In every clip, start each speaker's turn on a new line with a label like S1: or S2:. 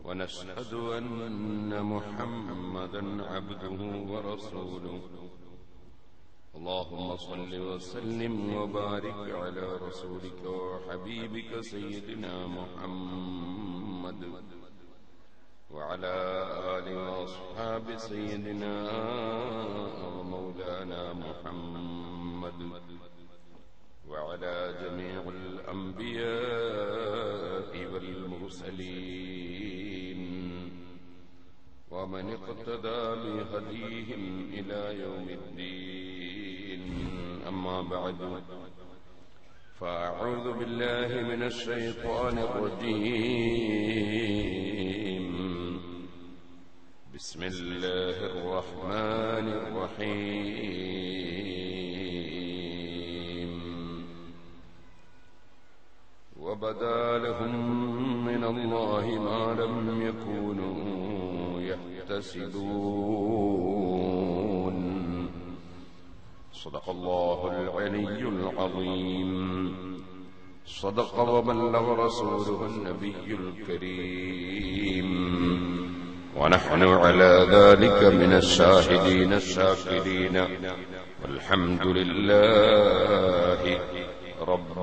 S1: ونشهد أن محمدا عبده ورسوله اللهم صل وسلم وبارك على رسولك وحبيبك سيدنا محمد وعلى آل وأصحاب سيدنا ومولانا محمد وعلى جميع الأنبياء والمرسلين ومن اقتدى بهديهم إلى يوم الدين أما بعد فأعوذ بالله من الشيطان الرجيم بسم الله الرحمن الرحيم وبدا لهم من الله ما لم يكونوا يحتسبون صدق الله العلي العظيم صدق وبلغ رسوله النبي الكريم ونحن على ذلك من الشاهدين الشاكرين والحمد لله رب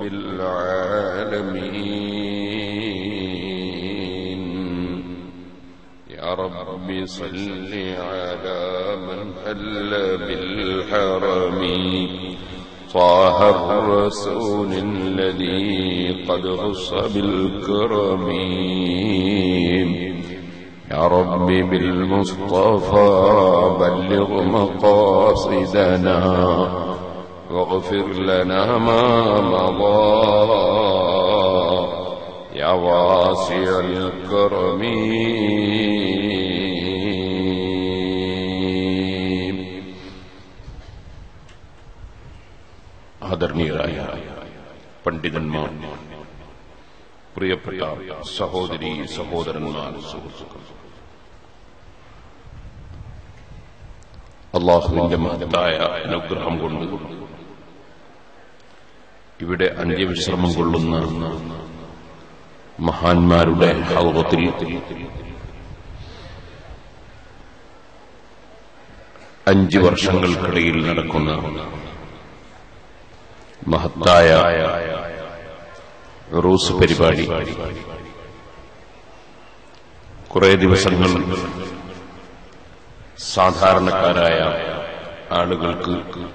S1: العالمين يا رب صل على من حل بالحرم طه الرسول الذي قد غص بالكرم يا رب بالمصطفى بلغ مقاصدنا واغفر لنا ما مضى يا واسع الكرم ആദരണീയരായ പണ്ഡിതന്മാർ പ്രിയപ്പെട്ട സഹോദരി സഹോദരന്മാർ സുഹൃത്തുക്കൾ അള്ളാഹുവിന്റെ മഹത്തായ അനുഗ്രഹം കൊണ്ട് ഇവിടെ അന്ത്യവിശ്രമം കൊള്ളുന്ന മഹാന്മാരുടെ ഹൗറത്തിൽ അഞ്ച് വർഷങ്ങൾക്കിടയിൽ നടക്കുന്ന മഹത്തായ റൂസ് പരിപാടി കുറെ ദിവസങ്ങൾ സാധാരണക്കാരായ ആളുകൾക്ക്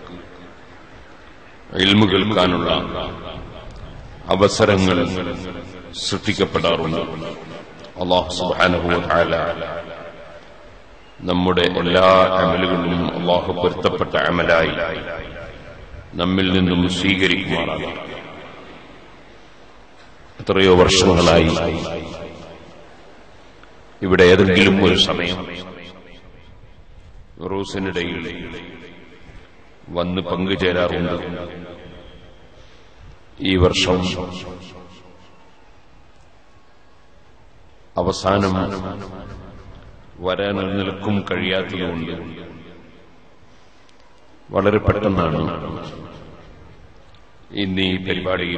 S1: ഇൽമു കേൾക്കാനുള്ള അവസരങ്ങൾ സൃഷ്ടിക്കപ്പെടാറുണ്ട് അള്ളാഹു സുബാനുഭവ നമ്മുടെ എല്ലാ അമലുകളിലും അള്ളാഹു പൊരുത്തപ്പെട്ട അമലായി നമ്മിൽ നിന്നും സ്വീകരിക്കുമാറാകാം എത്രയോ വർഷങ്ങളായി ഇവിടെ ഏതെങ്കിലും ഒരു സമയം റോസിനിടയിൽ വന്ന് പങ്കുചേരാറുണ്ട് ഈ വർഷം അവസാനം വരാൻ നിൽക്കും കഴിയാത്തതുകൊണ്ട് വളരെ പെട്ടെന്നാണ് ഇന്ന് ഈ പരിപാടിയിൽ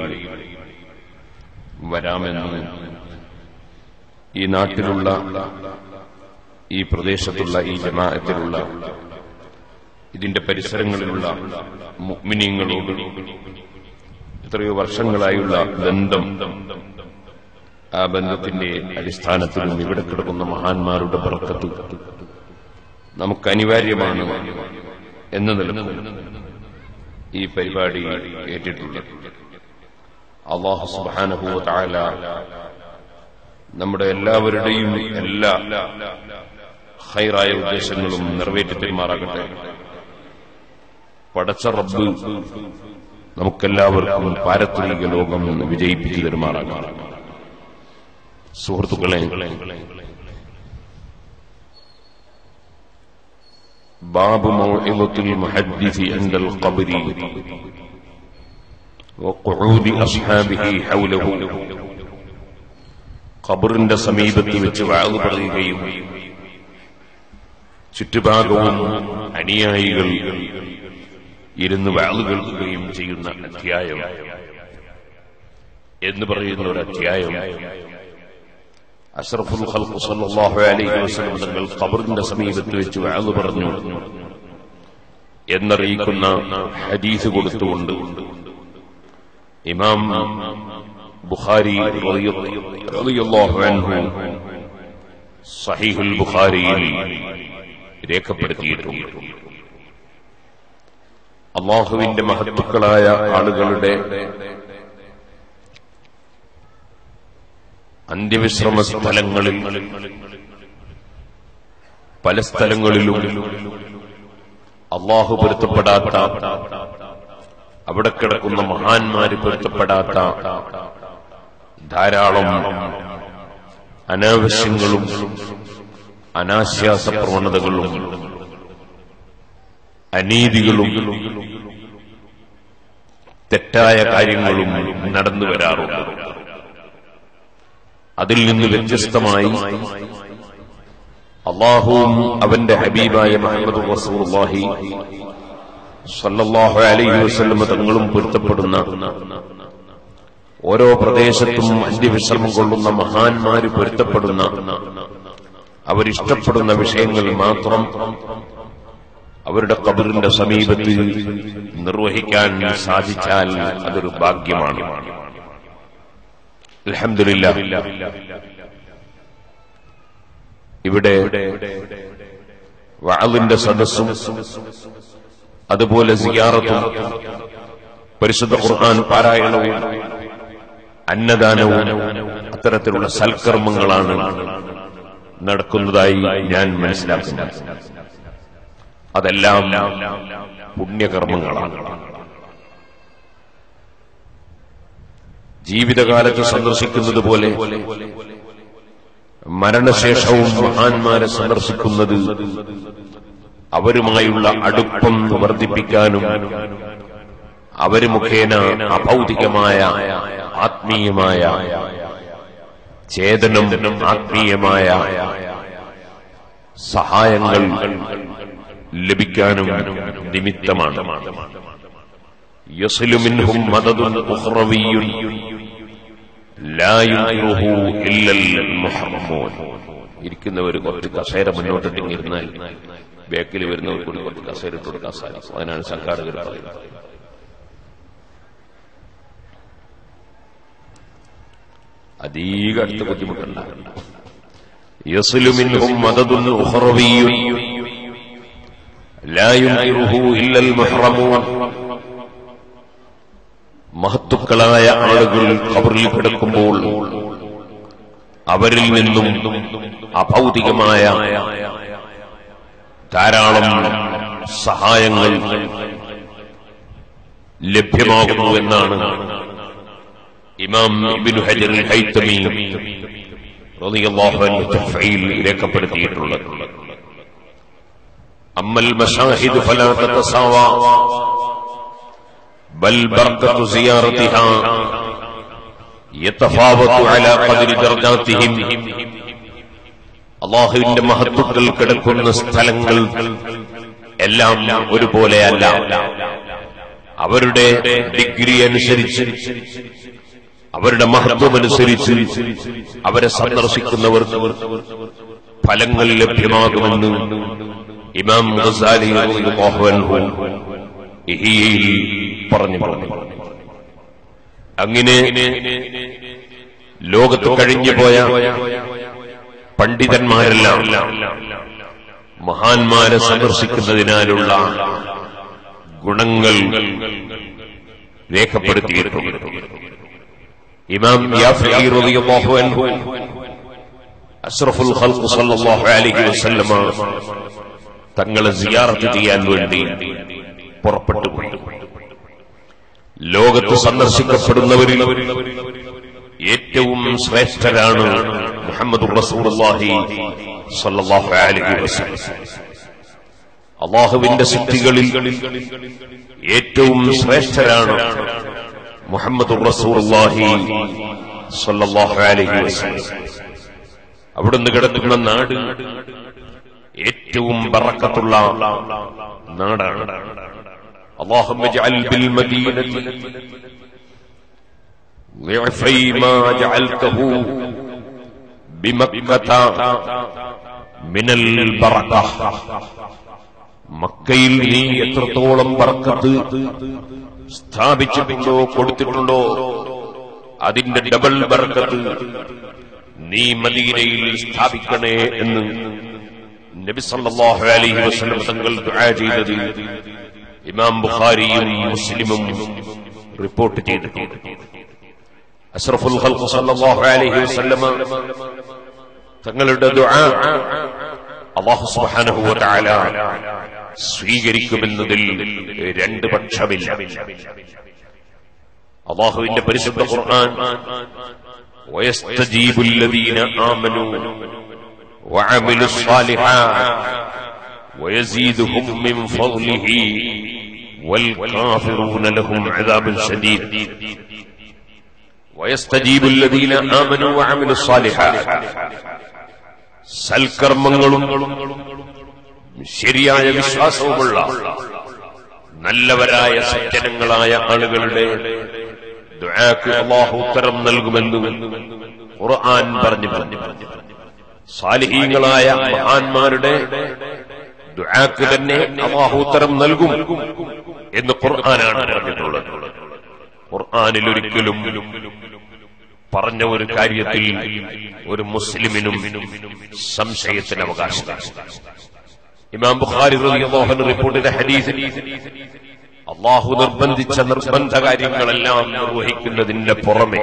S1: വരാമെന്ന് ഈ നാട്ടിലുള്ള ഈ പ്രദേശത്തുള്ള ഈ ജമാഅത്തിലുള്ള ഇതിന്റെ പരിസരങ്ങളിലുള്ള മുഗ്മിനീങ്ങളോട് എത്രയോ വർഷങ്ങളായുള്ള ബന്ധം ആ ബന്ധത്തിന്റെ അടിസ്ഥാനത്തിലും ഇവിടെ കിടക്കുന്ന മഹാന്മാരുടെ പുറക്കത്ത് നമുക്ക് അനിവാര്യമാണ് എന്ന നിലക്കും ഈ പരിപാടി ഏറ്റിട്ടുള്ളത് അള്ളാഹു സുബാനഹുവ താല നമ്മുടെ എല്ലാവരുടെയും എല്ലാ ഹൈറായ ഉദ്ദേശങ്ങളും നിറവേറ്റി പെരുമാറാകട്ടെ പടച്ച റബ്ബ് നമുക്കെല്ലാവർക്കും പാരത്രിക ലോകം വിജയിപ്പിച്ചു പെരുമാറാകാം സുഹൃത്തുക്കളെ باب موعظة المحدث عند القبر وقعود أصحابه حوله ഖബറിന്റെ സമീപത്ത് വെച്ച് വാഴ് പറയുകയും ചുറ്റുഭാഗവും അനുയായികൾ ഇരുന്ന് വാഴ് കേൾക്കുകയും ചെയ്യുന്ന അധ്യായം എന്ന് പറയുന്ന ഒരു അധ്യായം അഷ്റഫുൽ ഖൽഖ് സല്ലല്ലാഹു അലൈഹി വസല്ലം തങ്ങൾ ഖബറിന്റെ സമീപത്ത് വെച്ച് വഅദ് പറഞ്ഞു എന്നറിയിക്കുന്ന ഹദീസ് കൊടുത്തുകൊണ്ട് ഇമാം ബുഖാരി റളിയല്ലാഹു അൻഹു സഹീഹുൽ ബുഖാരിയിൽ രേഖപ്പെടുത്തിയിട്ടുണ്ട് അള്ളാഹുവിന്റെ മഹത്തുക്കളായ ആളുകളുടെ അന്ത്യവിശ്രമ സ്ഥലങ്ങളിൽ പല സ്ഥലങ്ങളിലും അള്ളാഹു പൊരുത്തപ്പെടാത്ത അവിടെ കിടക്കുന്ന മഹാന്മാര് പൊരുത്തപ്പെടാത്ത ധാരാളം അനാവശ്യങ്ങളും അനാശ്വാസ പ്രവണതകളും അനീതികളും തെറ്റായ കാര്യങ്ങളും നടന്നു വരാറുണ്ട് അതിൽ നിന്ന് വ്യത്യസ്തമായി അള്ളാഹുവും അവന്റെ ഹബീബായ മുഹമ്മദ് റസൂലുള്ളാഹി സല്ലല്ലാഹു അലൈഹി വസല്ലം തങ്ങളും പൊരുത്തപ്പെടുന്ന ഓരോ പ്രദേശത്തും അന്ത്യവിശ്രമം കൊള്ളുന്ന മഹാന്മാര് പൊരുത്തപ്പെടുന്ന അവരിഷ്ടപ്പെടുന്ന വിഷയങ്ങൾ മാത്രം അവരുടെ കബറിന്റെ സമീപത്ത് നിർവഹിക്കാൻ സാധിച്ചാൽ അതൊരു ഭാഗ്യമാണ് അൽഹംദുലില്ലാ ഇവിടെ വഅലിന്റെ സദസ്സും അതുപോലെ സിയാറത്തും പരിശുദ്ധ ഖുർആൻ പാരായണവും അന്നദാനവും അത്തരത്തിലുള്ള സൽക്കർമ്മങ്ങളാണ് നടക്കുന്നതായി ഞാൻ മനസ്സിലാക്കുന്നു അതെല്ലാം പുണ്യകർമ്മങ്ങളാണ് ജീവിതകാലത്ത് സന്ദർശിക്കുന്നത് പോലെ മരണശേഷവും മഹാന്മാരെ സന്ദർശിക്കുന്നത് അവരുമായുള്ള അടുപ്പം വർദ്ധിപ്പിക്കാനും അവര് മുഖേന അഭൗതികമായ ആത്മീയമായ ചേതനം ആത്മീയമായ സഹായങ്ങൾ ലഭിക്കാനും നിമിത്തമാണ് യസ്ലുമിൻഹും മദദുൻ ഉഖ്റവിയ്യുൻ ലാ യുൻകിറുഹു ഇല്ലൽ മുഹറമൂൻ ഇരിക്കുന്നവർ കുറച്ച് കസേര മുന്നോട്ടിട്ടിരുന്നാൽ ബാക്കിൽ വരുന്നവർ കൂടി കുറച്ച് കസേര ഇട്ട് കൊടുക്കാൻ സാധിക്കും അതിനാണ് സംഘാടകർ പറയുന്നത് അധികം അടുത്ത ബുദ്ധിമുട്ടുണ്ടാകും യസ്ലുമിൻഹും മദദുൻ ഉഖ്റവിയ്യുൻ ലാ യുൻകിറുഹു ഇല്ലൽ മുഹറമൂൻ മഹത്തുക്കളായ ആളുകൾ ഖബറിൽ കിടക്കുമ്പോൾ അവരിൽ നിന്നും അഭൗതികമായ ധാരാളം സഹായങ്ങൾ ലഭ്യമാകുന്നു എന്നാണ് ഇമാം ഇബ്നു ഹജർ അൽ ഹൈത്തമി റളിയല്ലാഹു അൻഹു തഫ്ഈൽ രേഖപ്പെടുത്തിയിട്ടുള്ളത് അമ്മൽ മശാഹിദ് ഫലാ തതസാവാ بل بركة زيارتها يتفاوت على قدر درجاتهم അള്ളാഹുവിന്റെ മഹത്വത്തിൽ കിടക്കുന്ന സ്ഥലങ്ങൾ എല്ലാം ഒരുപോലെയല്ല അവരുടെ ഡിഗ്രി അനുസരിച്ച് അവരുടെ മഹത്വമനുസരിച്ച് അവരെ സന്ദർശിക്കുന്നവർ ഫലങ്ങൾ ലഭ്യമാകുമെന്ന് ഇമാം ഗസാലി റളിയല്ലാഹു അൻഹു ഇഹിയയിൽ പറഞ്ഞു പറഞ്ഞു അങ്ങനെ ലോകത്ത് കഴിഞ്ഞു പോയ പണ്ഡിതന്മാരെല്ലാം മഹാന്മാരെ സന്ദർശിക്കുന്നതിനാലുള്ള ഗുണങ്ങൾ രേഖപ്പെടുത്തിയിട്ടുണ്ട് ഇമാം യാഫി റളിയല്ലാഹു അൻഹു അഷ്റഫുൽ ഖൽഖ് സല്ലല്ലാഹു അലൈഹി വസല്ലമ തങ്ങളെ സിയാറത്ത് ചെയ്യാൻ വേണ്ടി പുറപ്പെട്ടു പോയി ലോകത്ത് സന്ദർശിക്കപ്പെടുന്നവരിൽ ഏറ്റവും ശ്രേഷ്ഠരാണ് മുഹമ്മദ് റസൂലുള്ളാഹി സല്ലല്ലാഹു അലൈഹി വസല്ലം അള്ളാഹുവിന്റെ സൃഷ്ടികളിൽ ഏറ്റവും ശ്രേഷ്ഠരാണ് മുഹമ്മദ് റസൂലുള്ളാഹി സല്ലല്ലാഹു അലൈഹി വസല്ലം അവിടുന്ന് കിടക്കുന്ന നാട് ഏറ്റവും ബറക്കത്തുള്ള നാടാണ് اللهم اجعل بالمدينة ضعفي ما جعلته بمكة من البركة മക്കയിൽ നീ എത്രത്തോളം ബർക്കത്ത് സ്ഥാപിച്ചിട്ടുണ്ടോ കൊടുത്തിട്ടുണ്ടോ അതിന്റെ ഡബിൾ ബർക്കത്ത് നീ മദീനയിൽ സ്ഥാപിക്കണേ എന്ന് നബി സല്ലല്ലാഹു അലൈഹി വസല്ലം തങ്ങൾ ദുആ ചെയ്തത് ഇമാം ബുഖാരിയും മുസ്ലിമും റിപ്പോർട്ട് ചെയ്തിട്ടുണ്ട് അഷ്റഫുൽ ഖൽഖ് സല്ലല്ലാഹു അലൈഹി വസല്ലം തങ്ങളുടെ ദുആ അല്ലാഹു സുബ്ഹാനഹു വ തആല സ്വീകരിക്കുമെന്നതിൽ രണ്ട് പക്ഷമില്ല അള്ളാഹുവിന്റെ പരിശുദ്ധ ഖുർആൻ ويستجيب الذين آمنوا وعملوا الصالحات ويزيدهم من فضله والكافرون لهم عذاب شديد ويستجيب الذين آمنوا وعملوا الصالحات സൽക്കർമ്മങ്ങളും ശരിയായ വിശ്വാസവുമുള്ള നല്ലവരായ സജ്ജനങ്ങളായ ആളുകളുടെ ദുആക്ക് അള്ളാഹു ഉത്തരം നൽകുമെന്ന് ഖുർആൻ പറഞ്ഞു പറഞ്ഞു സാലിഹീങ്ങളായ മഹാന്മാരുടെ ദുആക്ക് തന്നെ അള്ളാഹു ഉത്തരം നൽകും എന്ന് ഖുർആനാണ് പറഞ്ഞിട്ടുള്ളത് ഖുർആനിൽ ഒരിക്കലും പറഞ്ഞ ഒരു കാര്യത്തിൽ ഒരു മുസ്ലിമിനും സംശയത്തിന് അവകാശം ഇമാം ബുഖാരി റളിയല്ലാഹു അൻഹു റിപ്പോർട്ട് ചെയ്ത ഹദീസിൽ അള്ളാഹു നിർബന്ധിച്ച നിർബന്ധ കാര്യങ്ങളെല്ലാം നിർവഹിക്കുന്നതിന്റെ പുറമെ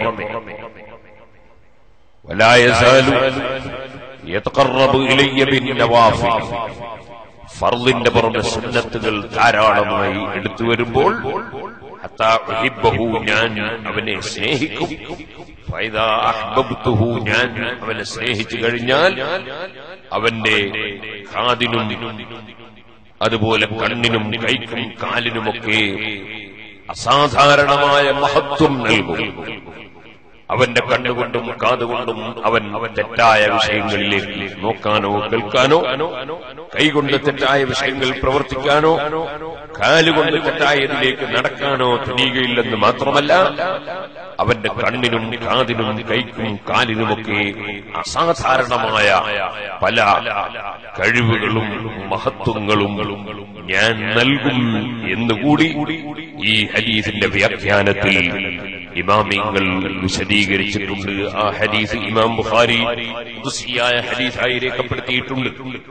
S1: ولا يزال يتقرب إلي بالنوافل ഫർദിന്റെ പുറമെ സുന്നത്തുകൾ ധാരാളമായി എടുത്തു വരുമ്പോൾ ഹത്താ ഉഹിബ്ബഹു ഞാൻ അവനെ സ്നേഹിക്കും ഫൈദാ അഹ്ബബ്തുഹു ഞാൻ അവനെ സ്നേഹിച്ചു കഴിഞ്ഞാൽ അവന്റെ കാതിനും അതുപോലെ കണ്ണിനും കൈക്കും കാലിനുമൊക്കെ അസാധാരണമായ മഹത്വം നൽകും അവന്റെ കണ്ണുകൊണ്ടും കാതുകൊണ്ടും അവൻ തെറ്റായ വിഷയങ്ങളിലേക്ക് നോക്കാനോ കേൾക്കാനോ കൈകൊണ്ട് തെറ്റായ വിഷയങ്ങൾ പ്രവർത്തിക്കാനോ കാലുകൊണ്ട് തെറ്റായതിലേക്ക് നടക്കാനോ തുനിയുകയില്ലെന്ന് മാത്രമല്ല അവന്റെ കണ്ണിനും കാതിനും കൈക്കും കാലിനുമൊക്കെ അസാധാരണമായ പല കഴിവുകളും മഹത്വങ്ങളും ഞാൻ നൽകും എന്നുകൂടി ഈ ഹദീസിന്റെ വ്യാഖ്യാനത്തിൽ ഇമാമിങ്ങൾ വിശദീകരിച്ചിട്ടുണ്ട് ആ ഹദീസ് ഇമാം ബുഖാരി ഖുദ്സിയായ ഹദീസായി രേഖപ്പെടുത്തിയിട്ടുണ്ട്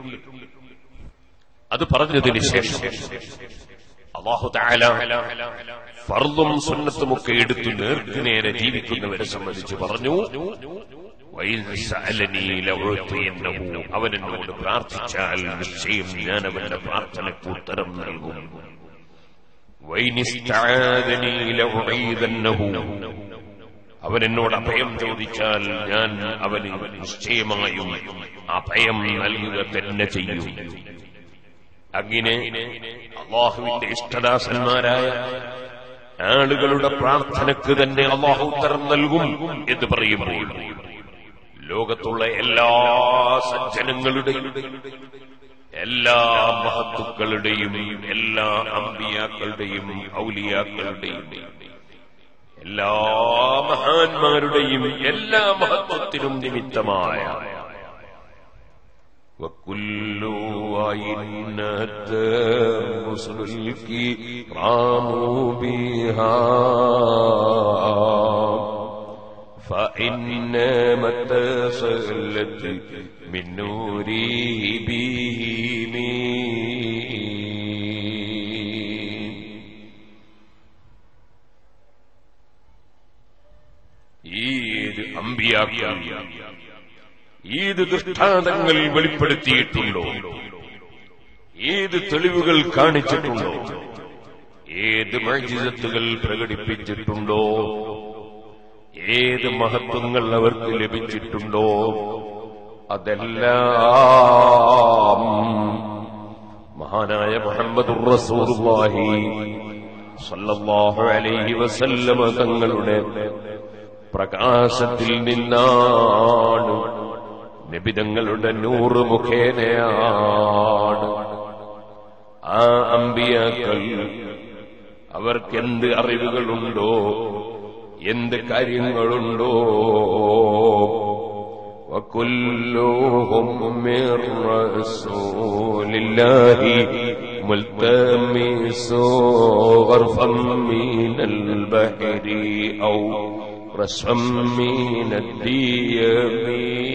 S1: അത് പറഞ്ഞതിന് ശേഷം അള്ളാഹു തആല ഫർദും സുന്നത്തുമൊക്കെ എടുത്തു നേർക്കുനേരെ ജീവിക്കുന്നവരെ സംബന്ധിച്ച് പറഞ്ഞു "വൈൻ സഅലനീ ലഉഅ്തിയന്നഹു." അവൻ എന്നോട് പ്രാർത്ഥിച്ചാൽ നിശ്ചയം ഞാൻ അവന്റെ പ്രാർത്ഥനയ്ക്ക് ഉത്തരം നൽകും "വൈൻ ഇസ്തആദനീ ലഉഈദന്നഹു." അവൻ എന്നോട് അഭയം ചോദിച്ചാൽ ഞാൻ അവന് നിശ്ചയമായും അഭയം നൽകുക തന്നെ ചെയ്യും അങ്ങനെ അള്ളാഹുവിന്റെ ഇഷ്ടദാസന്മാരായ ആളുകളുടെ പ്രാർത്ഥനയ്ക്ക് തന്നെ അള്ളാഹു ഉത്തരം നൽകും എന്ന് പറയുമ്പോൾ ലോകത്തുള്ള എല്ലാ സജ്ജനങ്ങളുടെയും എല്ലാ മഹത്തുക്കളുടെയും എല്ലാ അമ്പിയാക്കളുടെയും ഔലിയാക്കളുടെയും എല്ലാ മഹാന്മാരുടെയും എല്ലാ മഹത്വത്തിനും നിമിത്തമായ وكل وإنت رسل الكرام بها فإن متى سلت من نوره بهم ഏത് അമ്പിയാക്കൾ ഏത് ദൃഷ്ടാന്തങ്ങൾ വെളിപ്പെടുത്തിയിട്ടുണ്ടോ ഏത് തെളിവുകൾ കാണിച്ചിട്ടുണ്ടോ ഏത് മജിതത്തുകൾ പ്രകടിപ്പിച്ചിട്ടുണ്ടോ ഏത് മഹത്വങ്ങൾ അവർക്ക് ലഭിച്ചിട്ടുണ്ടോ അതെല്ലാം മഹാനായ മുഹമ്മദ് റസൂലുള്ളാഹി സല്ലല്ലാഹു അലൈഹി വസല്ലമ തങ്ങളുടെ പ്രകാശത്തിൽ നിന്നാണ് നിബിതങ്ങളുടെ നൂറ് മുഖേനയാണ് ആ അമ്പിയാക്കൾ അവർക്കെന്ത് അറിവുകളുണ്ടോ എന്ത് കാര്യങ്ങളുണ്ടോ وكلهم من رسول الله ملتمس غرفا من البحر أو رسفا من الديم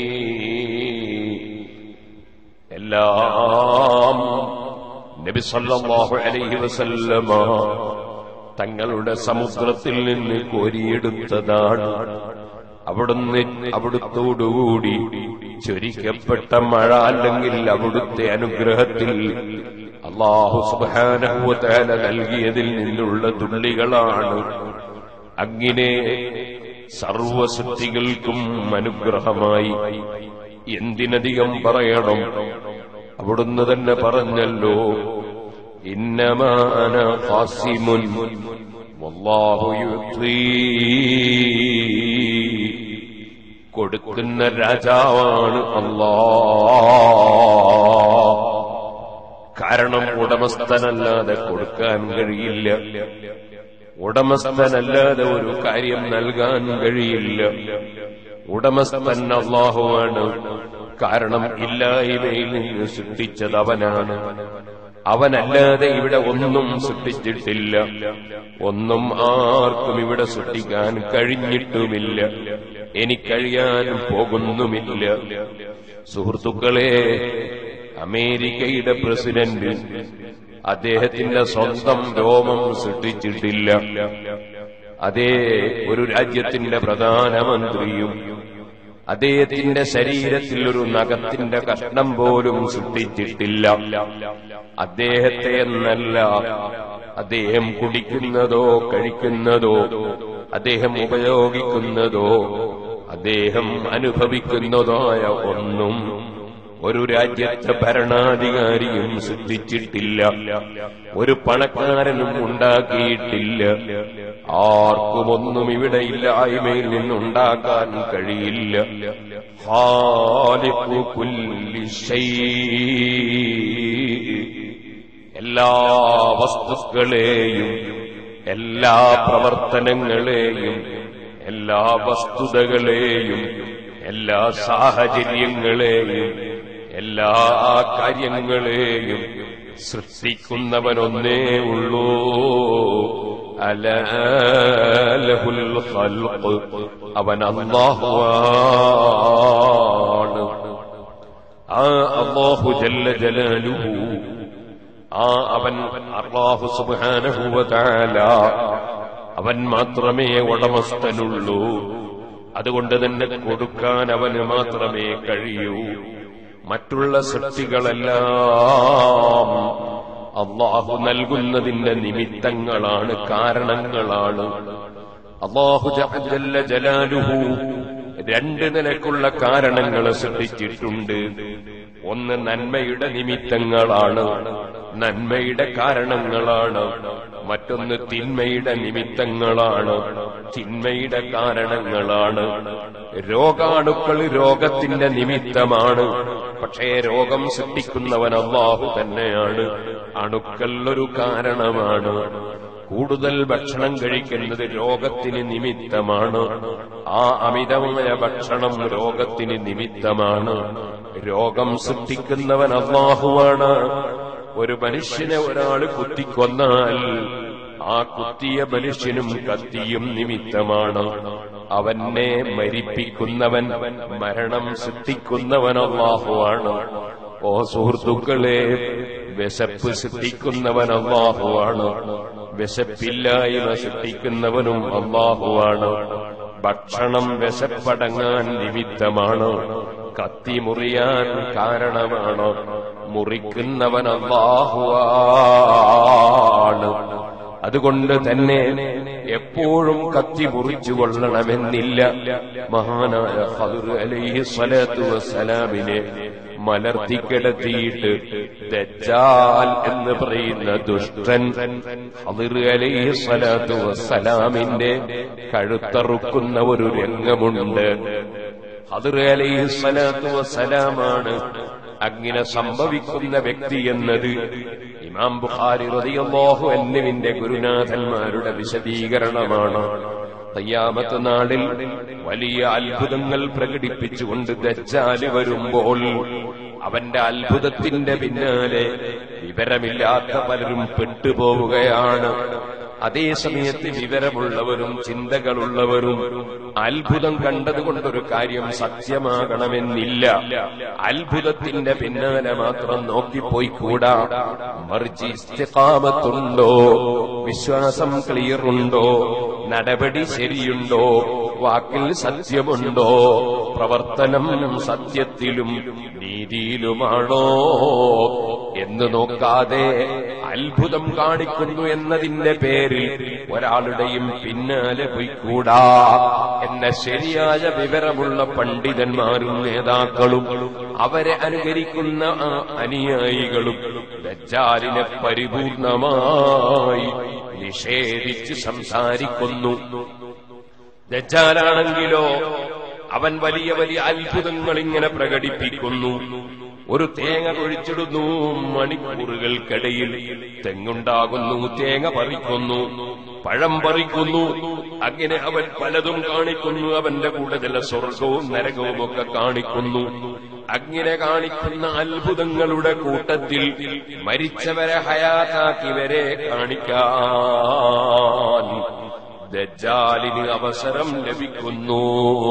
S1: എല്ലാം നബി സല്ലല്ലാഹു അലൈഹി വസല്ലമ തങ്ങളുടെ സമുദ്രത്തിൽ നിന്ന് കോരിയെടുത്തതാണ് അവിടുന്ന് അവിടുത്തോടുകൂടി ചൊരിക്കപ്പെട്ട മഴ അല്ലെങ്കിൽ അവിടുത്തെ അനുഗ്രഹത്തിൽ അള്ളാഹു സുബാനഹുവല നൽകിയതിൽ നിന്നുള്ള തുള്ളികളാണ് അങ്ങനെ സർവസൃഷ്ടികൾക്കും അനുഗ്രഹമായി എന്തിനധികം പറയണം അവിടുന്ന് തന്നെ പറഞ്ഞല്ലോ ഇന്നമാന ഹാസിമുൻ വല്ലാഹു യുത്വീ കൊടുക്കുന്ന രാജാവാണ് അല്ലാ കാരണം ഉടമസ്ഥനല്ലാതെ കൊടുക്കാൻ കഴിയില്ല ഉടമസ്ഥനല്ലാതെ ഒരു കാര്യം നൽകാൻ കഴിയില്ല ഉടമസ്ഥൻ അള്ളാഹുവാണ് കാരണം ഇല്ലായ്മയിൽ നിന്ന് സൃഷ്ടിച്ചത് അവനാണ് അവനല്ലാതെ ഇവിടെ ഒന്നും സൃഷ്ടിച്ചിട്ടില്ല ഒന്നും ആർക്കും ഇവിടെ സൃഷ്ടിക്കാൻ കഴിഞ്ഞിട്ടുമില്ല എനിക്കഴിയാനും പോകുന്നുമില്ല സുഹൃത്തുക്കളെ അമേരിക്കയുടെ പ്രസിഡന്റ് അദ്ദേഹത്തിന്റെ സ്വന്തം രോമം സൃഷ്ടിച്ചിട്ടില്ല അതേ ഒരു രാജ്യത്തിന്റെ പ്രധാനമന്ത്രിയും അദ്ദേഹത്തിന്റെ ശരീരത്തിൽ ഒരു നഖത്തിന്റെ കഷ്ണം പോലും സൃഷ്ടിച്ചിട്ടില്ല അദ്ദേഹത്തെ എന്നല്ല അദ്ദേഹം കുടിക്കുന്നതോ കഴിക്കുന്നതോ അദ്ദേഹം ഉപയോഗിക്കുന്നതോ അദ്ദേഹം അനുഭവിക്കുന്നതായ ഒന്നും ഒരു രാജ്യത്തെ ഭരണാധികാരിയും സൃഷ്ടിച്ചിട്ടില്ല ഒരു പണക്കാരനും ഉണ്ടാക്കിയിട്ടില്ല ആർക്കും ഒന്നും ഇവിടെ ഇല്ലായ്മയിൽ നിന്നുണ്ടാക്കാൻ കഴിയില്ല ഖാലിഖു കുല്ലി ശൈ. എല്ലാ വസ്തുക്കളെയും എല്ലാ പ്രവർത്തനങ്ങളെയും എല്ലാ വസ്തുതകളെയും എല്ലാ സാഹചര്യങ്ങളെയും എല്ലാ കാര്യങ്ങളെയും സൃഷ്ടിക്കുന്നവനൊന്നേ ഉള്ളൂ അലഹുൽ ഖൽഖ് അവൻ അല്ലാഹുവാണ് ആ അല്ലാഹു ജല്ല ജലാലുഹു ആ അവൻ അള്ളാഹു സുബ്ഹാനഹു വ തആല അവൻ മാത്രമേ ഉടമസ്ഥനുള്ളൂ അതുകൊണ്ട് തന്നെ കൊടുക്കാൻ അവന് മാത്രമേ കഴിയൂ മറ്റുള്ള സൃഷ്ടികളെല്ലാം അള്ളാഹു നൽകുന്നതിന്റെ നിമിത്തങ്ങളാണ് കാരണങ്ങളാണ് അള്ളാഹു ജല്ല ജലാലുഹു രണ്ട് നിലക്കുള്ള കാരണങ്ങൾ സൃഷ്ടിച്ചിട്ടുണ്ട് ഒന്ന് നന്മയുടെ നിമിത്തങ്ങളാണ് നന്മയുടെ കാരണങ്ങളാണ് മറ്റൊന്ന് തിന്മയുടെ നിമിത്തങ്ങളാണ് തിന്മയുടെ കാരണങ്ങളാണ് രോഗാണുക്കൾ രോഗത്തിന്റെ നിമിത്തമാണ് പക്ഷേ രോഗം സൃഷ്ടിക്കുന്നവൻ അള്ളാഹു തന്നെയാണ് അണുക്കൾ ഒരു കാരണമാണ് കൂടുതൽ ഭക്ഷണം കഴിക്കുന്നത് രോഗത്തിന് നിമിത്തമാണ് ആ അമിതമായ ഭക്ഷണം രോഗത്തിന് നിമിത്തമാണ് രോഗം സൃഷ്ടിക്കുന്നവൻ അള്ളാഹുവാണ് ഒരു മനുഷ്യനെ ഒരാൾ കുത്തിക്കൊന്നാൽ ആ കുത്തിയ മനുഷ്യനും കത്തിയും നിമിത്തമാണ് അവനെ മരിപ്പിക്കുന്നവൻ മരണം സൃഷ്ടിക്കുന്നവൻ അള്ളാഹുവാണ് ഓ സുഹൃത്തുക്കളെ വിശപ്പ് സൃഷ്ടിക്കുന്നവൻ അള്ളാഹുവാണ് വിശപ്പില്ലായ്മ സൃഷ്ടിക്കുന്നവനും അള്ളാഹുവാണ് ഭക്ഷണം വിശപ്പടങ്ങാൻ നിമിത്തമാണ് കത്തി മുറിയാൻ കാരണമാണ് മുറിക്കുന്നവൻ അള്ളാഹുവാണ് അതുകൊണ്ട് തന്നെ എപ്പോഴും കത്തി മുറിച്ചു കൊള്ളണമെന്നില്ല മഹാനായ ഹദുർ അലൈഹി സ്വലാത്തു വസ്സലാമിനെ മലർത്തിക്കിടത്തിയിട്ട് ദജ്ജാൽ എന്ന് പറയുന്ന ദുഷ്ടൻ ഹദുർ അലൈഹി സ്വലാത്തു വസ്സലാമിന്റെ കഴുത്തറുക്കുന്ന ഒരു രംഗമുണ്ട് ഹദുർ അലൈഹി സ്വലാത്തു വസ്സലാമാണ് അങ്ങനെ സംഭവിക്കുന്ന വ്യക്തി എന്നത് ഇമാം ബുഖാരി റളിയല്ലാഹു അൻഹുവിന്റെ ഗുരുനാഥന്മാരുടെ വിശദീകരണമാണ് തയ്യാമത്ത് നാളിൽ വലിയ അത്ഭുതങ്ങൾ പ്രകടിപ്പിച്ചുകൊണ്ട് ദജ്ജാല് വരുമ്പോൾ അവന്റെ അത്ഭുതത്തിന്റെ പിന്നാലെ വിവരമില്ലാത്ത പലരും പെട്ടുപോവുകയാണ് അതേ സമയത്ത് വിവരമുള്ളവരും ചിന്തകളുള്ളവരും അത്ഭുതം കണ്ടതുകൊണ്ടൊരു കാര്യം സത്യമാകണമെന്നില്ല അത്ഭുതത്തിന്റെ പിന്നാലെ മാത്രം നോക്കിപ്പോയി കൂടാ മറിച്ച് ഇസ്തിഖാമത്തുണ്ടോ വിശ്വാസം ക്ലിയർ ഉണ്ടോ നടപടി ശരിയുണ്ടോ വാക്കിൽ സത്യമുണ്ടോ പ്രവർത്തനം സത്യത്തിലും നീതിയിലുമാണോ എന്ന് നോക്കാതെ അത്ഭുതം കാണിക്കുന്നു എന്നതിന്റെ പേരിൽ ഒരാളുടെയും പിന്നാലെ പോയിക്കൂടാ എന്ന ശരിയായ വിവരമുള്ള പണ്ഡിതന്മാരും നേതാക്കളും അവരെ അനുകരിക്കുന്ന ആ അനുയായികളും ദജ്ജാലിനെ പരിപൂർണമായി നിഷേധിച്ച് സംസാരിക്കുന്നു ദജ്ജാലാണെങ്കിലോ അവൻ വലിയ വലിയ അത്ഭുതങ്ങൾ ഇങ്ങനെ പ്രകടിപ്പിക്കുന്നു ഒരു തേങ്ങ കൊഴിച്ചിടുന്നു മണിക്കൂറുകൾക്കിടയിൽ തെങ്ങുണ്ടാകുന്നു തേങ്ങ പറിക്കുന്നു പഴം പറിക്കുന്നു അങ്ങനെ അവൻ പലതും കാണിക്കുന്നു അവന്റെ കൂടെ ചില സ്വർഗവും നരകവും ഒക്കെ കാണിക്കുന്നു അങ്ങനെ കാണിക്കുന്ന അത്ഭുതങ്ങളുടെ കൂട്ടത്തിൽ മരിച്ചവരെ ഹയാത്താക്കിവരെ കാണിക്കാൻ ദജ്ജാലിന് അവസരം ലഭിക്കുന്നു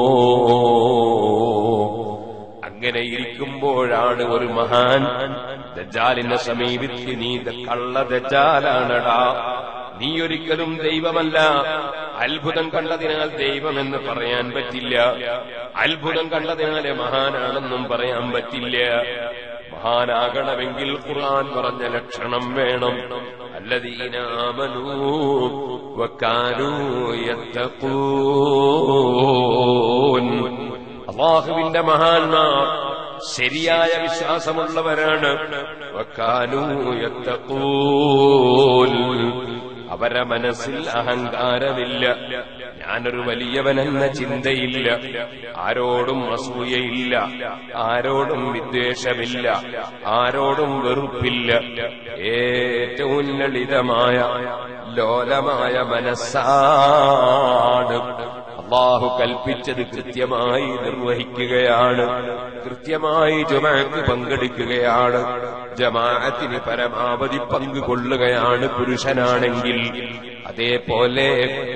S1: അങ്ങനെ ഇരിക്കുമ്പോഴാണ് ഒരു മഹാൻ ദജ്ജാലിനെ സമീപിച്ച് നീ ദ കള്ള ദജ്ജാലാണടാ നീ ഒരിക്കലും ദൈവമല്ല അത്ഭുതം കണ്ടതിനാൽ ദൈവമെന്ന് പറയാൻ പറ്റില്ല അത്ഭുതം കണ്ടതിനാലെ മഹാനാണെന്നും പറയാൻ പറ്റില്ല മഹാനാകണമെങ്കിൽ ഖുർആൻ പറഞ്ഞ ലക്ഷണം വേണം الذين آمنوا وكانوا يتقون അള്ളാഹുവിന്റെ മഹാന്മാർ ശരിയായ വിശ്വാസമുള്ളവരാണ് വക്കാനൂ യത്തഖൂൻ. അവരെ മനസ്സിൽ അഹങ്കാരമില്ല ഞാനൊരു വലിയവനെന്ന ചിന്തയില്ല ആരോടും അസൂയയില്ല ആരോടും വിദ്വേഷമില്ല ആരോടും വെറുപ്പില്ല ഏറ്റവും ലളിതമായ ലോലമായ മനസ്സാണ് അള്ളാഹു കൽപ്പിച്ചത് കൃത്യമായി നിർവഹിക്കുകയാണ് കൃത്യമായി ജമാഅത്ത് പങ്കെടുക്കുകയാണ് ജമാഅത്തിന് പരമാവധി പങ്കുകൊള്ളുകയാണ് പുരുഷനാണെങ്കിൽ അതേപോലെ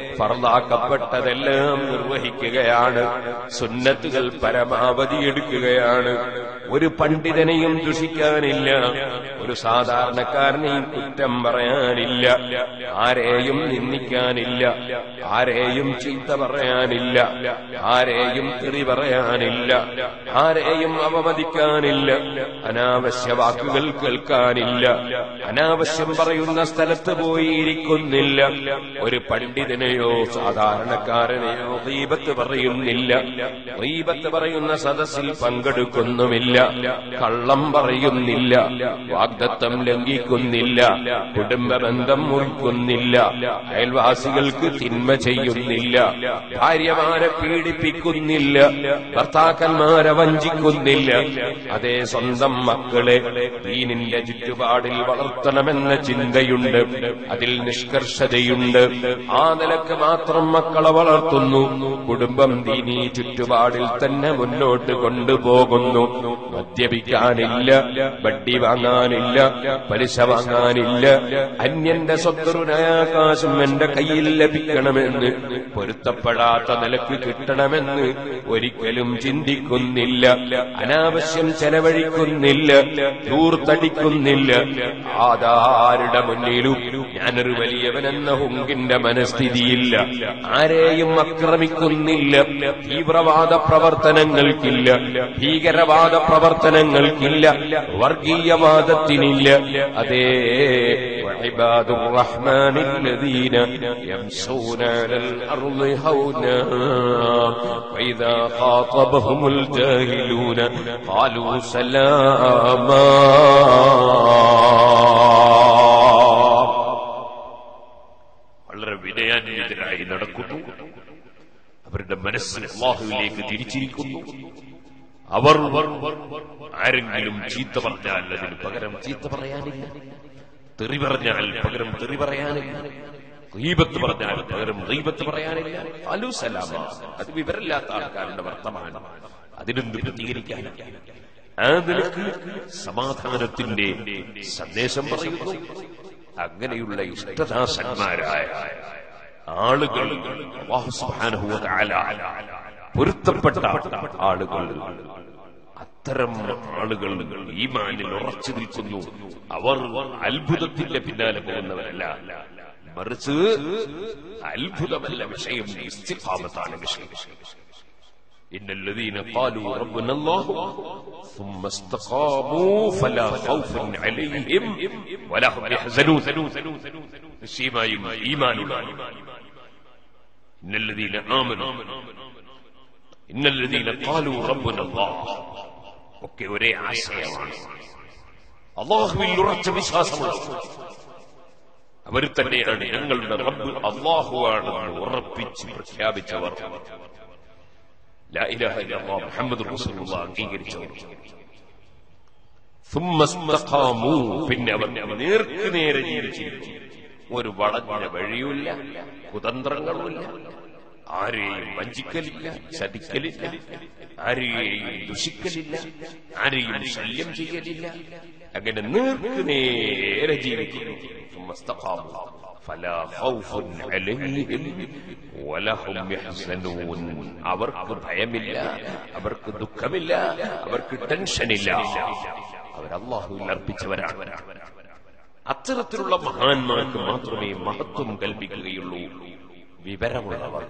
S1: ഫർദാക്കപ്പെട്ടതെല്ലാം നിർവഹിക്കുകയാണ് സുന്നത്തുകൾ പരമാവധി എടുക്കുകയാണ് ഒരു പണ്ഡിതനെയും ദുഷിക്കാനില്ല ഒരു സാധാരണക്കാരനെയും കുറ്റം പറയാനില്ല ആരെയും നിന്ദിക്കാനില്ല ആരെയും ചീത്ത പറയാനില്ല ആരെയും തെറി പറയാനില്ല ആരെയും അവമതിക്കാനില്ല അനാവശ്യ വാക്കുകൾ കേൾക്കാനില്ല അനാവശ്യം പറയുന്ന സ്ഥലത്ത് പോയി ഇരിക്കുന്നില്ല ഒരു പണ്ഡിതനെയോ സാധാരണക്കാരനെയോ ദീപത്ത് പറയുന്നില്ല ദീപത്ത് പറയുന്ന സദസ്സിൽ പങ്കെടുക്കുന്നുമില്ല കള്ളം പറയുന്നില്ല വാഗ്ദത്തം ലംഘിക്കുന്നില്ല കുടുംബബന്ധം മുറിക്കുന്നില്ല അയൽവാസികൾക്ക് തിന്മ ചെയ്യുന്നില്ല ഭാര്യമാരെ പീഡിപ്പിക്കുന്നില്ല ഭർത്താക്കന്മാരെ വഞ്ചിക്കുന്നില്ല അതേ സ്വന്തം മക്കളെ ദീനിന്റെ ചുറ്റുപാടിൽ വളർത്തണമെന്ന ചിന്തയുണ്ട് അതിൽ നിഷ്കർഷതയുണ്ട് ആ നിലക്ക് മാത്രം മക്കളെ വളർത്തുന്നു കുടുംബം ദീനീ ചുറ്റുപാടിൽ തന്നെ മുന്നോട്ട് കൊണ്ടുപോകുന്നു മദ്യപിക്കാനില്ല വട്ടി വാങ്ങാനില്ല പലിശ വാങ്ങാനില്ല അന്യന്റെ സ്വത്തുരുനാകാശം എന്റെ കയ്യിൽ ലഭിക്കണമെന്ന് പൊരുത്തപ്പെടാത്ത നിലക്ക് കിട്ടണമെന്ന് ഒരിക്കലും ചിന്തിക്കുന്നില്ല അനാവശ്യം ചെലവഴിക്കുന്നില്ല ദൂർത്തടിക്കുന്നില്ല ആധാരുടെ മുന്നിലും ഞാനൊരു വലിയവനെന്ന ഹുങ്കിന്റെ മനസ്ഥിതിയില്ല ആരെയും ആക്രമിക്കുന്നില്ല തീവ്രവാദ പ്രവർത്തനങ്ങൾക്കില്ല ഭീകരവാദ പ്രവർത്തനങ്ങൾക്കില്ല വർഗീയവാദത്തിനില്ല അതേ وعباد الرحمن الذين يمشون على الأرض هونا وإذا خاطبهم الجاهلون قالوا سلاما വളരെ വിനയാന്വിതരായി നടക്കുന്നു അവരുടെ മനസ്സ് അള്ളാഹുവിലേക്ക് തിരിച്ചിരിക്കുന്നു അവർ ആരെങ്കിലും ചീത്ത പറഞ്ഞാൽ അതിന് പകരം ചീത്ത പറയാനില്ല തെറി പറഞ്ഞാൽ പകരം തെറി പറയാനില്ല ഗീബത്ത് പറഞ്ഞാൽ പകരം ഗീബത്ത് പറയാനില്ല അലു സലാമ അത് വിവരമില്ലാത്ത ആൾക്കാരുടെ വർത്തമാനം അതിനെന്ത് പ്രതികരിക്കാൻ ആ നിലക്ക് സമാധാനത്തിന്റെ സന്ദേശം പറയുന്നു അങ്ങനെയുള്ള ഇഷ്ടദാസന്മാരായ ആളുകൾ അല്ലാഹു സുബ്ഹാനഹു വ തആല പൊരുത്തപ്പെട്ട ആളുകൾ അത്തരം ആളുകൾ ഈമാനിൽ ഉറച്ചു നിൽക്കുന്നു അവർ അത്ഭുതത്തിന്റെ പിന്നാലെ പോകുന്നവരല്ല മറിച്ച് അത്ഭുതമല്ല വിഷയം ഇസ്തിഖാമത്താണ് വിഷയം إن الذين قالوا ربنا الله ثم استقاموا فلا خوف عليهم ولا هم يحزنون سيماهم إيمان إن الذين آمنوا إن الذين قالوا ربنا الله ഒക്കെ ഒരേ ആശയമാണ് അള്ളാഹുവിൽ ഉറച്ച വിശ്വാസമുള്ള അവർ തന്നെയാണ് ഞങ്ങളുടെ റബ്ബ് അള്ളാഹുവാണെന്ന് ഉറപ്പിച്ച് പ്രഖ്യാപിച്ചവർ ലാ ഇലാഹ ഇല്ലല്ലാഹ് മുഹമ്മദ് റസൂലുള്ള അംഗീകരിച്ചവർ ثم استقاموا പിന്നെ അവർ നേർക്ക് നേരെ ജീവിച്ചിരിക്കും ഒരു വളഞ്ഞ വഴിയുമില്ല കുതന്ത്രങ്ങളുമില്ല ആരെയും വഞ്ചിക്കലില്ല ചതിക്കലില്ല ആരെയും ദുഷിക്കലില്ല ആരെയും ശല്യം ചെയ്യലില്ല അങ്ങനെ നേർക്ക് നേരെ ജീവിക്കുന്നു ثم استقاموا فلا خوف عليهم ولا هم يحزنون അവർക്ക് ഭയമില്ല അവർക്ക് ദുഃഖമില്ല അവർക്ക് ടെൻഷനില്ല അവർ അള്ളാഹുവിൽ അർപ്പിച്ചവരാണ് അത്തരത്തിലുള്ള മഹാന്മാർക്ക് മാത്രമേ മഹത്വം കൽപ്പിക്കുകയുള്ളൂ വിവരമുള്ളവർ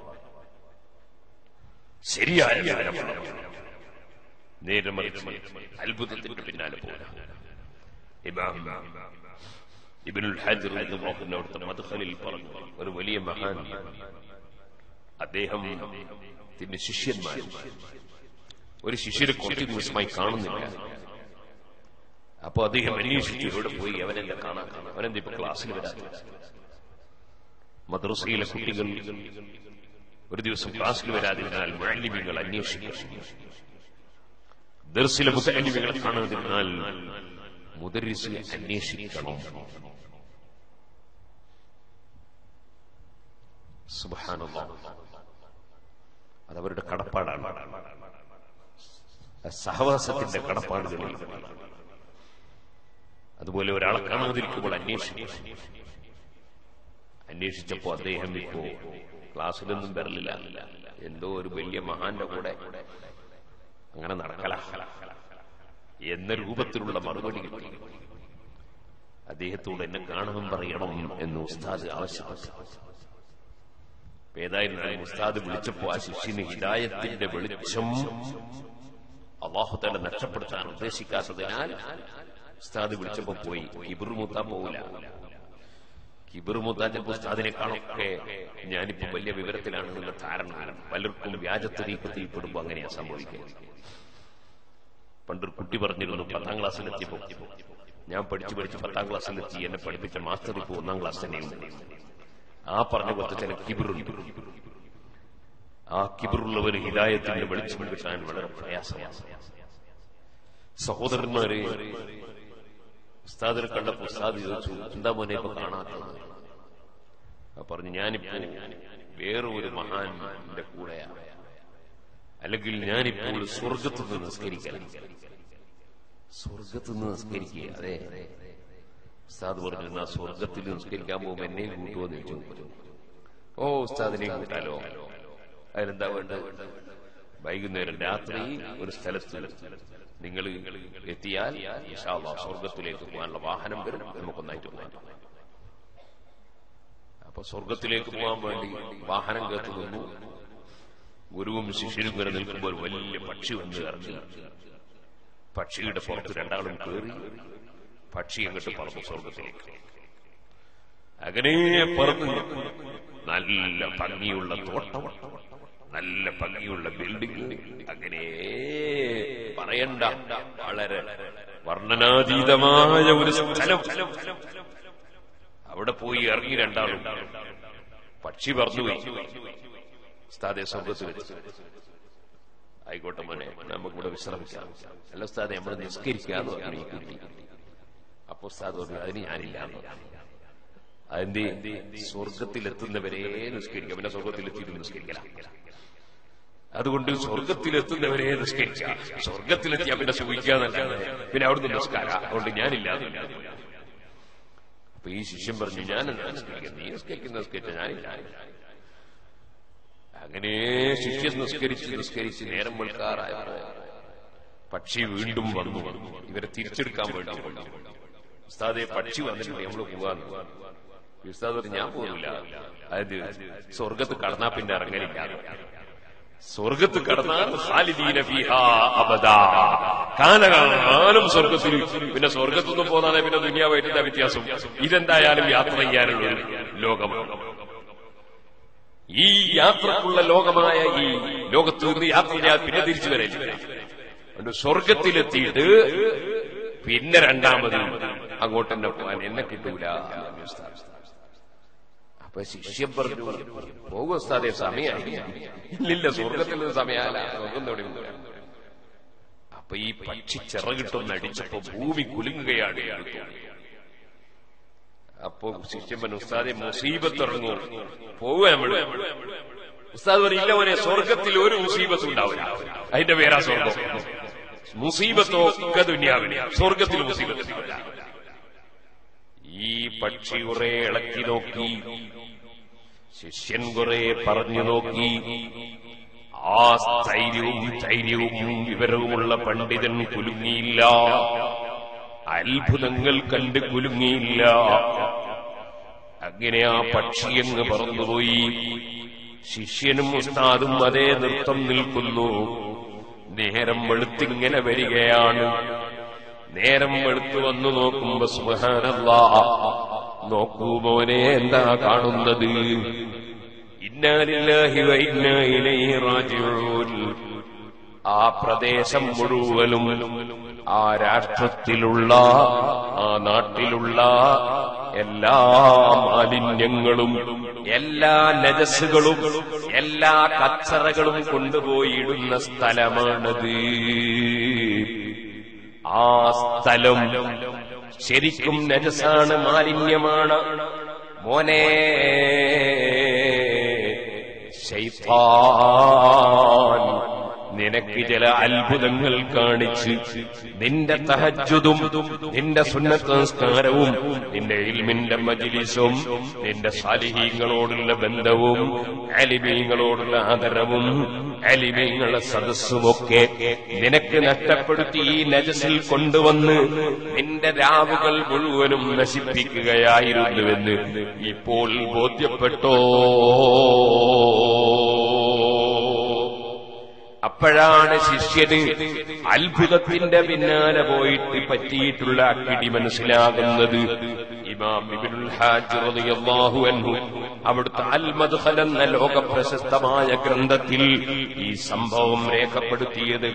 S1: ശരിയായ വിവരമുള്ളവർ നേരെ മറിച്ച് അത്ഭുതത്തിന്റെ പിന്നാലെ പോരാ ഇമാം ഇബിനുൽ ഹാജർ എന്ന് നോക്കുന്ന അവിടുത്തെ മധുഖലിൽ പറഞ്ഞു ഒരു വലിയ മഹാൻ അദ്ദേഹം പിന്നെ ശിഷ്യന്മാർ ഒരു ശിഷ്യരെ കുറച്ച് ദിവസമായി കാണുന്നില്ല അപ്പൊ അദ്ദേഹം അന്വേഷിച്ചു ഇവിടെ പോയി അവനെല്ലാം കാണാൻ അവനെന്താ ഇപ്പൊ ക്ലാസ്സിൽ വരാത്ത മദ്രസയിലെ കുട്ടികൾ ഒരു ദിവസം ക്ലാസ്സിൽ വരാതിരുന്നാൽ മുഴലിമികൾ അന്വേഷിക്കും ദർസിലെ മുത്തലിമികളെ കാണാതിരുന്നാൽ മുദരിസിനെ അന്വേഷിക്കണം സുബാനുള്ള അതവരുടെ കടപ്പാടാണ് സഹവാസത്തിന്റെ കടപ്പാടുകളിൽ അതുപോലെ ഒരാളെ കാണാതിരിക്കുമ്പോൾ അന്വേഷിക്കും അന്വേഷിച്ചപ്പോ അദ്ദേഹം ഇപ്പോ ക്ലാസ്സിലൊന്നും വരലില്ല എന്തോ ഒരു വലിയ മഹാന്റെ കൂടെ അങ്ങനെ നടക്കല എന്ന രൂപത്തിലുള്ള മറുപടി കിട്ടി അദ്ദേഹത്തോട് എന്നെ കാണണം പറയണം എന്ന് ഉസ്താദ് ആവശ്യപ്പെട്ടു ഏതായിരുന്നാലും ഉസ്താദ് വിളിച്ചപ്പോ ആ ശിഷ്യന് ഹിദായത്തിന്റെ വെളിച്ചം അള്ളാഹുത്തല നഷ്ടപ്പെടുത്താൻ ഉദ്ദേശിക്കാത്തതിനാൽ ഉസ്താദ് വിളിച്ചപ്പോ പോയി കിബിറുമൂത്താൻ പോകില്ല കിബിറുമൂത്താൻ ചിലപ്പോൾ ഉസ്താദിനേക്കാളൊക്കെ ഞാനിപ്പോ വലിയ വിവരത്തിലാണ് എന്നുള്ള ധാരണ പലർക്കും വ്യാജത്തരീക്കത്തിൽ പെടുമ്പോ അങ്ങനെയാ സംഭവിക്കുന്നത് പണ്ടൊരു കുട്ടി പറഞ്ഞിരുന്നു പത്താം ക്ലാസ്സിലെത്തിയപ്പോ ഞാൻ പഠിച്ചു പഠിച്ച് പത്താം ക്ലാസ്സിലെത്തി എന്നെ പഠിപ്പിച്ച മാസ്റ്റർ ഇപ്പോ ഒന്നാം ക്ലാസ് തന്നെയുണ്ട് ആ പറഞ്ഞ പോലത്തെ ചില കിബിറുണ്ട് ആ കിബിറുള്ളവര് ഹിദായത്തിന്റെ വെളിച്ചം കിട്ടാൻ വളരെ പ്രയാസമാണ് സഹോദരന്മാരെ ഉസ്താദിനെ കണ്ടപ്പോ ഉസ്താദ് ചോദിച്ചു എന്താ മോനെ ഇപ്പൊ കാണാത്തത് പറഞ്ഞു ഞാനിപ്പോ വേറെ ഒരു മഹാന്റെ കൂടെയാണ് അല്ലെങ്കിൽ ഞാനിപ്പോൾ സ്വർഗത്തു നിന്ന് നിസ്കരിക്കല സ്വർഗത്തു നിന്ന് നിസ്കരിക്കുക അതെ ഉസ്താദ് പറഞ്ഞിരുന്ന സ്വർഗത്തിൽ നിസ്കരിക്കാൻ പോകുമ്പോ എന്നെയും കൂട്ടുമെന്ന് ചോദിച്ചു ഓ ഉസ്താദിനെയും കൂട്ടാലോ അതിനെന്താ വേണ്ടത് വൈകുന്നേരം രാത്രി ഒരു സ്ഥലത്ത് നിങ്ങൾ എത്തിയാൽ ഇൻഷാല്ലാ സ്വർഗത്തിലേക്ക് പോകാനുള്ള വാഹനം വരും നമുക്കൊന്നായിട്ട് പോകാൻ അപ്പൊ സ്വർഗത്തിലേക്ക് പോകാൻ വേണ്ടി വാഹനം കേത്തു നിന്നു ഗുരുവും ശിഷ്യനും വരെ നിൽക്കുമ്പോൾ വലിയ പക്ഷി വന്ന് ഇറങ്ങി പക്ഷിയുടെ പുറത്ത് രണ്ടാളും കയറി പക്ഷി അങ്ങോട്ട് പറന്നു സ്വർഗത്തിലേക്ക് അങ്ങനെ പറന്ന് നല്ല ഭംഗിയുള്ള തോട്ടം നല്ല ഭംഗിയുള്ള ബിൽഡിംഗ് അങ്ങനെ പറയണ്ട വളരെ വർണ്ണനാതീതമായ ഒരു സ്ഥലം അവിടെ പോയി ഇറങ്ങി രണ്ടാളും പക്ഷി പറന്നുപോയി ഉസ്താദെ സ്വർഗത്തിൽ ആയിക്കോട്ടെ മോനെ നമുക്കിവിടെ വിശ്രമിക്കാം അല്ല ഉസ്താദെ നമ്മൾ നിസ്കരിക്കാന്ന് പറഞ്ഞു ഈ കുട്ടി അപ്പൊ ഉസ്താദ് പറഞ്ഞു അതിന് ഞാനില്ല എന്ന് പറഞ്ഞു. അതിന്റെ സ്വർഗത്തിലെത്തുന്നവരെ നിസ്കരിക്കാം പിന്നെ സ്വർഗത്തിലെത്തിയിട്ട് നിസ്കരിക്കല അതുകൊണ്ട് സ്വർഗത്തിലെത്തുന്നവരെ നിസ്കരിക്കുക സ്വർഗത്തിലെത്തിയാ പിന്നെ സുഖിക്കാന്നല്ലാതെ പിന്നെ അവിടുന്ന് നിസ്കാര അതുകൊണ്ട് ഞാനില്ല അപ്പൊ ഈ ശിഷ്യൻ പറഞ്ഞു ഞാൻ എന്താ നിസ്കരിക്കുന്നത് നീ നിസ്കരിക്കുന്ന നിസ്കരിച്ച ഞാനില്ല അങ്ങനെ ശിഷ്യൻ നിസ്കരിച്ച് നിസ്കരിച്ച് നേരം വെളുക്കാറായപ്പോ പക്ഷി വീണ്ടും വന്നു ഇവരെ തിരിച്ചെടുക്കാൻ വേണ്ടി വന്നു. ഉസ്താദെ പക്ഷി വന്നിട്ടുണ്ട് നമ്മൾ പോവാന്ന് ഉസ്താദ് പറഞ്ഞു ഞാൻ പോകില്ല അതായത് സ്വർഗത്ത് കടന്നാ പിന്നെ ഇറങ്ങലില്ല സ്വർഗത്ത് കടന്നാൽ ഖാലിദീന ഫീഹാ അബദാ കാലകാലം സ്വർഗത്തിൽ പിന്നെ സ്വർഗത്തൊന്നും പോകാതെ പിന്നെ ദുനിയാവായിട്ട് എന്താ വ്യത്യാസം ഇതെന്തായാലും യാത്ര ചെയ്യാനുള്ള ഒരു ലോകമാണ് ഈ യാത്രക്കുള്ള ലോകമായ ഈ ലോകത്ത് നിന്ന് യാത്ര ചെയ്യാൻ പിന്നെ തിരിച്ചു വരില്ല അതുകൊണ്ട് സ്വർഗത്തിലെത്തിയിട്ട് പിന്നെ രണ്ടാമത് അങ്ങോട്ട് തന്നെ പോകാൻ എന്നെ കിട്ടൂല എന്ന് ഉസ്താദ്. അപ്പൊ ശിഷ്യം പറഞ്ഞു പോകും ഉസ്താദെ സമയമായി ഇല്ലില്ല സ്വർഗത്തിൽ നിന്ന് സമയമല്ല സ്വർഗം തുടങ്ങി അപ്പൊ ഈ പക്ഷി ചിറകിട്ടൊന്ന് അടിച്ചപ്പോ ഭൂമി കുലുങ്ങുകയാണ് ഇയാൾക്ക് അപ്പോ ശിഷ്യൻ ഉസ്താദെ മുസീബത്ത് ഇറങ്ങൂ പോവുക നമ്മള് ഉസ്താദ് പറയില്ല മോനെ സ്വർഗത്തിൽ ഒരു മുസീബത്തും ഉണ്ടാവില്ല അതിന്റെ പേരാ സ്വർഗം മുസീബത്തോ ഒക്കെ ദുന്യാവിന് സ്വർഗത്തിൽ മുസീബത്ത് ഉണ്ടാവില്ല ഈ പക്ഷി കുറെ ഇളക്കി നോക്കി ശിഷ്യൻ കുറെ പറഞ്ഞു നോക്കി ആ സ്ഥൈര്യവും ധൈര്യവും വിവരവുമുള്ള പണ്ഡിതൻ കുലുങ്ങിയില്ല അത്ഭുതങ്ങൾ കണ്ട് കുലുങ്ങിയില്ല അങ്ങനെ ആ പക്ഷിയങ്ങ് പറന്നുപോയി ശിഷ്യനും ഉസ്താദും അതേ നൃത്തം നിൽക്കുന്നു നേരം വെളുത്തിങ്ങനെ വരികയാണ് നേരം വെളുത്തു വന്നു നോക്കുമ്പോ സുബഹാനല്ലാ നോക്കൂ മോനെ എന്താ കാണുന്നത് ഇന്നാലില്ലാഹി വ ഇന്നാ ഇലൈഹി റാജിഊൻ ആ പ്രദേശം മുഴുവനും ആ രാഷ്ട്രത്തിലുള്ള ആ നാട്ടിലുള്ള എല്ലാ മാലിന്യങ്ങളും എല്ലാ നജസ്സുകളും എല്ലാ കച്ചറകളും കൊണ്ടുപോയിടുന്ന സ്ഥലമാണത് ആ സ്ഥലം ശരിക്കും നജസാണ് മാലിന്യമാണ് മോനെ ശൈത്താൻ നിനക്ക് ചില അത്ഭുതങ്ങൾ കാണിച്ച് നിന്റെ തഹജുദും നിന്റെ സുന്നത്ത് സംസ്കാരവും നിന്റെ ഇൽമിന്റെ മജിലിസും നിന്റെ സാലിഹീങ്ങളോടുള്ള ബന്ധവും അലിമീങ്ങളോടുള്ള ആദരവും അലിമീങ്ങളെ സദസ്സുമൊക്കെ നിനക്ക് നഷ്ടപ്പെടുത്തി ഈ നജസിൽ കൊണ്ടുവന്ന് നിന്റെ രാവുകൾ മുഴുവനും നശിപ്പിക്കുകയായിരുന്നുവെന്ന് ഇപ്പോൾ ബോധ്യപ്പെട്ടോ അപ്പോഴാണ് ശിഷ്യന് അത്ഭുതത്തിന്റെ പിന്നാലെ പോയിട്ട് പറ്റിയിട്ടുള്ള അക്കിടി മനസ്സിലാകുന്നത് ഇമാം ഇബ്നുൽ ഹാജ് റളിയല്ലാഹു അൻഹു അവിടുത്തെ അൽ മദ്ഖൽ എന്ന ലോക പ്രശസ്തമായ ഗ്രന്ഥത്തിൽ ഈ സംഭവം രേഖപ്പെടുത്തിയത്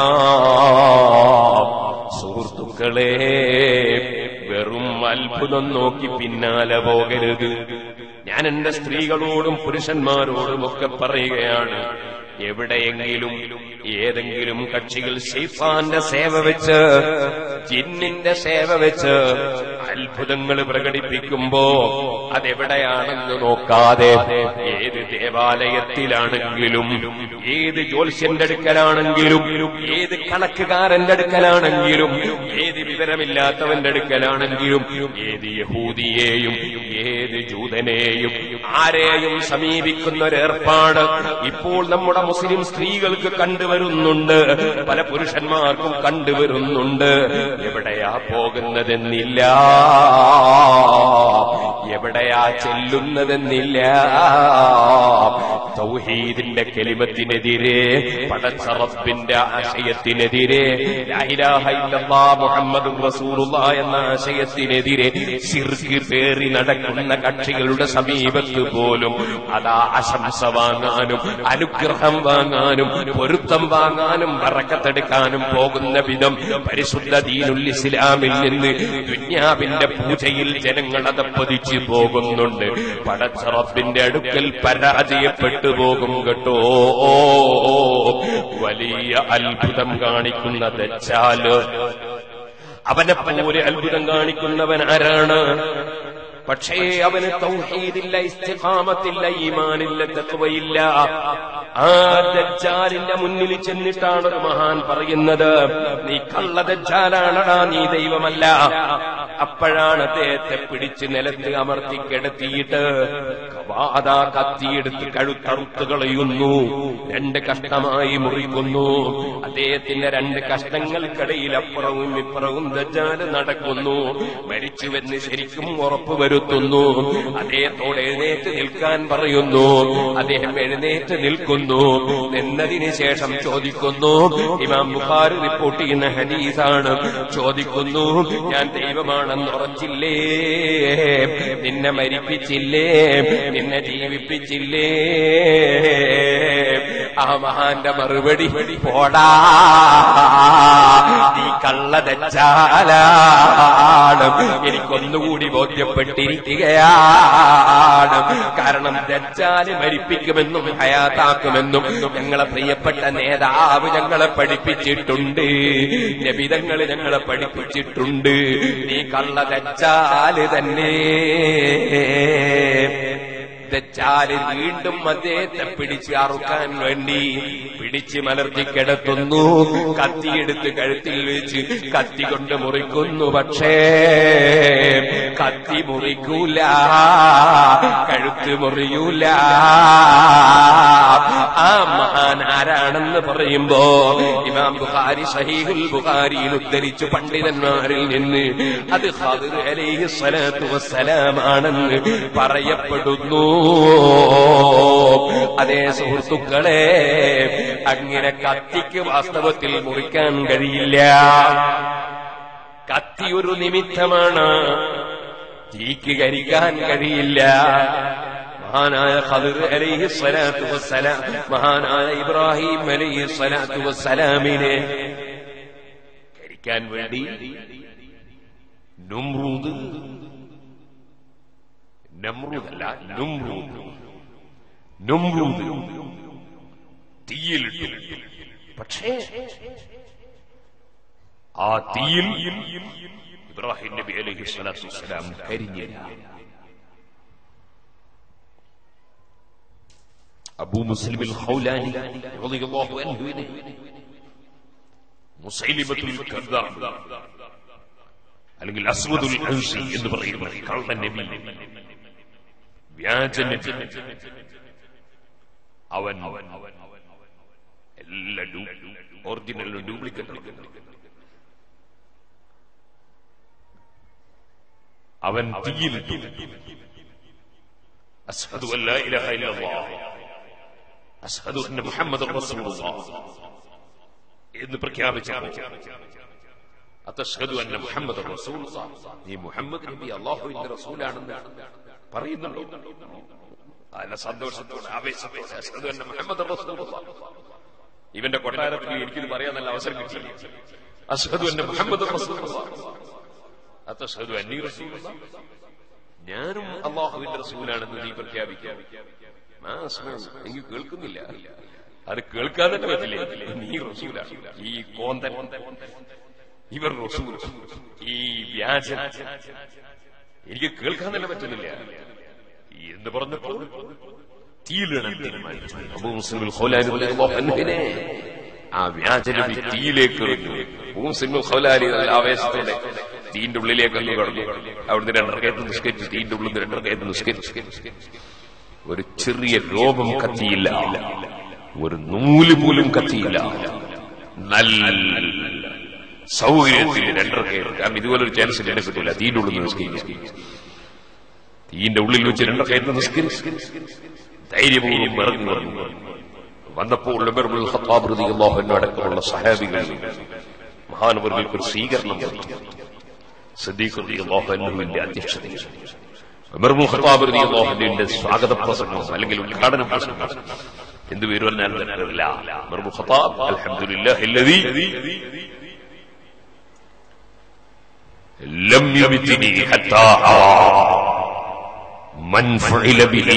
S1: കാണാം സുഹൃത്തുക്കളെ വെറും അത്ഭുതം നോക്കി പിന്നാലെ പോകരുത് ഞാൻ എന്റെ സ്ത്രീകളോടും പുരുഷന്മാരോടും ഒക്കെ പറയുകയാണ് എവിടെയെങ്കിലും ഏതെങ്കിലും കക്ഷികൾ ഷെയ്ഫാന്റെ സേവ വെച്ച് ജിന്നിന്റെ സേവ വെച്ച് അത്ഭുതങ്ങൾ പ്രകടിപ്പിക്കുമ്പോ അതെവിടെയാണെന്ന് നോക്കാതെ ഏത് ദേവാലയത്തിലാണെങ്കിലും ഏത് ജ്യോത്സ്യന്റെ അടുക്കലാണെങ്കിലും ഏത് കണക്കുകാരന്റെ അടുക്കലാണെങ്കിലും ഏത് വിവരമില്ലാത്തവന്റെ അടുക്കലാണെങ്കിലും ഏത് യഹൂദിയെയും ഏത് ജൂതനെയും ആരെയും സമീപിക്കുന്ന ഒരു ഏർപ്പാട് ഇപ്പോൾ നമ്മുടെ മുസ്ലിം സ്ത്രീകൾക്ക് കണ്ടുവരുന്നുണ്ട് പല പുരുഷന്മാർക്കും കണ്ടുവരുന്നുണ്ട് എവിടെയാ പോകുന്നതെന്നില്ല എവിടെയാ ചെല്ലുന്നതെന്നില്ല തൗഹീദിന്റെ കെലിമത്തിനെതിരെ പടച്ചറപ്പിന്റെ ആശയത്തിനെതിരെ ലാ ഇലാഹ ഇല്ലല്ലാഹ് മുഹമ്മദുർ റസൂലുള്ളാഹ് എന്ന ആശയത്തിനെതിരെ ശിർക്ക് പേറി നടക്കുന്ന കക്ഷികളുടെ സമീപത്ത് പോലും അതാ ആശംസ വാങ്ങാനും അനുഗ്രഹം വാങ്ങാനും പൊരുത്തം വാങ്ങാനും വറക്കത്തെടുക്കാനും പോകുന്ന വിധം പരിശുദ്ധ ദീനുൽ ഇസ്ലാമിൽ നിന്ന് ദുന്യാവിന്റെ പൂജയിൽ ജനങ്ങൾ അതപ്പതിച്ചു പോകുന്നുണ്ട് പടച്ചറപ്പിന്റെ അടുക്കൽ പരാജയപ്പെട്ടു പോകും കേട്ടോ വലിയ അത്ഭുതം കാണിക്കുന്ന ദച്ചാല് അവനെ പോലെ അത്ഭുതം കാണിക്കുന്നവൻ ആരാണ് പക്ഷേ അവന് തൗഹീദില്ല ഇസ്തിഖാമത്തില്ല ഈമാനില്ല തത്വയില്ല ആ ദജ്ജാലിന്റെ മുന്നിൽ ചെന്നിട്ടാണ് ഒരു മഹാൻ പറയുന്നത് നീ കള്ള ദജ്ജാലാണടാ നീ ദൈവമല്ല അപ്പോഴാണ് അദ്ദേഹത്തെ പിടിച്ച് നിലത്ത് അമർത്തി കിടത്തിയിട്ട് കവാതാ കത്തിയെടുത്ത് കഴുത്തറുത്ത് കളയുന്നു രണ്ട് കഷ്ടമായി മുറിക്കുന്നു അദ്ദേഹത്തിന്റെ രണ്ട് കഷ്ടങ്ങൾക്കിടയിൽ അപ്പുറവും ഇപ്പുറവും ദജ്ജാല് നടക്കുന്നു മരിച്ചുവെന്ന് ശരിക്കും ഉറപ്പ് വരുത്തുന്നു അദ്ദേഹത്തോട് എഴുന്നേറ്റ് നിൽക്കാൻ പറയുന്നു അദ്ദേഹം എഴുന്നേറ്റ് നിൽക്കുന്നു എന്നതിന് ശേഷം ചോദിക്കുന്നു ഇമാം ബുഖാരി റിപ്പോർട്ട് ചെയ്യുന്ന ഹദീസാണ് ചോദിക്കുന്നു ഞാൻ ദൈവമാണെന്ന് ഉറച്ചില്ലേ നിന്നെ മരിപ്പിച്ചില്ലേ നിന്നെ ജീവിപ്പിച്ചില്ലേ ആ മഹാന്റെ മറുപടി പോടാ നീ കള്ളതച്ചാലാണ് എനിക്കൊന്നുകൂടി ബോധ്യപ്പെട്ടിരിക്കുകയാണ് കാരണം ദച്ചാല് മരിപ്പിക്കുമെന്നും ഹയാത്താക്കുമെന്നും ഞങ്ങളെ പ്രിയപ്പെട്ട നേതാവ് ഞങ്ങളെ പഠിപ്പിച്ചിട്ടുണ്ട് നബിതങ്ങൾ ഞങ്ങളെ പഠിപ്പിച്ചിട്ടുണ്ട് നീ കള്ളതച്ചാല് തന്നെ ദച്ചാല് വീണ്ടും അദ്ദേഹത്തെ പിടിച്ച് അറുക്കാൻ വേണ്ടി പിടിച്ച് മലർത്തി കിടത്തുന്നു കത്തിയെടുത്ത് കഴുത്തിൽ വെച്ച് കത്തി കൊണ്ട് മുറിക്കുന്നു പക്ഷേ കത്തി മുറിക്കൂല കഴുത്ത് മുറിയൂല ആ മഹാൻ ആരാണെന്ന് പറയുമ്പോ ഇമാം ബുഖാരി സഹീഹുൽ ബുഖാരിയിൽ ഉദ്ധരിച്ചു പണ്ഡിതന്മാരിൽ നിന്ന് അത് ഖദർ അലൈഹി സ്വലാത്തു വസ്സലാമാണെന്ന് പറയപ്പെടുന്നു അതേ സുഹൃത്തുക്കളെ അങ്ങനെ കത്തിക്ക് വാസ്തവത്തിൽ മുറിക്കാൻ കഴിയില്ല കത്തി ഒരു നിമിത്തമാണ് തീക്ക് കരിക്കാൻ കഴിയില്ല മഹാനായ ഖദർ അലൈഹി സ്വലാത്തു വസ്സലാം മഹാനായ ഇബ്രാഹിം അലൈഹി സ്വലാത്തു വസ്സലാമിനെ കരിക്കാൻ വേണ്ടി നുംറൂദ് നമ്രൂദല്ല നുംറൂദ് നുംറൂദ് തീയിലിട്ടു പക്ഷേ ആ തീയിൽ ഇബ്രാഹിം നബി അലൈഹി സ്വലാത്തു വസ്സലാം കരിഞ്ഞില്ല അബൂ മുസ്ലിം ഖൗലാനി റളിയല്ലാഹു അൻഹുവിനെ മുസൈലിമത്തുൽ കദ്ദാബ് അല്ലെങ്കിൽ അസ്വദുൽ അൻസി എന്ന് പറയുന്ന കള്ളൻ നബി വ്യാജ നബി അവൻ എല്ലാ ഒറിജിനലും ഡ്യൂപ്ലിക്കേറ്റ് അവൻ തീയിലിട്ടു അസ്ഹദു അല്ലാ ഇലാഹ ഇല്ലല്ലാഹ് അസ്ഹദു അന്ന മുഹമ്മദ് റസൂലുള്ളാഹ് എന്ന് പ്രഖ്യാപിച്ചപ്പോൾ അതഷ്ഹദു അന്ന മുഹമ്മദ് റസൂലുള്ളാഹ് നീ മുഹമ്മദ് നബി അല്ലാഹുവിന്റെ റസൂലാണെന്ന് പറയുന്നുണ്ടോ അല്ല സന്തോഷത്തോടെ ആവേശത്തോടെ അഷ്ഹദു അന്ന മുഹമ്മദ് റസൂലുള്ളാഹ് ഇവന്റെ കൊട്ടാരത്തിൽ എനിക്കിത് പറയാൻ നല്ല അവസരം കിട്ടി അഷ്ഹദു അന്ന മുഹമ്മദ് റസൂലുള്ളാഹ് അതഷ്ഹദു അന്നി റസൂലുള്ളാഹ് ഞാനും അള്ളാഹുവിന്റെ റസൂലാണെന്ന് നീ പ്രഖ്യാപിക്കാം എനിക്ക് കേൾക്കുന്നില്ല അത് കേൾക്കാൻ തന്നെ പറ്റില്ലേ നീ റസൂലാണ് ഈ കോന്തൻ ഇവർ റസൂൽ ഈ വ്യാജൻ എനിക്ക് കേൾക്കാൻ തന്നെ പറ്റുന്നില്ല എന്ന് പറഞ്ഞപ്പോൾ തീയിലിടാൻ തീരുമാനിച്ചു അബൂ മുസ്ലിം ഖൗലാനി റളിയല്ലാഹു അൻഹുവിനെ ആ വ്യാജനബി തീയിലേക്ക് എറിഞ്ഞു അബൂ മുസ്ലിം ഖൗലാനി നല്ല ആവേശത്തോടെ തീന്റെ ഉള്ളിലേക്ക് അങ്ങ് കടന്നു അവിടുന്ന് രണ്ടരക്കയത്ത് നിസ്കരിച്ചു തീന്റെ ഉള്ളിൽ നിന്ന് രണ്ടരക്കയത്ത് നിസ്കരിച്ചു ഒരു ചെറിയ രോമം കത്തിയില്ല ഒരു നൂല് പോലും കത്തിയില്ല നല്ല സൗകര്യത്തിൽ രണ്ടരക്കയത്ത് കാരണം ഇതുപോലെ ഒരു ചാൻസ് എന്നെ കിട്ടില്ല തീന്റെ ഉള്ളിൽ നിസ്കരിക്കും തീന്റെ ഉള്ളിൽ വെച്ച് രണ്ടരക്കയത്ത് നിസ്കരിച്ചു ധൈര്യപൂർവ്വം ഇറങ്ങി വന്നു വന്നപ്പോൾ ഉമർബുൽ ഖത്താബ് റളിയല്ലാഹു അൻഹു അടക്കമുള്ള സഹാബികൾ മഹാനവർക്ക് ഒരു സ്വീകരണം കൊടുത്തു സദീഖ് റളിയല്ലാഹു അൻഹുവിന്റെ അധ്യക്ഷതയിൽ ഉമർബുൽ ഖത്താബ് റളിയല്ലാഹു അൻഹുവിന്റെ സ്വാഗത പ്രസംഗം അല്ലെങ്കിൽ ഉദ്ഘാടന പ്രസംഗം എന്ത് പേര് പറഞ്ഞാൽ അറിയില്ല ഉമർബുൽ ഖത്താബ് അൽഹംദുലില്ലാഹി الذي لم يبتني حتى أرى من فعل به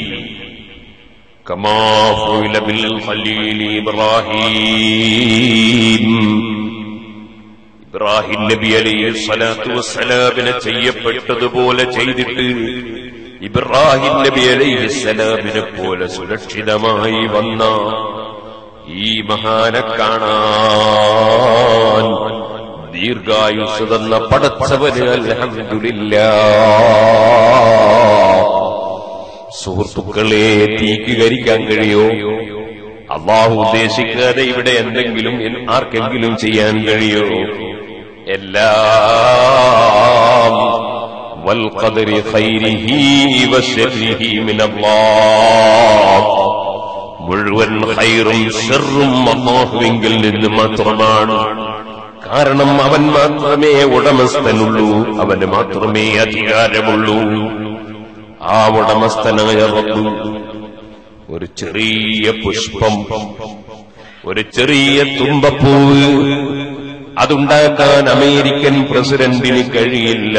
S1: كما فعل بالخليل إبراهيم ഇബ്രാഹിം നബി അലൈഹി സ്വലാത്തു വസ്സലാമിനെ ചെയ്യപ്പെട്ടതുപോലെ ചെയ്തിട്ട് ഇബ്രാഹിം നബി അലൈഹി സ്വലാമിനെ പോലെ സുരക്ഷിതമായി വന്ന ഈ മഹാനെ കാണാൻ ദീർഘായുസ് തന്ന പടച്ചവന് അൽഹംദുലില്ലാ സുഹൃത്തുക്കളെ തീക്കുകരിക്കാൻ കഴിയോ അള്ളാഹു ഉദ്ദേശിക്കാതെ ഇവിടെ എന്തെങ്കിലും എൻ- ആർക്കെങ്കിലും ചെയ്യാൻ കഴിയോ എല്ലാം والقدر خيره وشره من الله മുഴുവൻ ഖൈറും ഷെറും അള്ളാഹുവിങ്കിൽ നിന്ന് മാത്രമാണ് കാരണം അവൻ മാത്രമേ ഉടമസ്ഥനുള്ളൂ അവന് മാത്രമേ അധികാരമുള്ളൂ ആ ഉടമസ്ഥനായ റബ്ബ് ഒരു ചെറിയ പുഷ്പം ഒരു ചെറിയ തുമ്പപ്പൂവ് അതുണ്ടാക്കാൻ അമേരിക്കൻ പ്രസിഡന്റിന് കഴിയില്ല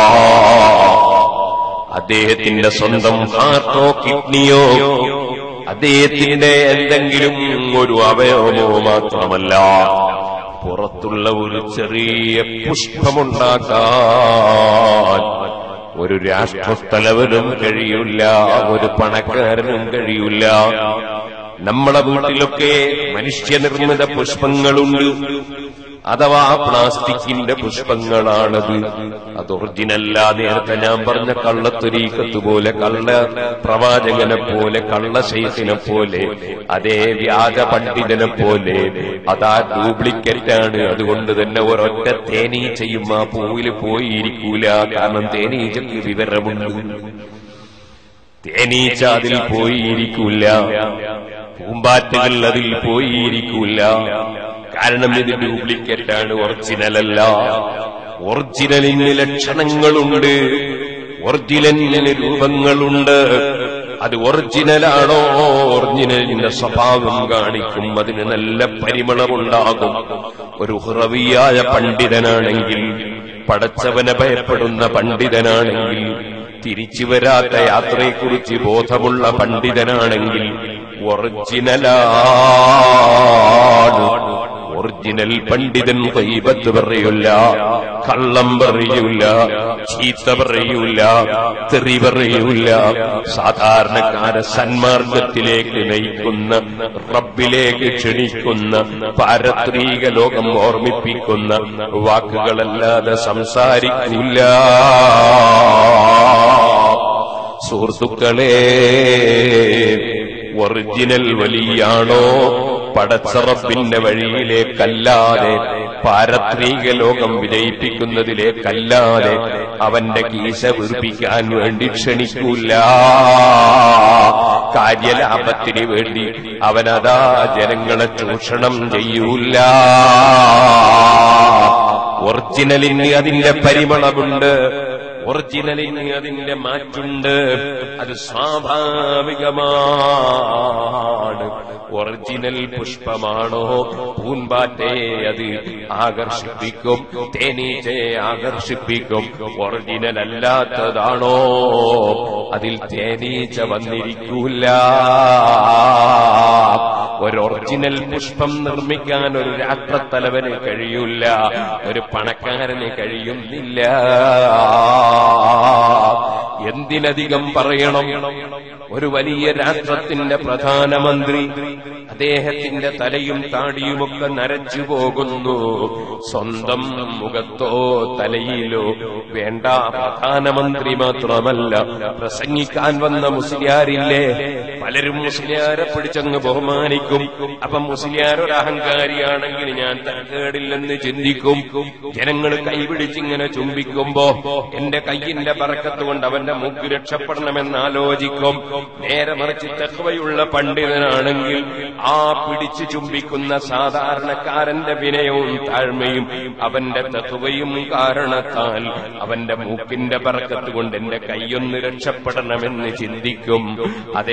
S1: അദ്ദേഹത്തിന്റെ സ്വന്തം ഹാർട്ടോ കിഡ്നിയോ അദ്ദേഹത്തിന്റെ എന്തെങ്കിലും ഒരു അവയവമോ മാത്രമല്ല പുറത്തുള്ള ഒരു ചെറിയ പുഷ്പമുണ്ടാക്കാൻ ഒരു രാഷ്ട്രത്തലവനും കഴിയില്ല ഒരു പണക്കാരനും കഴിയില്ല നമ്മളെ വീട്ടിലൊക്കെ മനുഷ്യനിർമ്മിത പുഷ്പങ്ങളുണ്ട് അഥവാ പ്ലാസ്റ്റിക്കിന്റെ പുഷ്പങ്ങളാണത് അത് ഒറിജിനല്ല നേരത്തെ ഞാൻ പറഞ്ഞ കള്ളത്തൊരീക്കത്ത് പോലെ കള്ള പ്രവാചകനെ പോലെ കള്ള ശൈഖിനെ പോലെ അതേ വ്യാജ പണ്ഡിതനെ പോലെ അതാ ഡ്യൂപ്ലിക്കേറ്റാണ് അതുകൊണ്ട് തന്നെ ഒരൊറ്റ തേനീച്ചയും ആ പൂവിൽ പോയിരിക്കൂല കാരണം തേനീച്ചക്ക് വിവരമുണ്ട് തേനീച്ച അതിൽ പോയിരിക്കൂല പൂമ്പാറ്റകൾ അതിൽ പോയിരിക്കൂല കാരണം ഇത് ഡ്യൂപ്ലിക്കേറ്റ് ആണ് ഒറിജിനൽ അല്ല ഒറിജിനലിന് ലക്ഷണങ്ങളുണ്ട് ഒറിജിനലിന് രൂപങ്ങളുണ്ട് അത് ഒറിജിനലാണോ ഒറിജിനലിന്റെ സ്വഭാവം കാണിക്കും അതിന് നല്ല പരിമളമുണ്ടാകും ഒരു ഹുറവിയായ പണ്ഡിതനാണെങ്കിൽ പടച്ചവനെ ഭയപ്പെടുന്ന പണ്ഡിതനാണെങ്കിൽ തിരിച്ചു വരാത്ത യാത്രയെക്കുറിച്ച് ബോധമുള്ള പണ്ഡിതനാണെങ്കിൽ ഒറിജിനലാണ് ഒറിജിനൽ പണ്ഡിതൻ കൈബത്ത് പറയൂല കള്ളം പറയൂല ചീത്ത പറയൂല തെറി പറയൂല സാധാരണക്കാരെ സന്മാർഗത്തിലേക്ക് നയിക്കുന്ന റബ്ബിലേക്ക് ക്ഷണിക്കുന്ന പാരത്രീക ലോകം ഓർമ്മിപ്പിക്കുന്ന വാക്കുകളല്ലാതെ സംസാരിക്കൂല സുഹൃത്തുക്കളെ ഒറിജിനൽ വലിയാണോ പടച്ചറപ്പിന്റെ വഴിയിലേക്കല്ലാതെ പാരത്രീക ലോകം വിജയിപ്പിക്കുന്നതിലേക്കല്ലാതെ അവന്റെ കീശ വീർപ്പിക്കാൻ വേണ്ടി ക്ഷണിക്കൂല കാര്യലാഭത്തിന് വേണ്ടി അവനതാ ജനങ്ങളെ ചൂഷണം ചെയ്യൂല ഒറിജിനലിന് അതിന്റെ പരിമളമുണ്ട് ഒറിജിനലിന് അതിന്റെ മാറ്റുണ്ട് അത് സ്വാഭാവികമാണ് ഒറിജിനൽ പുഷ്പമാണോ പൂൻപാറ്റയെ അത് ആകർഷിപ്പിക്കും തേനീച്ചയെ ആകർഷിപ്പിക്കും ഒറിജിനൽ അല്ലാത്തതാണോ അതിൽ തേനീച്ച വന്നിരിക്കൂല ഒരു ഒറിജിനൽ പുഷ്പം നിർമ്മിക്കാൻ ഒരു രാഷ്ട്രത്തലവന് കഴിയൂല ഒരു പണക്കാരന് കഴിയുന്നില്ല എന്തിനധികം പറയണം ഒരു വലിയ രാഷ്ട്രത്തിന്റെ പ്രധാനമന്ത്രി അദ്ദേഹത്തിന്റെ തലയും താടിയുമൊക്കെ നരച്ചു പോകുന്നു സ്വന്തം മുഖത്തോ തലയിലോ വേണ്ട പ്രധാനമന്ത്രി മാത്രമല്ല പ്രസംഗിക്കാൻ വന്ന മുസ്ലിയാരില്ലേ പലരും മുസ്ലിയാരെ പിടിച്ചങ്ങ് ബഹുമാനിക്കും അപ്പം മുസ്ലിയാർ ഒരു അഹങ്കാരിയാണെങ്കിൽ ഞാൻ തരക്കേടില്ലെന്ന് ചിന്തിക്കും ജനങ്ങൾ കൈപിടിച്ചിങ്ങനെ ചുംബിക്കുമ്പോ എന്റെ കയ്യിന്റെ പറക്കത്ത് കൊണ്ട് അവന്റെ മുക്ക് രക്ഷപ്പെടണമെന്ന് ആലോചിക്കും നേരെ മറിച്ച് തെഹ്വയുള്ള പണ്ഡിതനാണെങ്കിൽ ആ പിടിച്ചു ചുംബിക്കുന്ന സാധാരണക്കാരന്റെ വിനയവും താഴ്മയും അവന്റെ തെഹ്വയും കാരണത്താൽ അവന്റെ മൂക്കിന്റെ പറക്കത്ത് കൊണ്ട് എന്റെ കൈയൊന്ന് രക്ഷപ്പെടണമെന്ന് ചിന്തിക്കും അതേ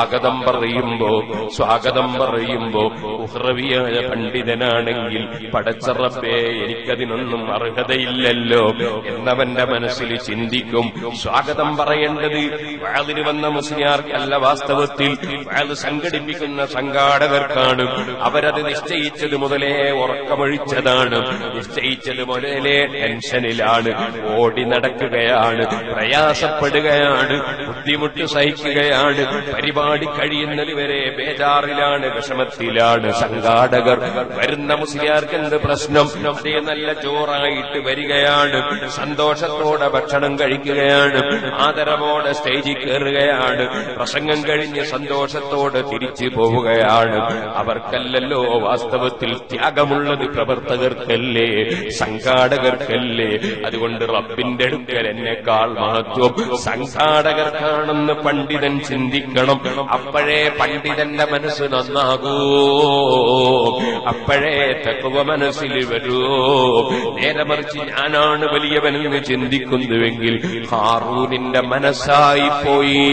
S1: സ്വാഗതം പറയുമ്പോ സ്വാഗതം പറയുമ്പോ ഉഹ്റവിയായ പണ്ഡിതനാണെങ്കിൽ പടച്ചറബേ എനിക്കതിനൊന്നും അർഹതയില്ലല്ലോ എന്നവന്റെ മനസ്സിൽ ചിന്തിക്കും സ്വാഗതം പറയേണ്ടത് വാതിന് വന്ന മുസ്ലിയാർക്കല്ല വാസ്തവത്തിൽ വാത് സംഘടിപ്പിക്കുന്ന സംഘാടകർക്കാണ് അവരത് നിശ്ചയിച്ചത് മുതലേ ഉറക്കമൊഴിച്ചതാണ് നിശ്ചയിച്ചത് മുതലേ ടെൻഷനിലാണ് ഓടി നടക്കുകയാണ് പ്രയാസപ്പെടുകയാണ് ബുദ്ധിമുട്ട് സഹിക്കുകയാണ് പരിപാടി കഴിയുന്നത് വരെ ബേജാറിലാണ് വിഷമത്തിലാണ് സംഘാടകർ വരുന്ന മുസ്ലിയാർക്ക് എന്ത് പ്രശ്നം അതേ നല്ല ചോറായിട്ട് വരികയാണ് സന്തോഷത്തോടെ ഭക്ഷണം കഴിക്കുകയാണ് ആദരവോടെ സ്റ്റേജിൽ കയറുകയാണ് പ്രസംഗം കഴിഞ്ഞ് സന്തോഷത്തോടെ തിരിച്ചു പോവുകയാണ് അവർക്കല്ലല്ലോ വാസ്തവത്തിൽ ത്യാഗമുള്ളത് പ്രവർത്തകർക്കല്ലേ സംഘാടകർക്കല്ലേ അതുകൊണ്ട് റബ്ബിന്റെ അടുക്കൽ എന്നെക്കാൾ മഹത്വം സംഘാടകർക്കാണെന്ന് പണ്ഡിതൻ ചിന്തിക്കണം അപ്പോഴേ പണ്ഡിതന്റെ മനസ്സ് നന്നാകൂ അപ്പോഴേ തക്കുവ മനസ്സിൽ വരൂ നേരെ മറിച്ച് ഞാനാണ് വലിയവനെന്ന് ചിന്തിക്കുന്നുവെങ്കിൽ ഹാറൂനിന്റെ മനസ്സായി പോയി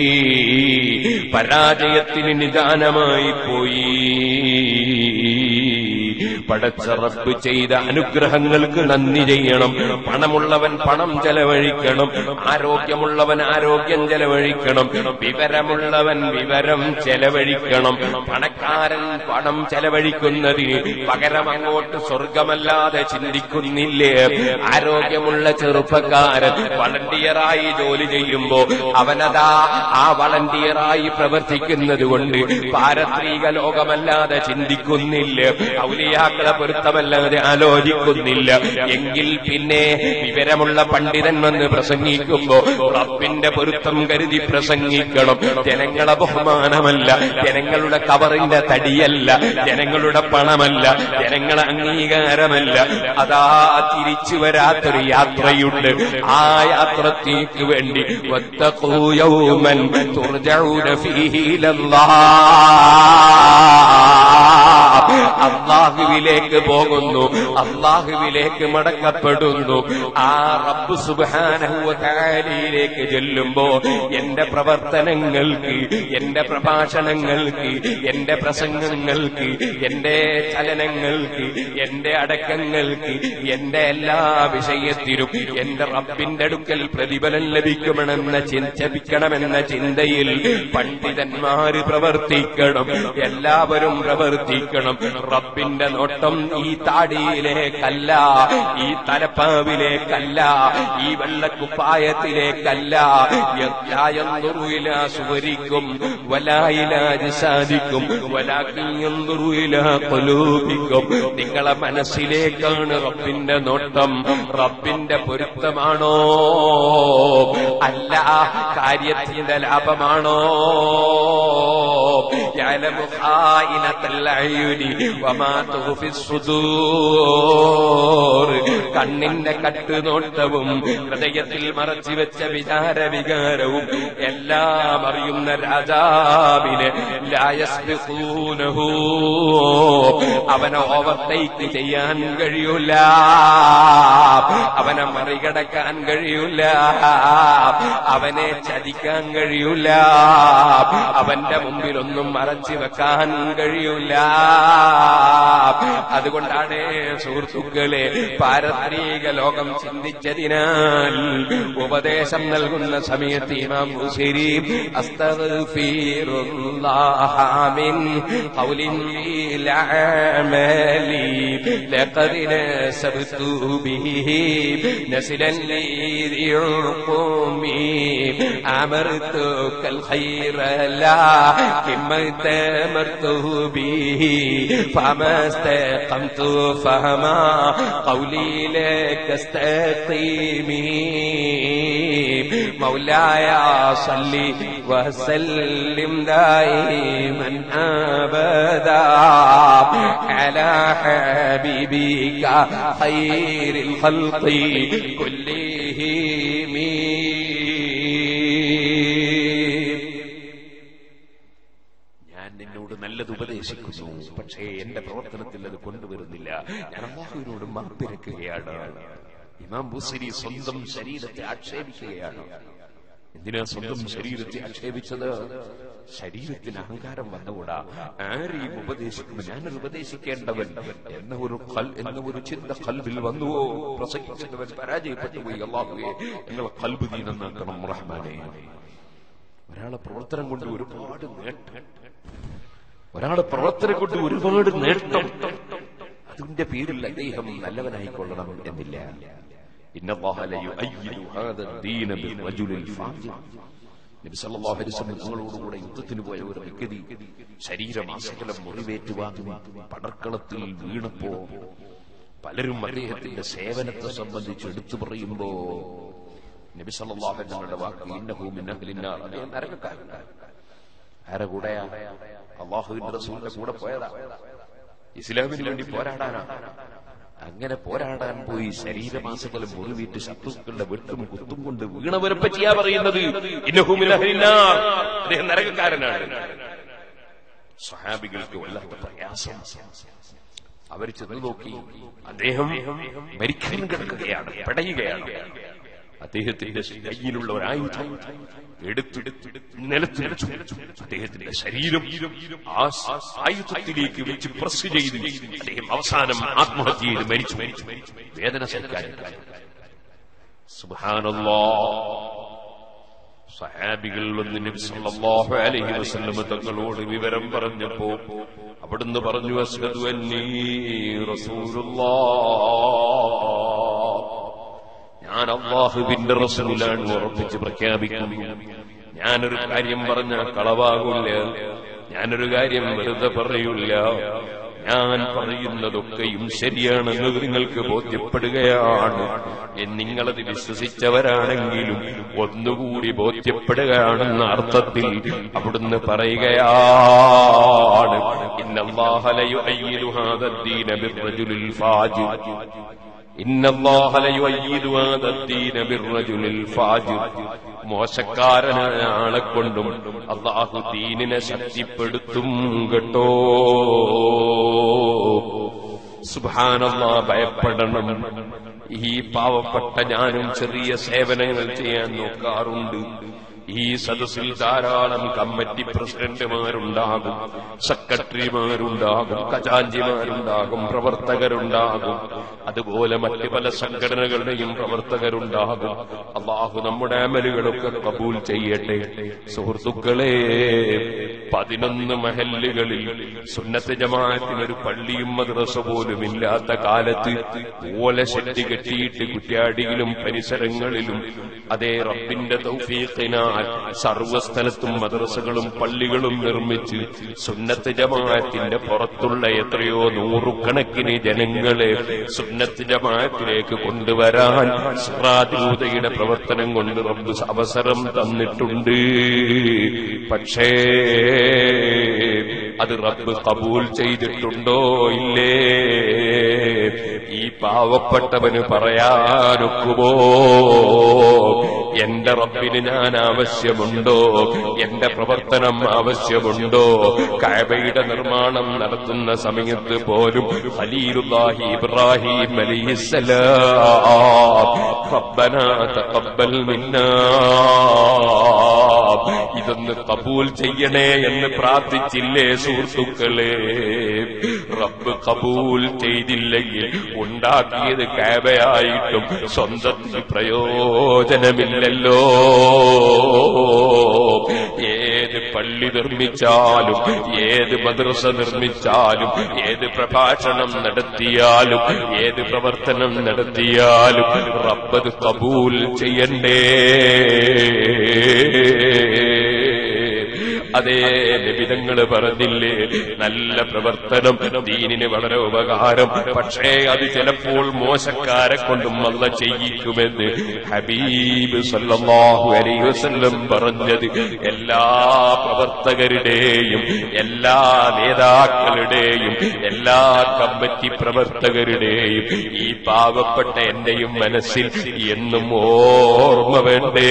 S1: പരാജയത്തിന് നിദാനമായി പോയി പടച്ച റബ്ബ് ചെയ്ത അനുഗ്രഹങ്ങൾക്ക് നന്ദി ചെയ്യണം പണമുള്ളവൻ പണം ചെലവഴിക്കണം ആരോഗ്യമുള്ളവൻ ആരോഗ്യം ചെലവഴിക്കണം വിവരമുള്ളവൻ വിവരം ചെലവഴിക്കണം പണക്കാരൻ പണം ചെലവഴിക്കുന്നതിന് പകരം അങ്ങോട്ട് സ്വർഗമല്ലാതെ ചിന്തിക്കുന്നില്ലേ ആരോഗ്യമുള്ള ചെറുപ്പക്കാരൻ വളണ്ടിയറായി ജോലി ചെയ്യുമ്പോ അവനതാ ആ വളണ്ടിയറായി പ്രവർത്തിക്കുന്നത് കൊണ്ട് പാരത്രിക ലോകമല്ലാതെ ചിന്തിക്കുന്നില്ല ഔലിയാക്കളെ പൊരുത്തമല്ലാതെ ആലോചിക്കുന്നില്ല എങ്കിൽ പിന്നെ വിവരമുള്ള പണ്ഡിതൻ വന്ന് പ്രസംഗിക്കുമ്പോ റബ്ബിന്റെ പൊരുത്തം കരുതി പ്രസംഗിക്കണം ജനങ്ങളെ ബഹുമാനമല്ല ജനങ്ങളുടെ കവറിന്റെ തടിയല്ല ജനങ്ങളുടെ പണമല്ല ജനങ്ങളെ അംഗീകാരമല്ല അതാ തിരിച്ചു വരാത്തൊരു യാത്രയുണ്ട് ആ യാത്രത്തേക്ക് വേണ്ടി വത്തഖൂ യൗമൻ തുർജഊന ഫീഹി ഇലല്ലാഹ് അള്ളാഹുവിലേക്ക് പോകുന്നു അള്ളാഹുവിലേക്ക് മടക്കപ്പെടുന്നു ആ റബ്ബ് സുബാനഹുവലിയിലേക്ക് ചെല്ലുമ്പോ എന്റെ പ്രവർത്തനങ്ങൾക്ക് എന്റെ പ്രഭാഷണങ്ങൾക്ക് എന്റെ പ്രസംഗങ്ങൾക്ക് എന്റെ ചലനങ്ങൾക്ക് എന്റെ അടക്കങ്ങൾക്ക് എന്റെ എല്ലാ വിഷയത്തിലും എന്റെ റബ്ബിന്റെ അടുക്കൽ പ്രതിഫലം ലഭിക്കുമെന്ന ചിന്തിക്കണമെന്ന ചിന്തയിൽ പണ്ഡിതന്മാര് പ്രവർത്തിക്കണം എല്ലാവരും പ്രവർത്തിക്കണം റബ്ബിന്റെ നോട്ടം ഈ താടിയിലേക്കല്ല ഈ തലപ്പാവിലേക്കല്ല ഈ വെള്ളക്കുപ്പായത്തിലേക്കല്ല യന്തുറുയില സുവരിക്കും വലായിലാജ് സാധിക്കും വലാക്കിയന്തുറുയില കൊലൂപിക്കും നിങ്ങളെ മനസ്സിലേക്കാണ് റബ്ബിന്റെ നോട്ടം റബ്ബിന്റെ പൊരുത്തമാണോ അല്ല കാര്യത്തിന്റെ ലാഭമാണോ يعلم خائنة الأعين وما تخفي الصدور കണ്ണിന്റെ കട്ടുനോട്ടവും ഹൃദയത്തിൽ മറച്ചു വെച്ച വിചാര വികാരവും എല്ലാം അറിയുന്ന രാജാവിന് ലായസ്ബിഖൂനഹു അവനെ ഓവർടേക്ക് ചെയ്യാൻ കഴിയൂല അവനെ മറികടക്കാൻ കഴിയൂല അവനെ ചതിക്കാൻ കഴിയൂല അവന്റെ മുമ്പിലൊന്നും മറച്ചു വെക്കാൻ കഴിയൂല അതുകൊണ്ടാണ് സുഹൃത്തുക്കളെ പാരത്രീക ലോകം ചിന്തിച്ചതിനാൽ ഉപദേശം നൽകുന്ന സമയത്ത് ഇമാം മുസിരി അസ്തഗ്ഫിറുല്ലാഹ قولٍ بالأعمال لقد نسبت به نسلا لذي عقومي أمرتك الخير لا كما تمرته به فما استقمت فهما قولي لك استقيمي مولاي صل وسلم دائما ابدا على حبيبك خير الخلق كلهم
S2: ഞാൻ നിന്നോട് നല്ലത് ഉപദേശിക്കുന്നു പക്ഷേ എന്റെ പ്രവർത്തനത്തിൽ അത് കൊണ്ടുവരുന്നില്ല ഞാൻ അള്ളാഹുവിനോട് മാപ്പിരക്കുകയാണ് ഇമാം ബുസിരി സ്വന്തം ശരീരത്തെ ആക്ഷേപിക്കുകയാണ് എന്തിനാ സ്വന്തം ശരീരത്തെ ആക്ഷേപിച്ചത് ശരീരത്തിന് അഹങ്കാരം വന്നുകൂടാ ആരെയും ഉപദേശിക്കുമ്പോൾ ഞാനൊരു ഉപദേശിക്കേണ്ടവൻ എന്ന ഒരു കൽ- എന്ന ഒരു ചിന്ത കൽബിൽ വന്നുവോ പ്രസംഗിച്ചവൻ പരാജയപ്പെട്ടു പോയി അള്ളാഹുവേ ഞങ്ങളെ കൽബ് നീ നന്നാക്കണം റഹ്മാനെ ഒരാളെ പ്രവർത്തനം കൊണ്ട് ഒരുപാട് നേട്ടം ഒരാളെ പ്രവർത്തനം കൊണ്ട് ഒരുപാട് നേട്ടം അതിന്റെ പേരിൽ അദ്ദേഹം നല്ലവനായിക്കൊള്ളണം എന്നില്ല ഇന്നല്ലാഹ ലയുഅയ്യിദു ഹാദ ദീന ബിർറജുലിൽ ഫാജിർ നബി സല്ലല്ലാഹു അലൈഹി വസല്ലം തങ്ങളോടുകൂടെ യുദ്ധത്തിന് പോയ ഒരു വ്യക്തി ശരീരമാസകലം മുറിവേറ്റ് വാങ്ങി പടർക്കളത്തിൽ വീണപ്പോ പലരും അദ്ദേഹത്തിന്റെ സേവനത്തെ സംബന്ധിച്ച് എടുത്തു പറയുമ്പോ നബി സല്ലല്ലാഹു അലൈഹി വസല്ലമയുടെ വാക്ക് ഇന്നഹു മിൻ അഹ്ലിന്നാർ അദ്ദേഹം നരകക്കാരനാണ് ആരെ കൂടെയാ അള്ളാഹുവിന്റെ റസൂലിന്റെ കൂടെ പോയതാ ഇസ്ലാമിന് വേണ്ടി പോരാടാനാണ് അങ്ങനെ പോരാടാൻ പോയി ശരീരമാസകലം മുറിവേറ്റ് ശത്രുക്കളുടെ വെട്ടും കുത്തും കൊണ്ട് വീണവരെ പറ്റിയാ പറയുന്നത് ഇന്നഹു മിൻ അഹ്ലിന്നാർ അദ്ദേഹം നരകക്കാരനാണ് സ്വഹാബികൾക്ക് വല്ലാത്ത പ്രയാസം അവർ ചെന്ന് നോക്കി അദ്ദേഹം മരിക്കാൻ കിടക്കുകയാണ് പടയുകയാണ് അദ്ദേഹത്തിന്റെ കയ്യിലുള്ള ഒരു ആയുധം എടുത്തെടുത്ത് നിലത്ത് വെച്ചു അദ്ദേഹത്തിന്റെ ശരീരം ആ സ- ആയുധത്തിലേക്ക് വെച്ച് പ്രസ് ചെയ്ത് അദ്ദേഹം അവസാനം ആത്മഹത്യ ചെയ്ത് മരിച്ചു വേദന സഹിക്കാൻ സുബ്ഹാനല്ലാ സഹാബികൾ വന്ന് നബി സല്ലല്ലാഹു അലൈഹി വസല്ലം തങ്ങളോട് വിവരം പറഞ്ഞപ്പോ അവിടുന്ന് പറഞ്ഞു അസ്ഹദു അന്നീ റസൂലുള്ളാഹ് ഞാൻ അള്ളാഹുവിന്റെ റസൂലാണ് ഉറപ്പിച്ച് പ്രഖ്യാപിക്കുന്നു ഞാനൊരു കാര്യം പറഞ്ഞ കളവാകില്ല ഞാനൊരു കാര്യം വെറുതെ പറയൂല ഞാൻ പറയുന്നതൊക്കെയും ശരിയാണെന്ന് നിങ്ങൾക്ക് ബോധ്യപ്പെടുകയാണ് എന്ന് നിങ്ങളത് വിശ്വസിച്ചവരാണെങ്കിലും ഒന്നുകൂടി ബോധ്യപ്പെടുകയാണെന്ന അർത്ഥത്തിൽ അവിടുന്ന് പറയുകയാണ് ഇന്നല്ലാഹലയു അയ്യിലുഹാദീന ബിർറജുലിൽ ഫാജിർ ഇന്ന അല്ലാഹ ലയുഅയ്യിദു ഹാദ ദീന ബിർറജുലിൽ ഫാജിർ മോശക്കാരനായ ആളെ കൊണ്ടും അള്ളാഹു ദീനിനെ ശക്തിപ്പെടുത്തും കേട്ടോ സുബ്ഹാനല്ലാ ഭയപ്പെടണം ഈ പാവപ്പെട്ട ഞാനും ചെറിയ സേവനങ്ങൾ ചെയ്യാൻ നോക്കാറുണ്ട് ഈ സദസ്സിൽ ധാരാളം കമ്മിറ്റി പ്രസിഡന്റുമാരുണ്ടാകും സെക്രട്ടറിമാരുണ്ടാകും ഖജാഞ്ചിമാരുണ്ടാകും പ്രവർത്തകരുണ്ടാകും അതുപോലെ മറ്റ് പല സംഘടനകളുടെയും പ്രവർത്തകരുണ്ടാകും അള്ളാഹു നമ്മുടെ അമലുകളൊക്കെ കബൂൽ ചെയ്യട്ടെ സുഹൃത്തുക്കളെ പതിനൊന്ന് മഹല്ലുകളിൽ സുന്നത്ത് ജമാഅത്തിനൊരു പള്ളിയും മദ്രസ പോലും ഇല്ലാത്ത കാലത്ത് ഓലശെട്ടി കെട്ടിയിട്ട് കുറ്റ്യാടിയിലും പരിസരങ്ങളിലും അതേ റബ്ബിന്റെ തൗഫീഖിനാൽ സർവ്വസ്ഥലത്തും മദ്രസകളും പള്ളികളും നിർമ്മിച്ച് സുന്നത്ത് ജമാഅത്തിന്റെ പുറത്തുള്ള എത്രയോ നൂറുകണക്കിന് ജനങ്ങളെ സുന്നത്ത് ജമാഅത്തിലേക്ക് കൊണ്ടുവരാൻ സിറാജൂതയുടെ പ്രവർത്തനം കൊണ്ട് റബ്ബ് അവസരം തന്നിട്ടുണ്ട് പക്ഷേ അത് റബ്ബ് കബൂൽ ചെയ്തിട്ടുണ്ടോ ഇല്ലേ ഈ പാവപ്പെട്ടവന് പറയാനൊക്കുമോ എന്റെ റബ്ബിന് ഞാൻ ആവശ്യമുണ്ടോ എന്റെ പ്രവർത്തനം ആവശ്യമുണ്ടോ കഅബയുടെ നിർമ്മാണം നടത്തുന്ന സമയത്ത് പോലും ഖലീലുല്ലാഹി ഇബ്രാഹിം അലൈഹിസ്സലാം റബ്ബനാ തഖബ്ബൽ മിന്നാ ഇതൊന്ന് കബൂൽ ചെയ്യണേ എന്ന് പ്രാർത്ഥിച്ചില്ലേ സുഹൃത്തുക്കളെ റബ്ബ് കബൂൽ ചെയ്തില്ലെങ്കിൽ ഉണ്ടാക്കിയത് കാബയായിട്ടും സ്വന്തത്തിൽ പ്രയോജനമില്ലല്ലോ ഏത് പള്ളി നിർമ്മിച്ചാലും ഏത് മദ്രസ നിർമ്മിച്ചാലും ഏത് പ്രഭാഷണം നടത്തിയാലും ഏത് പ്രവർത്തനം നടത്തിയാലും റബ്ബത് കബൂൽ ചെയ്യണ്ടേ അതേ നിബിതങ്ങള് പറഞ്ഞില്ലേ നല്ല പ്രവർത്തനം ദീനിന് വളരെ ഉപകാരം പക്ഷേ അത് ചിലപ്പോൾ മോശക്കാരെ കൊണ്ടും അല്ല ചെയ്യിക്കുമെന്ന് ഹബീബ് സല്ലല്ലാഹു അലൈഹി വസല്ലം പറഞ്ഞത് എല്ലാ പ്രവർത്തകരുടെയും എല്ലാ നേതാക്കളുടെയും എല്ലാ കമ്മിറ്റി പ്രവർത്തകരുടെയും ഈ പാവപ്പെട്ട എന്റെയും മനസ്സിൽ എന്നും ഓർമ്മ വേണ്ടേ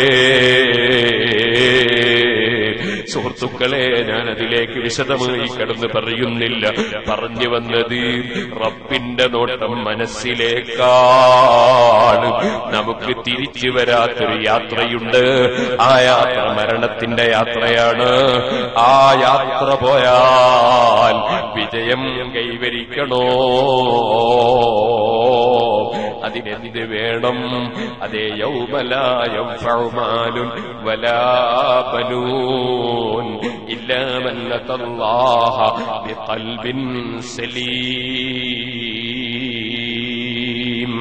S2: സുഹൃത്തുക്കളെ ഞാൻ അതിലേക്ക് വിശദമായി കടന്ന് പറയുന്നില്ല പറഞ്ഞു വന്നത് റബ്ബിന്റെ നോട്ടം മനസ്സിലേക്കാണ്
S1: പോയാലും നമുക്ക് തിരിച്ചു വരാത്തൊരു യാത്രയുണ്ട് ആ യാത്ര മരണത്തിന്റെ യാത്രയാണ് ആ യാത്ര പോയാൽ വിജയം കൈവരിക്കണോ അതിനെന്ത് വേണം അതേ യൗമലായം ഫൗമാലും വലാബനൂൻ ഇല്ലാമല്ലതല്ലാഹ ബിഖൽബിൻ സലീം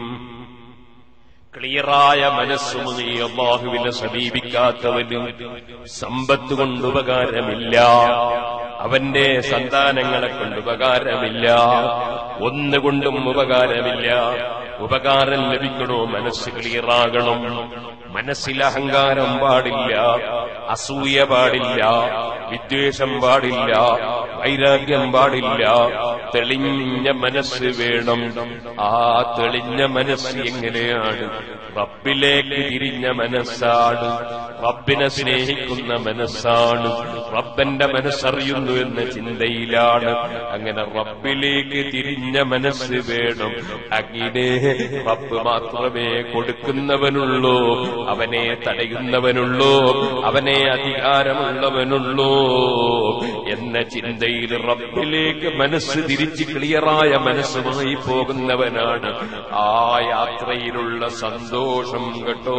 S1: ക്ലിയറായ മനസ്സുമായി അള്ളാഹുവിനെ സമീപിക്കാത്തവന് സമ്പത്ത് കൊണ്ട് ഉപകാരമില്ല അവന്റെ സന്താനങ്ങളെ കൊണ്ട് ഉപകാരമില്ല ഒന്നുകൊണ്ടും ഉപകാരമില്ല ഉപകാരം ലഭിക്കണോ മനസ്സ് ക്ലിയറാകണം മനസ്സിൽ അഹങ്കാരം പാടില്ല അസൂയ പാടില്ല വിദ്വേഷം പാടില്ല വൈരാഗ്യം പാടില്ല തെളിഞ്ഞ മനസ്സ് വേണം ആ തെളിഞ്ഞ മനസ്സ് എങ്ങനെയാണ് റബ്ബിലേക്ക് തിരിഞ്ഞ മനസ്സാണ് റബ്ബിനെ സ്നേഹിക്കുന്ന മനസ്സാണ് റബ്ബന്റെ മനസ്സറിയുന്നു എന്ന ചിന്തയിലാണ് അങ്ങനെ റബ്ബിലേക്ക് തിരിഞ്ഞ മനസ്സ് വേണം അങ്ങനെ റബ്ബ് മാത്രമേ കൊടുക്കുന്നവനുള്ളൂ അവനെ തടയുന്നവനുള്ളൂ അവനെ അധികാരമുള്ളവനുള്ളൂ എന്ന ചിന്തയിൽ റബ്ബിലേക്ക് മനസ്സ് തിരിച്ച് ക്ലിയറായ മനസ്സുമായി പോകുന്നവനാണ് ആ യാത്രയിലുള്ള സന്തോഷം കേട്ടോ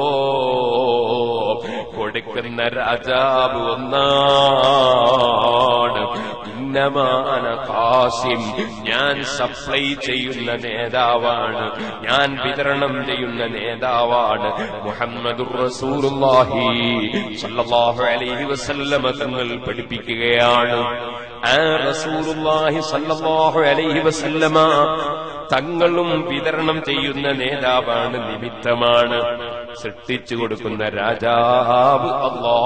S1: കൊടുക്കുന്ന രാജാവ് ഒന്നാണ് ഇന്നമാന കാസിം ഞാൻ സപ്ലൈ ചെയ്യുന്ന നേതാവാണ് ഞാൻ വിതരണം ചെയ്യുന്ന നേതാവാണ് മുഹമ്മദുർ റസൂലുള്ളാഹി സല്ലല്ലാഹു അലൈഹി വസല്ലമ തങ്ങൾ പഠിപ്പിക്കുകയാണ് ആ റസൂലുള്ളാഹി സല്ലല്ലാഹു അലൈഹി വസല്ലമ തങ്ങളും വിതരണം ചെയ്യുന്ന നേതാവാണ് നിമിത്തമാണ് സൃഷ്ടിച്ചു കൊടുക്കുന്ന രാജാവ് അല്ലാ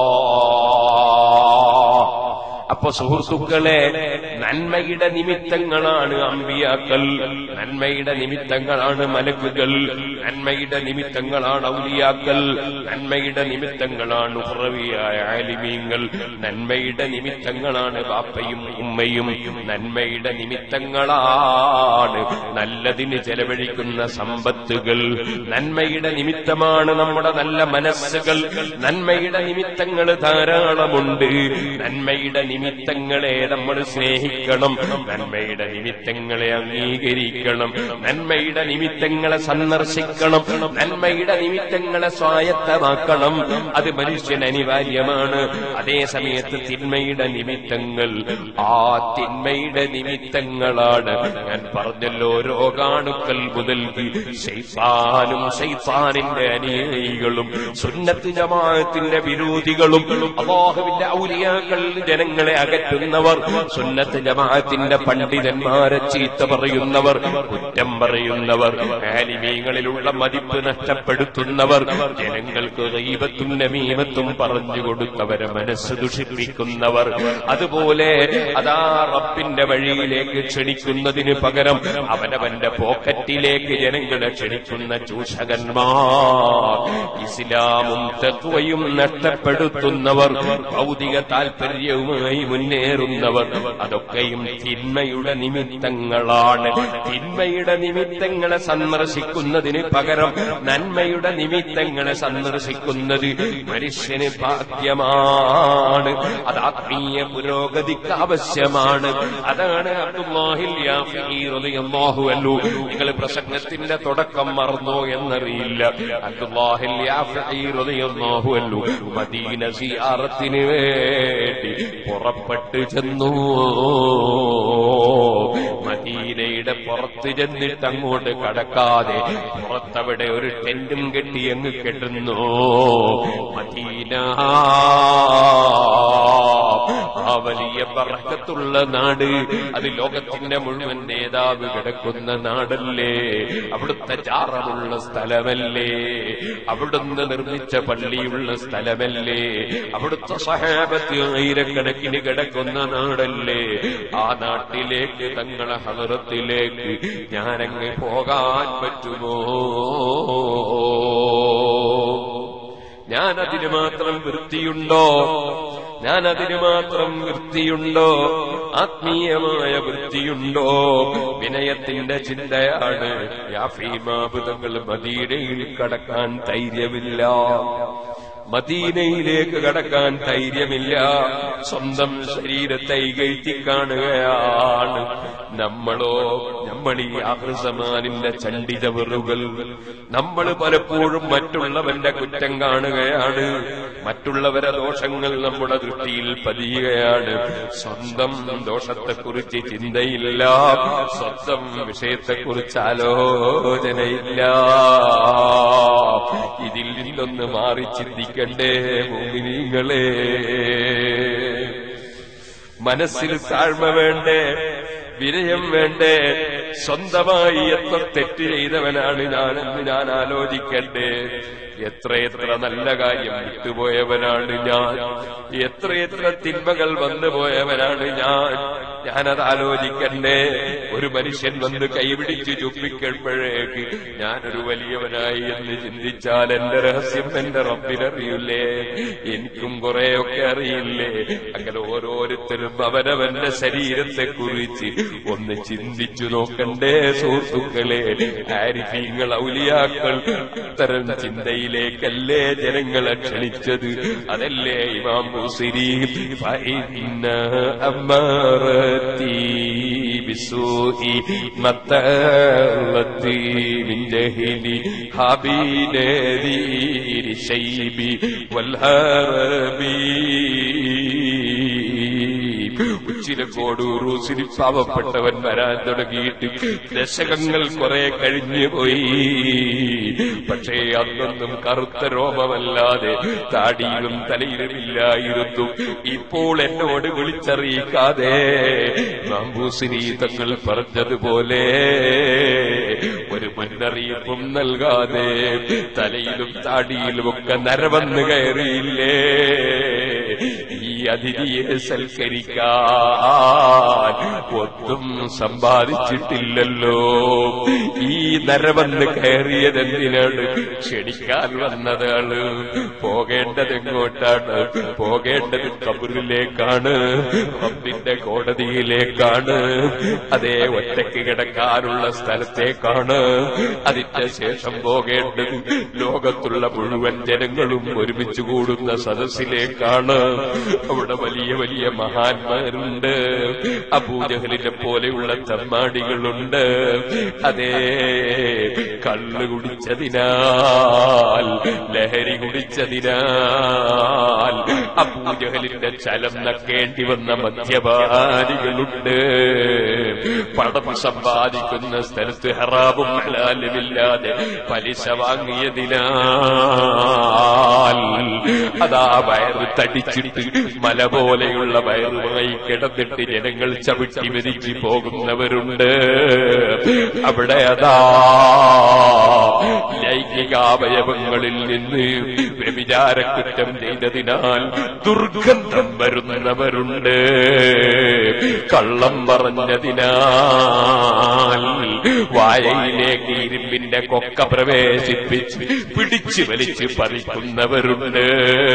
S1: അപ്പൊ സുഹൃത്തുക്കളെ നന്മയുടെ നിമിത്തങ്ങളാണ് അമ്പിയാക്കൾ നന്മയുടെ നിമിത്തങ്ങളാണ് മലക്കുകൾ നന്മയുടെ നിമിത്തങ്ങളാണ് ഔലിയാക്കൾ നന്മയുടെ നിമിത്തങ്ങളാണ് ഉറവിയായ ആലിമീങ്ങൾ നന്മയുടെ നിമിത്തങ്ങളാണ് ബാപ്പയും ഉമ്മയും നന്മയുടെ നിമിത്തങ്ങളാണ് നല്ലതിന് ചെലവഴിക്കുന്ന സമ്പത്തുകൾ നന്മയുടെ നിമിത്തമാണ് നമ്മുടെ നല്ല മനസ്സുകൾ നന്മയുടെ നിമിത്തങ്ങൾ ധാരാളമുണ്ട് നന്മയുടെ നിമിത്തങ്ങളെ നമ്മൾ സ്നേഹിക്കണം നന്മയുടെ നിമിത്തങ്ങളെ അംഗീകരിക്കണം നന്മയുടെ നിമിത്തങ്ങളെ സന്ദർശിക്കണം നന്മയുടെ നിമിത്തങ്ങളെ സ്വായത്തമാക്കണം അത് മനുഷ്യന് അനിവാര്യമാണ് അതേ സമയത്ത് തിന്മയുടെ നിമിത്തങ്ങൾ ആ തിന്മയുടെ നിമിത്തങ്ങളാണ് ഞാൻ പറഞ്ഞല്ലോ രോഗാണുക്കൾ മുതൽക്ക് ശൈത്താനും ശൈത്താനിന്റെ അനുയായികളും സുന്നത്ത് ജമാഅത്തിന്റെ വിരോധികളും അള്ളാഹുവിന്റെ ഔലിയാക്കൾ ജനങ്ങളെ അകറ്റുന്നവർ സുന്നത്ത് ജമാഅത്തിന്റെ പണ്ഡിതന്മാരെ ചീത്ത പറയുന്നവർ കുറ്റം പറയുന്നവർ ആലിമീങ്ങളിലുള്ള മതിപ്പ് നഷ്ടപ്പെടുത്തുന്നവർ ജനങ്ങൾക്ക് ഗൈബത്തും നമീമത്തും പറഞ്ഞു കൊടുത്തവരെ മനസ്സ് ദുഷിപ്പിക്കുന്നവർ അതുപോലെ അതാ റബ്ബിന്റെ വഴിയിലേക്ക് ക്ഷണിക്കുന്നതിന് പകരം അവനവന്റെ പോക്കറ്റിലേക്ക് ജനങ്ങളെ ക്ഷണിക്കുന്ന ചൂഷകന്മാർ ഇസ്ലാമും തത്വയും നഷ്ടപ്പെടുത്തുന്നവർ ഭൗതിക താൽപര്യവുമായി മുന്നേറുന്നവർ അതൊക്കെയും തിന്മയുടെ നിമിത്തങ്ങളാണ് തിന്മയുടെ നിമിത്തങ്ങളെ സന്ദർശിക്കുന്നതിന് പകരം നന്മയുടെ നിമിത്തങ്ങളെ സന്ദർശിക്കുന്നത് മനുഷ്യന് ഭാഗ്യമാണ് അത് ആത്മീയ പുരോഗതിക്ക് ആവശ്യമാണ് അതാണ് അബ്ദുല്ലാഹിൽ യാഫി റളിയല്ലാഹു അൻഹു നിങ്ങൾ പ്രസംഗത്തിന്റെ തുടക്കം മറന്നോ എന്നറിയില്ല അബ്ദുല്ലാഹിൽ യാഫി റളിയല്ലാഹു അൻഹു മദീന സിയാറത്തിന് വേണ്ടി പുറപ്പെട്ടു ചെന്നു മദീനയുടെ പുറത്ത് ചെന്നിട്ട് അങ്ങോട്ട് കടക്കാതെ പുറത്തവിടെ ഒരു ടെന്റും കെട്ടി അങ്ങ് കെട്ടുന്നു മദീന ആ വലിയ പറക്കത്തുള്ള നാട് അത് ലോകത്തിന്റെ മുഴുവൻ നേതാവ് കിടക്കുന്ന നാടല്ലേ അവിടുത്തെ ചാറമുള്ള സ്ഥലമല്ലേ അവിടുന്ന് നിർമ്മിച്ച പള്ളിയുള്ള സ്ഥലമല്ലേ അവിടുത്തെ സഹാബത്ത് ആയിരക്കണക്കിന് കിടക്കുന്ന നാടല്ലേ ആ നാട്ടിലേക്ക് തങ്ങളെ ഹലറത്തിലേക്ക് ഞാനങ്ങ് പോകാൻ പറ്റുമോ ഞാൻ അതിന് മാത്രം വൃത്തിയുണ്ടോ ഞാൻ അതിന് മാത്രം വൃത്തിയുണ്ടോ
S2: ആത്മീയമായ വൃത്തിയുണ്ടോ വിനയത്തിന്റെ ചിന്തയാണ് യാഫീമാബുധങ്ങൾ മദീനയിൽ കടക്കാൻ ധൈര്യമില്ല മദീനയിലേക്ക് കടക്കാൻ ധൈര്യമില്ല സ്വന്തം ശരീരത്തെ ഇകഴ്ത്തി കാണുകയാണ് നമ്മളോ നമ്മൾ ഈ ആഹൃസമാനിന്റെ ചണ്ടിതവറുകൾ നമ്മൾ പലപ്പോഴും മറ്റുള്ളവന്റെ കുറ്റം കാണുകയാണ് മറ്റുള്ളവരെ ദോഷങ്ങൾ നമ്മുടെ ദൃഷ്ടിയിൽ പതിയുകയാണ് സ്വന്തം ദോഷത്തെക്കുറിച്ച് ചിന്തയില്ല സ്വന്തം വിഷയത്തെക്കുറിച്ച് ആലോചനയില്ല ഇതിൽ നിന്നൊന്ന് മാറി ചിന്തിക്കണ്ടേ ഭൂമിനിങ്ങളെ മനസ്സിൽ താഴ്മ വേണ്ടേ വിനയം വേണ്ടേ സ്വന്തമായി എത്ര തെറ്റ് ചെയ്തവനാണ് ഞാനെന്ന് ഞാൻ ആലോചിക്കണ്ടേ എത്രയെത്ര നല്ല കാര്യം വിട്ടുപോയവനാണ് ഞാൻ എത്രയെത്ര തിന്മകൾ വന്നുപോയവനാണ് ഞാൻ ഞാനത് ആലോചിക്കണ്ടേ ഒരു മനുഷ്യൻ വന്ന് കൈപിടിച്ച് ചുപ്പിക്കുമ്പോഴേക്ക് ഞാനൊരു വലിയവനായി എന്ന് ചിന്തിച്ചാൽ എന്റെ രഹസ്യം എന്റെ റബ്ബിനറിയില്ലേ എനിക്കും കുറെയൊക്കെ അറിയില്ലേ അങ്ങനെ ഓരോരുത്തരും അവനവന്റെ ശരീരത്തെ കുറിച്ച് ഒന്ന് ചിന്തിച്ചു നോക്കണ്ടേ സുഹൃത്തുക്കളെ ആരിഫീങ്ങൾ ഔലിയാക്കൾ അത്തരം ചിന്തയിലേക്കല്ലേ ജനങ്ങളെ ക്ഷണിച്ചത് അതല്ലേ ഇമാം മുസിരി ഫഇന്ന അമ്മാറത്തി ബിസൂഇ മത്തറത്തി മിൻ ജഹലി ഹാബിനദീരി ശൈബി വൽഹറബി ഉച്ചിലക്കോട് റൂസിന് പാവപ്പെട്ടവൻ വരാൻ തുടങ്ങിയിട്ട് ദശകങ്ങൾ കുറെ കഴിഞ്ഞു പോയി പക്ഷേ അന്നൊന്നും കറുത്ത രോമമല്ലാതെ താടിയിലും തലയിലുമില്ലായിരുന്നു ഇപ്പോൾ എന്നോട് വിളിച്ചറിയിക്കാതെ മാമ്പൂസിനി തങ്ങൾ പറഞ്ഞതുപോലെ ഒരു മുന്നറിയിപ്പും നൽകാതെ തലയിലും താടിയിലുമൊക്കെ നരവന്ന് കയറിയില്ലേ ഈ അതിഥിയെ സൽക്കരിക്കാൻ ഒന്നും സമ്പാദിച്ചിട്ടില്ലല്ലോ ഈ നരവന്ന് കയറിയതെന്തിനാണ് ക്ഷണിക്കാൻ വന്നതാണ് പോകേണ്ടത് എങ്ങോട്ടാണ് പോകേണ്ടത് കബറിലേക്കാണ് റബ്ബിന്റെ കോടതിയിലേക്കാണ് അതേ ഒറ്റയ്ക്ക് കിടക്കാനുള്ള സ്ഥലത്തേക്കാണ് അതിന്റെ ശേഷം പോകേണ്ടത് ലോകത്തുള്ള മുഴുവൻ ജനങ്ങളും ഒരുമിച്ച് കൂടുന്ന സദസ്സിലേക്കാണ് അവിടെ വലിയ വലിയ മഹാന്മാരുണ്ട് അബൂജഹലിനെ പോലെയുള്ള തമ്മാടികളുണ്ട് അതേ കള്ള് കുടിച്ചതിനാൽ ലഹരി കുടിച്ചതിനാൽ അബൂജഹലിന്റെ ചലം നക്കേണ്ടി വന്ന മദ്യപാനികളുണ്ട് പണം സമ്പാദിക്കുന്ന സ്ഥലത്ത് ഹറാബും ഹലാലുമില്ലാതെ പലിശ വാങ്ങിയതിനാൽ അതാ വയറ് തടിച്ചിട്ട് മല പോലെയുള്ള വയറുമായി കിടന്നിട്ട് ജനങ്ങൾ ചവിട്ടി വരിച്ചു പോകുന്നവരുണ്ട് അവിടെ അതാ ലൈംഗികാവയവങ്ങളിൽ നിന്ന് വ്യഭിചാരക്കുറ്റം ചെയ്തതിനാൽ ദുർഗന്ധം വരുന്നവരുണ്ട് കള്ളം പറഞ്ഞതിനാൽ വായയിലേക്ക് ഇരുമ്പിന്റെ കൊക്ക പ്രവേശിപ്പിച്ച് പിടിച്ചു വലിച്ച് പറിക്കുന്നവരുണ്ട്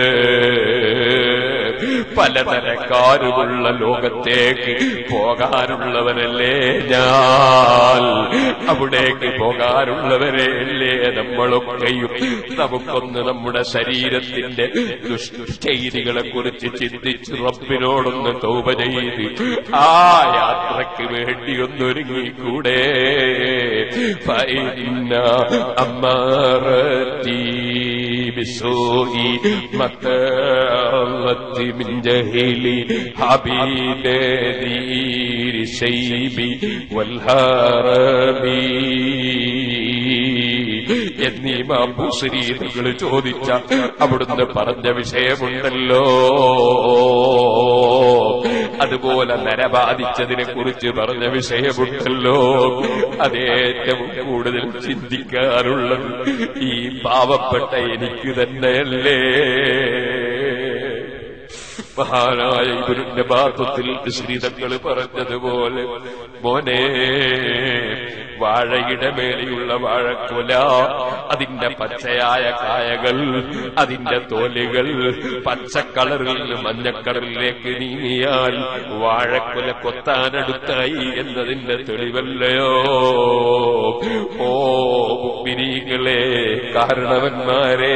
S2: പലതരക്കാരുമുള്ള ലോകത്തേക്ക് പോകാനുള്ളവനല്ലേ ഞാൻ അവിടേക്ക് പോകാനുള്ളവരല്ലേ നമ്മളൊക്കെയും നമുക്കൊന്ന് നമ്മുടെ ശരീരത്തിന്റെ ദുഷ്ചെയ്തികളെ കുറിച്ച് ചിന്തിച്ച് റബ്ബിനോടൊന്ന് തൗപ ചെയ്ത് ആ യാത്രയ്ക്ക് വേണ്ടി ഒന്നൊരുങ്ങിക്കൂടെ ഫൈന അമ്മാറത്തി بسوء مكرت من جهل حبيب دير الشيب والهرب എന്നീ മാമ്പൂശ്രീകൾ ചോദിച്ച അവിടുന്ന് പറഞ്ഞ വിഷയമുണ്ടല്ലോ അതുപോലെ നരബാധിച്ചതിനെ കുറിച്ച് പറഞ്ഞ വിഷയമുണ്ടല്ലോ അതേറ്റവും കൂടുതൽ ചിന്തിക്കാറുള്ളത് ഈ പാവപ്പെട്ട എനിക്ക് തന്നെയല്ലേ മഹാനായ ഇവരുടെ ബാത്വത്തിൽ ശ്രീതങ്ങൾ പറഞ്ഞതുപോലെ മോനെ
S1: വാഴയുടെ മേലെയുള്ള വാഴക്കുല അതിന്റെ പച്ചയായ കായകൾ അതിന്റെ തോലുകൾ പച്ച കളറിൽ നിന്ന് മഞ്ഞക്കളറിലേക്ക് നീങ്ങിയാൽ വാഴക്കുല കൊത്താനടുത്തായി എന്നതിന്റെ തെളിവല്ലയോ ഓ മുഗ്മിനീകളെ കാരണവന്മാരെ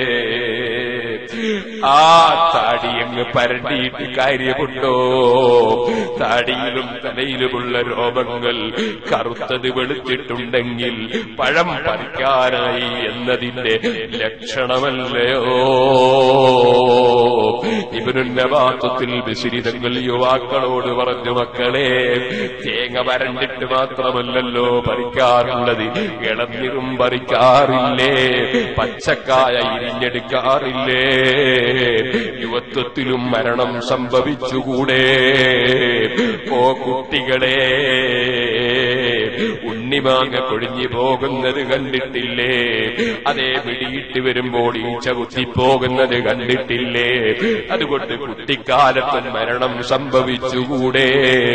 S1: ആ താടി അങ്ങ് പരണ്ടിയിട്ട് കാര്യമുണ്ടോ താടിയിലും തലയിലുമുള്ള രോമങ്ങൾ കറുത്തത് വെളുത്തിട്ടുണ്ടെങ്കിൽ പഴം പറിക്കാനായി എന്നതിന്റെ ലക്ഷണമല്ലയോ ഇവനുന്നവാത്വത്തിൽ വിശരിതങ്ങൾ യുവാക്കളോട് പറഞ്ഞു മക്കളെ തേങ്ങ വരണ്ടിട്ട് മാത്രമല്ലല്ലോ പറിക്കാറുള്ളത് ഇളന്നിറും പറിക്കാറില്ലേ പച്ചക്കായ ഇരിഞ്ഞെടുക്കാറില്ലേ യുവത്വത്തിലും മരണം സംഭവിച്ചുകൂടെ ഓ കുട്ടികളെ ഉണ്ണിമാങ്ങ കൊഴിഞ്ഞു പോകുന്നത് കണ്ടിട്ടില്ലേ അതേ പിടിയിട്ട് വരുമ്പോൾ ഈച്ച കുത്തിപ്പോകുന്നത് കണ്ടിട്ടില്ലേ അതുകൊണ്ട് കുട്ടിക്കാലത്തും മരണം സംഭവിച്ചുകൂടെ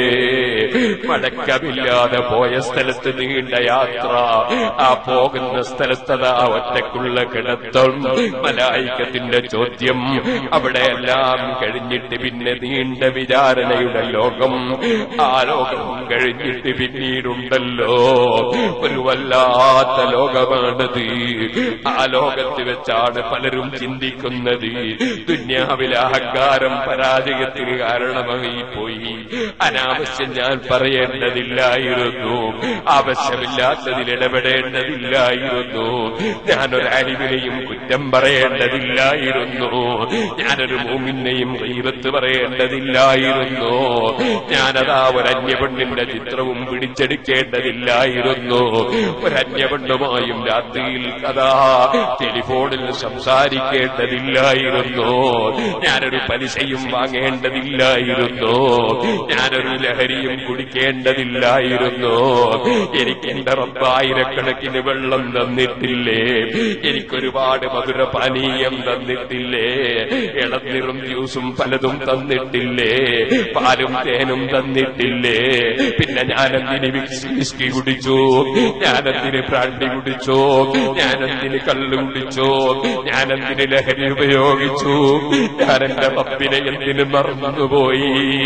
S1: മടക്കമില്ലാതെ പോയ സ്ഥലത്ത് നീണ്ട യാത്ര ആ പോകുന്ന സ്ഥലത്തതാ ഒറ്റക്കുള്ള കിടത്തം മലായിക്കത്തിന്റെ ചോദ്യം അവിടെ എല്ലാം കഴിഞ്ഞിട്ട് പിന്നെ നീണ്ട വിചാരണയുടെ ലോകം ആ ലോകം കഴിഞ്ഞിട്ട് പിന്നീടുണ്ടല്ലോ ഒരു വല്ലാത്ത ലോകമാണത് ആ ലോകത്ത് വെച്ചാണ് പലരും ചിന്തിക്കുന്നത് ദുന്യാവിലെ അഹങ്കാരം പരാജയത്തിന് കാരണമായി പോയി അനാവശ്യം ഞാൻ പറയേണ്ടതില്ലായിരുന്നു ആവശ്യമില്ലാത്തതിൽ ഇടപെടേണ്ടതില്ലായിരുന്നു ഞാനൊരു അരിവിനെയും കുറ്റം പറയേണ്ടതില്ലായിരുന്നു ഞാനൊരു മൂമിനെയും ദൈവത്ത് പറയേണ്ടതില്ലായിരുന്നു ഞാനതാ ഒരു അന്യപെണ്ണിന്റെ ചിത്രവും പിടിച്ചെടുക്കേണ്ടതില്ലായിരുന്നു ഒരു അന്യപെണ്ണുമായും രാത്രിയിൽ കഥാ ടെലിഫോണിൽ സംസാരിക്കേണ്ടതില്ലായിരുന്നു ഞാനൊരു പലിശയും വാങ്ങേണ്ടതില്ലായിരുന്നു ഞാനൊരു ലഹരിയും കുടിക്കേണ്ടതില്ലായിരുന്നു എനിക്ക് എന്റെ റബ്ബായിരക്കണക്കിന് വെള്ളം തന്നിട്ടില്ലേ എനിക്കൊരുപാട് മധുരപാനീയം തന്നിട്ടില്ലേ ഇളന്നിറും ജ്യൂസും പലതും തന്നിട്ടില്ലേ പാലും തേനും തന്നിട്ടില്ലേ പിന്നെ ഞാനെന്തിന് വിസ്കി കുടിച്ചു ഞാനെന്തിന് ബ്രാൻഡി കുടിച്ചോ ഞാനെന്തിന് കള്ളു കുടിച്ചോ ഞാനെന്തിന് ലഹരി ഉപയോഗിച്ചു ഞാൻ എന്റെ റബ്ബിനെ എന്തിന് മറന്നുപോയി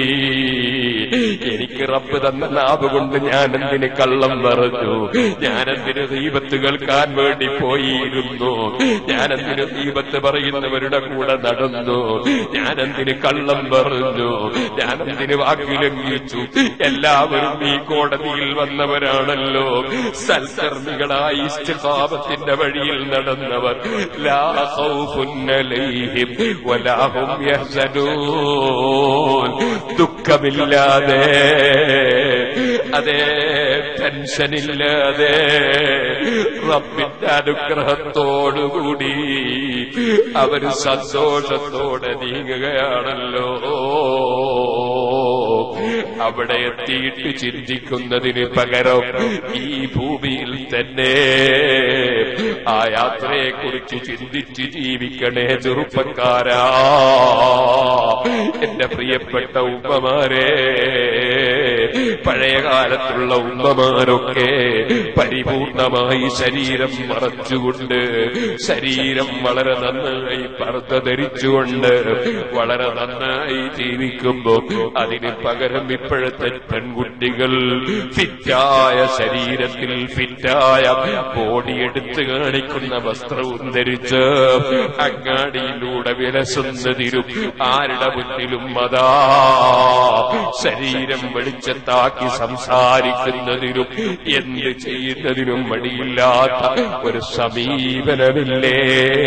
S1: എനിക്ക് റബ്ബ് തന്ന നാവ് കൊണ്ട് ഞാൻ എന്തിന് കള്ളം പറഞ്ഞു ഞാനെന്തിന് ദീപത്ത് കേൾക്കാൻ വേണ്ടി പോയിരുന്നു ഞാനെന്തിന് ദീപത്ത് പറയുന്നവരുടെ കൂടെ നടന്നു ഞാനെന്തിന് കള്ളം പറഞ്ഞു ഞാനെന്തിന് വാക്ക് ലംഘിച്ചു എല്ലാവരും ഈ കോടതിയിൽ വന്നവരാണല്ലോ സൽക്കർമ്മികളായി ഇസ്തിഖാമത്തിന്റെ വഴിയിൽ നടന്നവർ ലാ ഖൗഫുൻ അലൈഹിം വലാ ഹും യഹ്സനൂൻ ദുഃഖമില്ലാതെ അതേ ടെൻഷനില്ലാതെ റബ്ബിന്റെ അനുഗ്രഹത്തോടുകൂടി അവര് സന്തോഷത്തോടെ നീങ്ങുകയാണല്ലോ അവിടെ എത്തിയിട്ട് ചിന്തിക്കുന്നതിന് പകരം ഈ ഭൂമിയിൽ തന്നെ ആ യാത്രയെക്കുറിച്ച് ചിന്തിച്ച് ജീവിക്കണേ ചെറുപ്പക്കാരാ എന്റെ പ്രിയപ്പെട്ട ഉമ്മമാരെ പഴയ കാലത്തുള്ള ഉമ്മമാരൊക്കെ പരിപൂർണമായി ശരീരം മറച്ചുകൊണ്ട് ശരീരം വളരെ നന്നായി പർദ്ദ ധരിച്ചുകൊണ്ട് വളരെ നന്നായി ജീവിക്കുമ്പോ അതിന് പകരം ഇപ്പോഴത്തെ പെൺകുട്ടികൾ ഫിറ്റായ ശരീരത്തിൽ ഫിറ്റായ ബോഡി എടുത്തു കാണിക്കുന്ന വസ്ത്രവും ധരിച്ച് അങ്ങാടിയിലൂടെ വിലസുന്നതിനും ആരുടെ മുന്നിലും അതാ ശരീരം വെളിച്ചത്താക്കി സംസാരിക്കുന്നതിനും എന്ത് ചെയ്യുന്നതിനും മടിയില്ലാത്ത ഒരു സമീപനമില്ലേ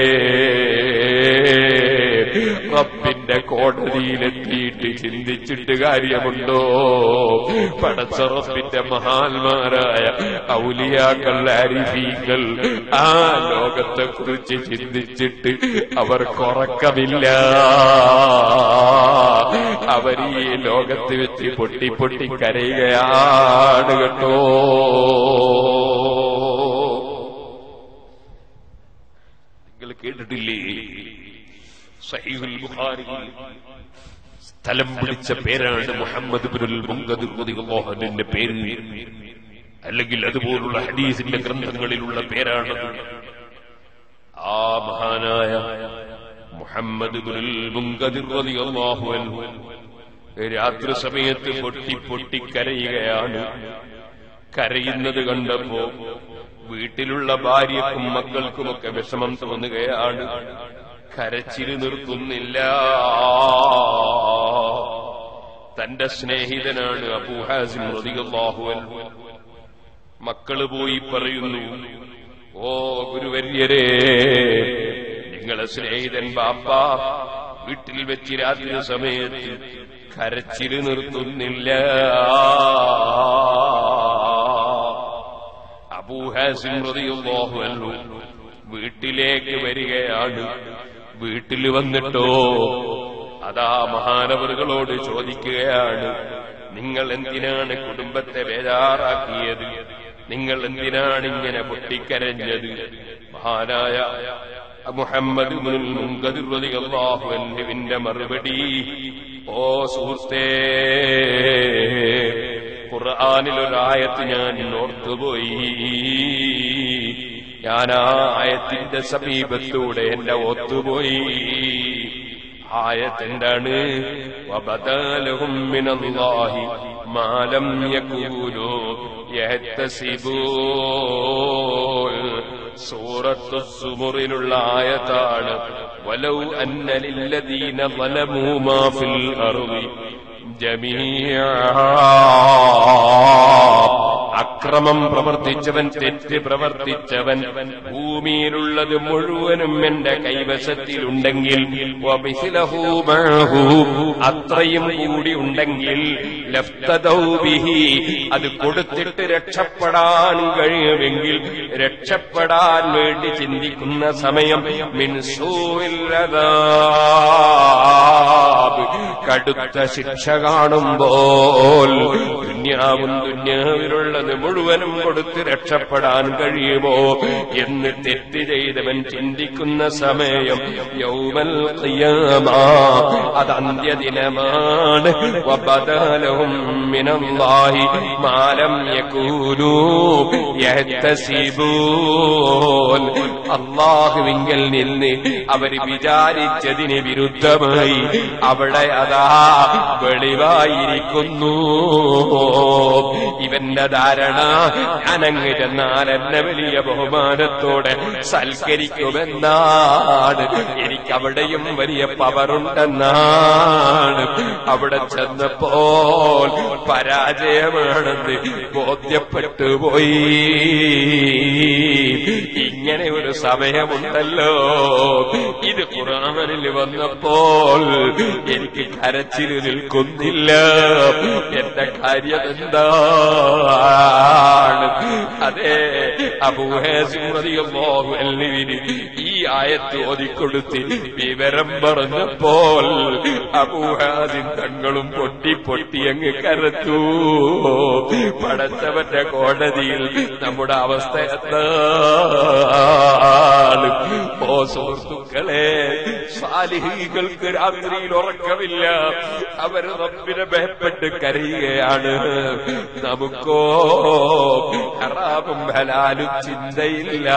S1: റബ്ബിന്റെ കോടതിയിലെത്തിയിട്ട് ചിന്തിച്ചിട്ട് കാര്യമുണ്ടോ പടച്ച റബ്ബിന്റെ മഹാന്മാരായ ഔലിയാക്കൾ അരിഫീകൾ ആ ലോകത്തെ കുറിച്ച് ചിന്തിച്ചിട്ട് അവർക്കുറക്കമില്ല അവർ ഈ ലോകത്ത് വെച്ച് പൊട്ടി പൊട്ടി കരയുകയാണ് കേട്ടോ നിങ്ങൾ കേട്ടിട്ടില്ലേ സഹീഹുൽ ബുഖാരിയിൽ സ്ഥലം പിടിച്ച പേരാണ് മുഹമ്മദ് ബിനുൽ മുങ്കദ് റളിയല്ലാഹുവിന്റെ പേര് അല്ലെങ്കിൽ അതുപോലുള്ള ഹദീസിന്റെ ഗ്രന്ഥങ്ങളിലുള്ള പേരാണത് ആ മഹാനായ മുഹമ്മദ് ഇബ്നുൽ മുൻകദിർ റളിയല്ലാഹു അൻഹു രാത്രി സമയത്ത് പൊട്ടി പൊട്ടി കരയുകയാണ് കരയുന്നത് കണ്ടപ്പോ വീട്ടിലുള്ള ഭാര്യക്കും മക്കൾക്കുമൊക്കെ വിഷമം തോന്നുകയാണ് കരച്ചില് നിർത്തുന്നില്ല തന്റെ സ്നേഹിതനാണ് അബൂഹാസിം റളിയല്ലാഹു അൻഹു മക്കള് പോയി പറയുന്നു ഓ ഗുരുവര്യരേ നിങ്ങളെ സ്നേഹിതൻ ബാപ്പ വീട്ടിൽ വെച്ച് രാത്രി സമയത്ത് കരച്ചില് നിർത്തുന്നില്ല അബൂഹാസിം റളിയല്ലാഹു അൻഹു വീട്ടിലേക്ക് വരികയാണ് വീട്ടിൽ വന്നിട്ടോ അതാ മഹാനവറുകളോട് ചോദിക്കുകയാണ് നിങ്ങൾ എന്തിനാണ് കുടുംബത്തെ ബേജാറാക്കിയത് നിങ്ങൾ എന്തിനാണ് ഇങ്ങനെ പൊട്ടിക്കരഞ്ഞത് മഹാനായ മുഹമ്മദ് ഇബ്നുൽ മുൻകദിർ റളിയല്ലാഹു അൻഹുവിന്റെ മറുപടി ഓ സുഹൃത്തേ ഖുർആനിൽ ഒരായത്ത് ഞാൻ ഓർത്തുപോയി ഞാൻ ആ ആയത്തിന്റെ സമീപത്തൂടെ എന്റെ ഒത്തുപോയി ആയത്തെന്താണ് വബദലഹും മിനല്ലാഹി മാലം യകൂലു യഹ്തസിബൂൻ സൂറത്തു സുമുറിലുള്ള ആയത്താണ് വലൗ അന്ന ലില്ലദീന ളലമൂ മാ ഫിൽ അർളി ജമീഅ അക്രമം പ്രവർത്തിച്ചവൻ തെറ്റ് പ്രവർത്തിച്ചവൻ ഭൂമിയിലുള്ളത് മുഴുവനും എന്റെ കൈവശത്തിലുണ്ടെങ്കിൽ വമിഥിലഹു മഅഹു അത്രയും കൂടി ഉണ്ടെങ്കിൽ ലഫ്തദൗ ബിഹി അത് കൊടുത്തിട്ട് രക്ഷപ്പെടാൻ കഴിയുമെങ്കിൽ രക്ഷപ്പെടാൻ വേണ്ടി ചിന്തിക്കുന്ന സമയം മിൻ സൂഇൽ അദാബ് കടുത്ത ശിക്ഷ കാണുമ്പോൾ ദുന്യാവും ദുന്യാവിലുള്ളത് മുഴുവനും കൊടുത്ത് രക്ഷപ്പെടാൻ കഴിയുമോ എന്ന് തെറ്റ് ചെയ്തവൻ ചിന്തിക്കുന്ന സമയം യൗമൽ ഖിയാമ അത് അന്ത്യദിനമാണ് വബദലഹും മിനല്ലാഹി മാലം യകൂലൂ യഹ്തസിബൂൻ അള്ളാഹുവിങ്കൽ നിന്ന് അവർ വിചാരിച്ചതിന് വിരുദ്ധമായി അവിടെ അതാ വെളിവായിരിക്കുന്നു ഇവന്റെ ധാരണ ഞാനങ്ങ് ചെന്നാൽ എന്നെ വലിയ ബഹുമാനത്തോടെ സൽക്കരിക്കുമെന്നാണ് എനിക്ക് അവിടെയും വലിയ പവറുണ്ടെന്നാണ് അവിടെ ചെന്നപ്പോൾ പരാജയമാണെന്ന് ബോധ്യപ്പെട്ടു പോയി ഇങ്ങനെ ഒരു സമയമുണ്ടല്ലോ ഇത് ഖുറാനിൽ വന്നപ്പോൾ എനിക്ക് കരച്ചിൽ നിൽക്കുന്നില്ല എന്റെ കാര്യം എന്താണ് അതെ അബൂഹേസിന് ഈ ആയത്ത് ഓതിക്കൊടുത്ത് വിവരം പറഞ്ഞപ്പോൾ അബൂഹാസിൻ തങ്ങളും പൊട്ടി പൊട്ടി അങ്ങ് കരത്തു പടച്ചവന്റെ കോടതിയിൽ നമ്മുടെ അവസ്ഥ എന്താണ് ഓ സുഹൃത്തുക്കളെ സാലിഹികൾക്ക് രാത്രിയിൽ ഉറക്കമില്ല അവർ റബ്ബിനെ ഭയപ്പെട്ട് കരയുകയാണ് നമുക്കോ ഹറാമും ഹലാലും ചിന്തയില്ല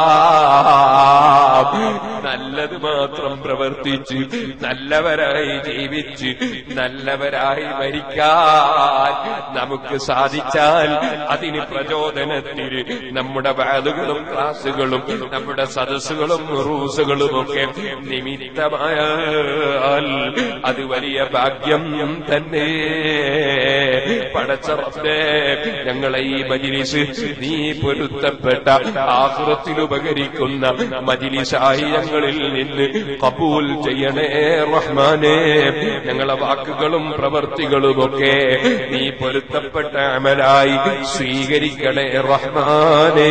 S1: നല്ലത് മാത്രം പ്രവർത്തിച്ച് നല്ലവരായി ജീവിച്ച് നല്ലവരായി മരിക്കാൻ നമുക്ക് സാധിച്ചാൽ അതിന് പ്രചോദനത്തിന് നമ്മുടെ വാലുകളും ക്ലാസുകളും നമ്മുടെ സദസ്സുകളും റൂസുകളും ഒക്കെ നിമിത്തമായാൽ അത് വലിയ ഭാഗ്യം തന്നെ പടച്ചറത്തെ ഞങ്ങളെ ഈ മജിലിസ് നീ പൊരുത്തപ്പെട്ട ആഹുറത്തിൽ ഉപകരിക്കുന്ന മജിലിസായി ഞങ്ങളിൽ നിന്ന് കബൂൽ ചെയ്യണേ റഹ്മാനെ ഞങ്ങളെ വാക്കുകളും പ്രവർത്തികളുമൊക്കെ നീ പൊരുത്തപ്പെട്ട അമലായി സ്വീകരിക്കണേ റഹ്മാനേ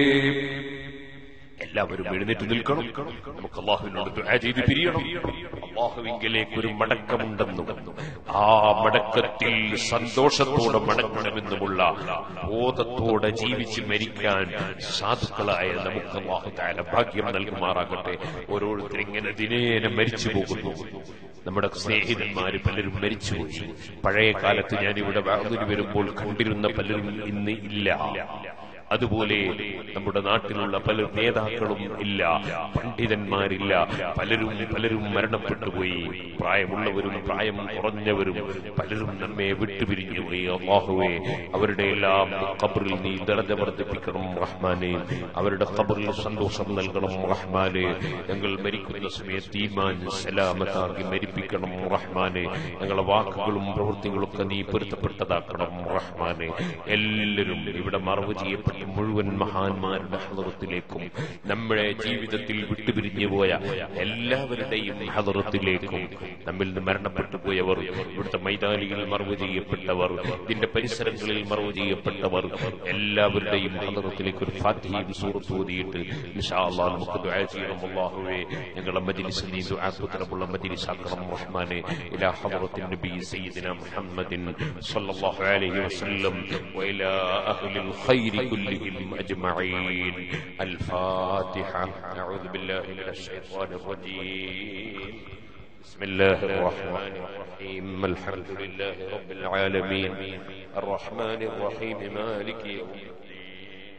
S1: എല്ലാവരും എഴുന്നേറ്റ് നിൽക്കണം നമുക്ക് അള്ളാഹുവിനോട് ദുആ ചെയ്ത് പിരിയണം അള്ളാഹുവിങ്കിലേക്ക് ഒരു മടക്കമുണ്ടെന്നും ആ മടക്കത്തിൽ സന്തോഷത്തോടെ മടങ്ങണമെന്നുമുള്ള ബോധത്തോടെ ജീവിച്ച് മരിക്കാൻ സാധുക്കളായ നമുക്ക് അള്ളാഹു താല ഭാഗ്യം നൽകുമാറാകട്ടെ ഓരോരുത്തർ ഇങ്ങനെ ദിനേന മരിച്ചു പോകുന്നു നമ്മുടെ സ്നേഹിതന്മാര് പലരും മരിച്ചുപോയി പഴയ കാലത്ത് ഞാനിവിടെ വാതിന് വരുമ്പോൾ കണ്ടിരുന്ന പലരും ഇന്ന് ഇല്ല അതുപോലെ നമ്മുടെ നാട്ടിലുള്ള പല നേതാക്കളും ഇല്ല പണ്ഡിതന്മാരില്ല പലരും പലരും മരണപ്പെട്ടുപോയി പ്രായമുള്ളവരും പ്രായം കുറഞ്ഞവരും പലരും നമ്മെ വിട്ടുപിരിഞ്ഞു പോയി അള്ളാഹുവേ അവരുടെ എല്ലാം ഖബറിൽ നീ ദർജ വർദ്ധിപ്പിക്കണം റഹ്മാനെ അവരുടെ ഖബറിൽ സന്തോഷം നൽകണം റഹ്മാനെ ഞങ്ങൾ മരിക്കുന്ന സമയത്ത് ഈമാൻ സലാമത്താക്കി മരിപ്പിക്കണം റഹ്മാനെ ഞങ്ങളെ വാക്കുകളും പ്രവൃത്തികളൊക്കെ നീ പൊരുത്തപ്പെട്ടതാക്കണം റഹ്മാനെ എല്ലാവരും ഇവിടെ മറവ് ചെയ്യപ്പെട്ട മുഴുവൻ മഹാന്മാരുടെ ഹദറത്തിലേക്കും നമ്മുടെ ജീവിതത്തിൽ വിട്ടുപിരിഞ്ഞു പോയ എല്ലാവരുടെയും ഹദറത്തിലേക്കും നമ്മിൽ നിന്ന് മരണപ്പെട്ടു പോയവർ ഇവിടുത്തെ മൈതാനിയിൽ മറവ് ചെയ്യപ്പെട്ടവർ ഇതിന്റെ പരിസരങ്ങളിൽ മറവ് ചെയ്യപ്പെട്ടവർ എല്ലാവരുടെയും ഹദറത്തിലേക്ക് ഒരു ഫാത്തിഹയും സൂറത്ത് ഓതിയിട്ട് ഇൻഷാ അല്ലാഹ് നമുക്ക് ദുആ ചെയ്യണം അല്ലാഹുവേ ഞങ്ങളുടെ മജ്ലിസ് നീ ദുആത്തുത്തരമുള്ള മജ്ലിസ് ആക്കണം റഹ്മാനെ ഇലാ ഹദറത്തിൻ നബി സയ്യിദിന മുഹമ്മദിൻ സ്വല്ലല്ലാഹു അലൈഹി വസല്ലം وإلى أهل الخير كلهم أجمعين الفاتحة أعوذ بالله من الشيطان الرجيم بسم الله الرحمن الرحيم الحمد لله رب العالمين الرحمن الرحيم مالك يوم الدين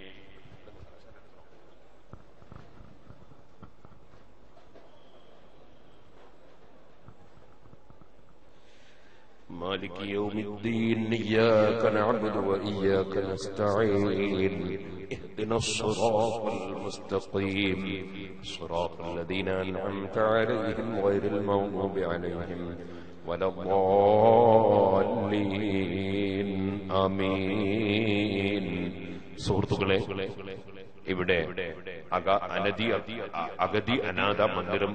S1: مالك يوم الدين إياك نعبد وإياك نستعين اهدنا الصراط المستقيم صراط الذين أنعمت عليهم غير المغضوب عليهم ولا الضالين آمين സുഹൃത്തുക്കളെ ഇവിടെ അക അനധി അഗതി അനാഥ മന്ദിരം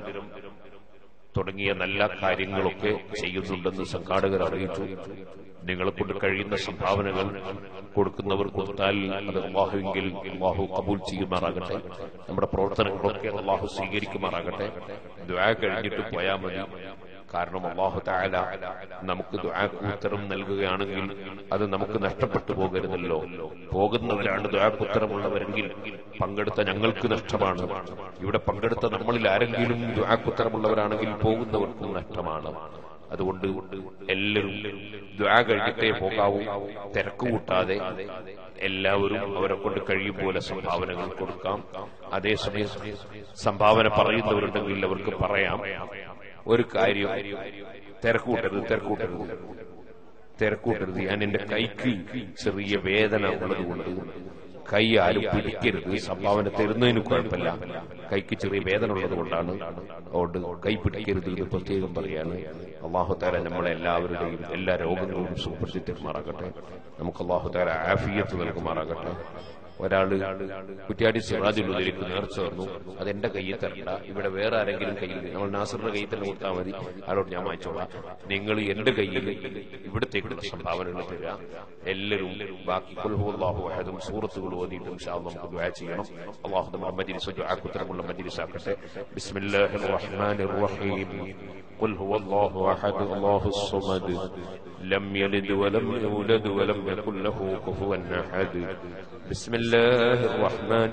S1: തുടങ്ങിയ നല്ല കാര്യങ്ങളൊക്കെ ചെയ്യുന്നുണ്ടെന്ന് സംഘാടകർ അറിയിച്ചു നിങ്ങളെ കൊണ്ട് കഴിയുന്ന സംഭാവനകൾ കൊടുക്കുന്നവർ കൊടുത്താൽ അത് അള്ളാഹുവെങ്കിൽ അള്ളാഹു കബൂൽ ചെയ്യുമാറാകട്ടെ നമ്മുടെ പ്രവർത്തനങ്ങളൊക്കെ അള്ളാഹു സ്വീകരിക്കുമാറാകട്ടെ ദ്വാ കഴിഞ്ഞിട്ട് പോയാൽ മതി കാരണം അള്ളാഹു താല നമുക്ക് ദ്വാക്ക് ഉത്തരം നൽകുകയാണെങ്കിൽ അത് നമുക്ക് നഷ്ടപ്പെട്ടു പോകരുതല്ലോ പോകുന്നവരാണ് ദ്വാക്ക് ഉത്തരമുള്ളവരെങ്കിൽ പങ്കെടുത്ത ഞങ്ങൾക്ക് നഷ്ടമാണ് ഇവിടെ പങ്കെടുത്ത നമ്മളിൽ ആരെങ്കിലും ദ്വാക്ക് ഉത്തരമുള്ളവരാണെങ്കിൽ പോകുന്നവർക്കും നഷ്ടമാണ് അതുകൊണ്ട് എല്ലാവരും ദ്വാ കഴിഞ്ഞിട്ടേ പോകാവൂ തിരക്ക് കൂട്ടാതെ എല്ലാവരും അവരെ കൊണ്ട് കഴിയും പോലെ സംഭാവനകൾ കൊടുക്കാം അതേസമയം സംഭാവന പറയുന്നവരുണ്ടെങ്കിൽ അവർക്ക് പറയാം ഒരു കാര്യം തിരക്കൂട്ടരുത് തിരക്കൂട്ടരുത് തിരക്കൂട്ടരുത് ഞാൻ എന്റെ കൈക്ക് ചെറിയ വേദന ഉള്ളതുകൊണ്ട് കൈ ആരും പിടിക്കരുത് സംഭാവന തരുന്നതിന് കുഴപ്പമില്ല കൈക്ക് ചെറിയ വേദന ഉള്ളത് കൊണ്ടാണ് അതുകൊണ്ട് കൈ പിടിക്കരുത് എന്ന് പ്രത്യേകം പറയാണ് അള്ളാഹു താര നമ്മളെ എല്ലാവരുടെയും എല്ലാ രോഗങ്ങളും സുഖപ്പെടുത്തി തരുമാറാകട്ടെ നമുക്ക് അള്ളാഹു താര ആഫിയത്ത് നൽകുമാറാകട്ടെ ഒരാള് കുറ്റ്യാടി സിറാജുള്ളതിലേക്ക് നേർച്ച വന്നു അതെന്റെ കയ്യിൽ തരണ്ട ഇവിടെ വേറെ ആരെങ്കിലും കയ്യിൽ നമ്മൾ നാസറിന്റെ കയ്യിൽ തന്നെ കൊടുത്താൽ മതി ആരോട് ഞാൻ വാങ്ങിച്ചോളാം നിങ്ങൾ എന്റെ കയ്യിൽ ഇവിടത്തേക്കുള്ള സംഭാവനകൾ തരിക എല്ലാവരും ബാക്കി കുൽഹുല്ലാഹു അഹദും സൂറത്തുകൾ ഓതിയിട്ടും ഷാ നമുക്ക് ദ്വാ ചെയ്യണം അള്ളാഹു നമ്മുടെ മജിലിസ് ആക്കുത്തരമുള്ള മജിലിസ് ആക്കട്ടെ ബിസ്മില്ലാഹിർ റഹ്മാനിർ റഹീം قل هو الله احد الله الصمد لم يلد ولم يولد ولم يكن له كفوا احد بسم الله الرحمن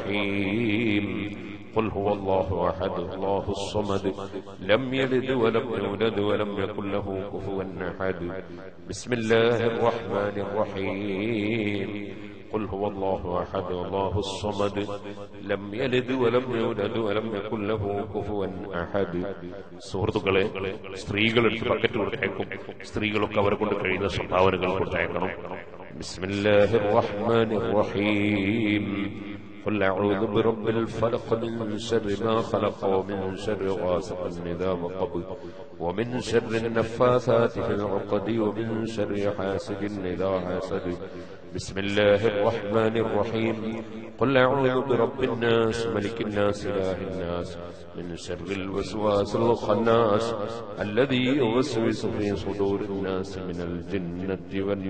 S1: الرحيم قل هو الله احد الله الصمد لم يلد ولم يولد ولم يكن له كفوا احد بسم الله الرحمن الرحيم قل هو الله احد الله الصمد لم يلد ولم يولد ولم يكن له كفوا احد സുഹൃത്തുക്കളെ സ്ത്രീകൾ എടുത്ത് ബക്കറ്റ് കൊടുത്തേക്കും സ്ത്രീകളൊക്കെ അവരെ കൊണ്ട് കഴിയുന്ന സംഭാവനകൾ കൊടുത്തേക്കണം ബിസ്മില്ലാഹിർ റഹ്മാനിർ റഹീം قل أعوذ برب الفلق من شر ما خلق ومن شر غاسق إذا وقب ومن شر النفاثات في العقد ومن شر حاسد إذا حسد بسم الله الرحمن الرحيم قل أعوذ برب الناس ملك الناس إله الناس من شر الوسواس الخناس الذي يوسوس في صدور الناس من الجنة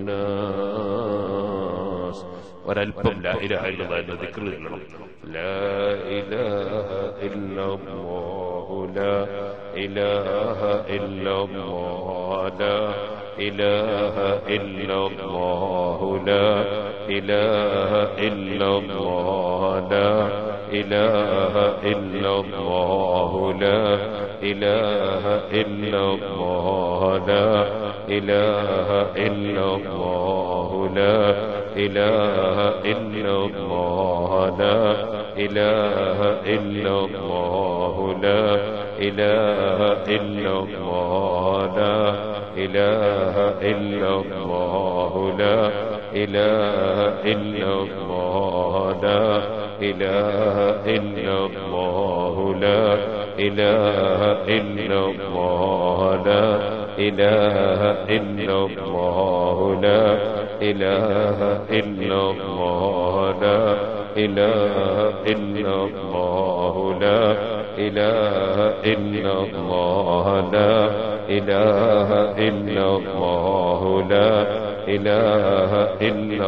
S1: والناس ഒരൽപ്പം ലാ ഇലാഹ ഇല്ലല്ലാഹ് എന്ന ദിക്ർ ചൊല്ലണം ലാ ഇലാഹ ഇല്ലല്ലാഹു لا إله إلا الله لا إله إلا الله لا إله إلا الله لا إله إلا الله لا إله إلا الله لا إله إلا الله لا إله إلا الله لا إله إلا الله لا إله إلا الله لا إله إلا الله لا إله إلا الله لا إله إلا الله لا إله إلا الله لا إله إلا الله لا إله إلا الله لا إله إلا الله لا إله إلا الله لا إله إلا الله لا إله إلا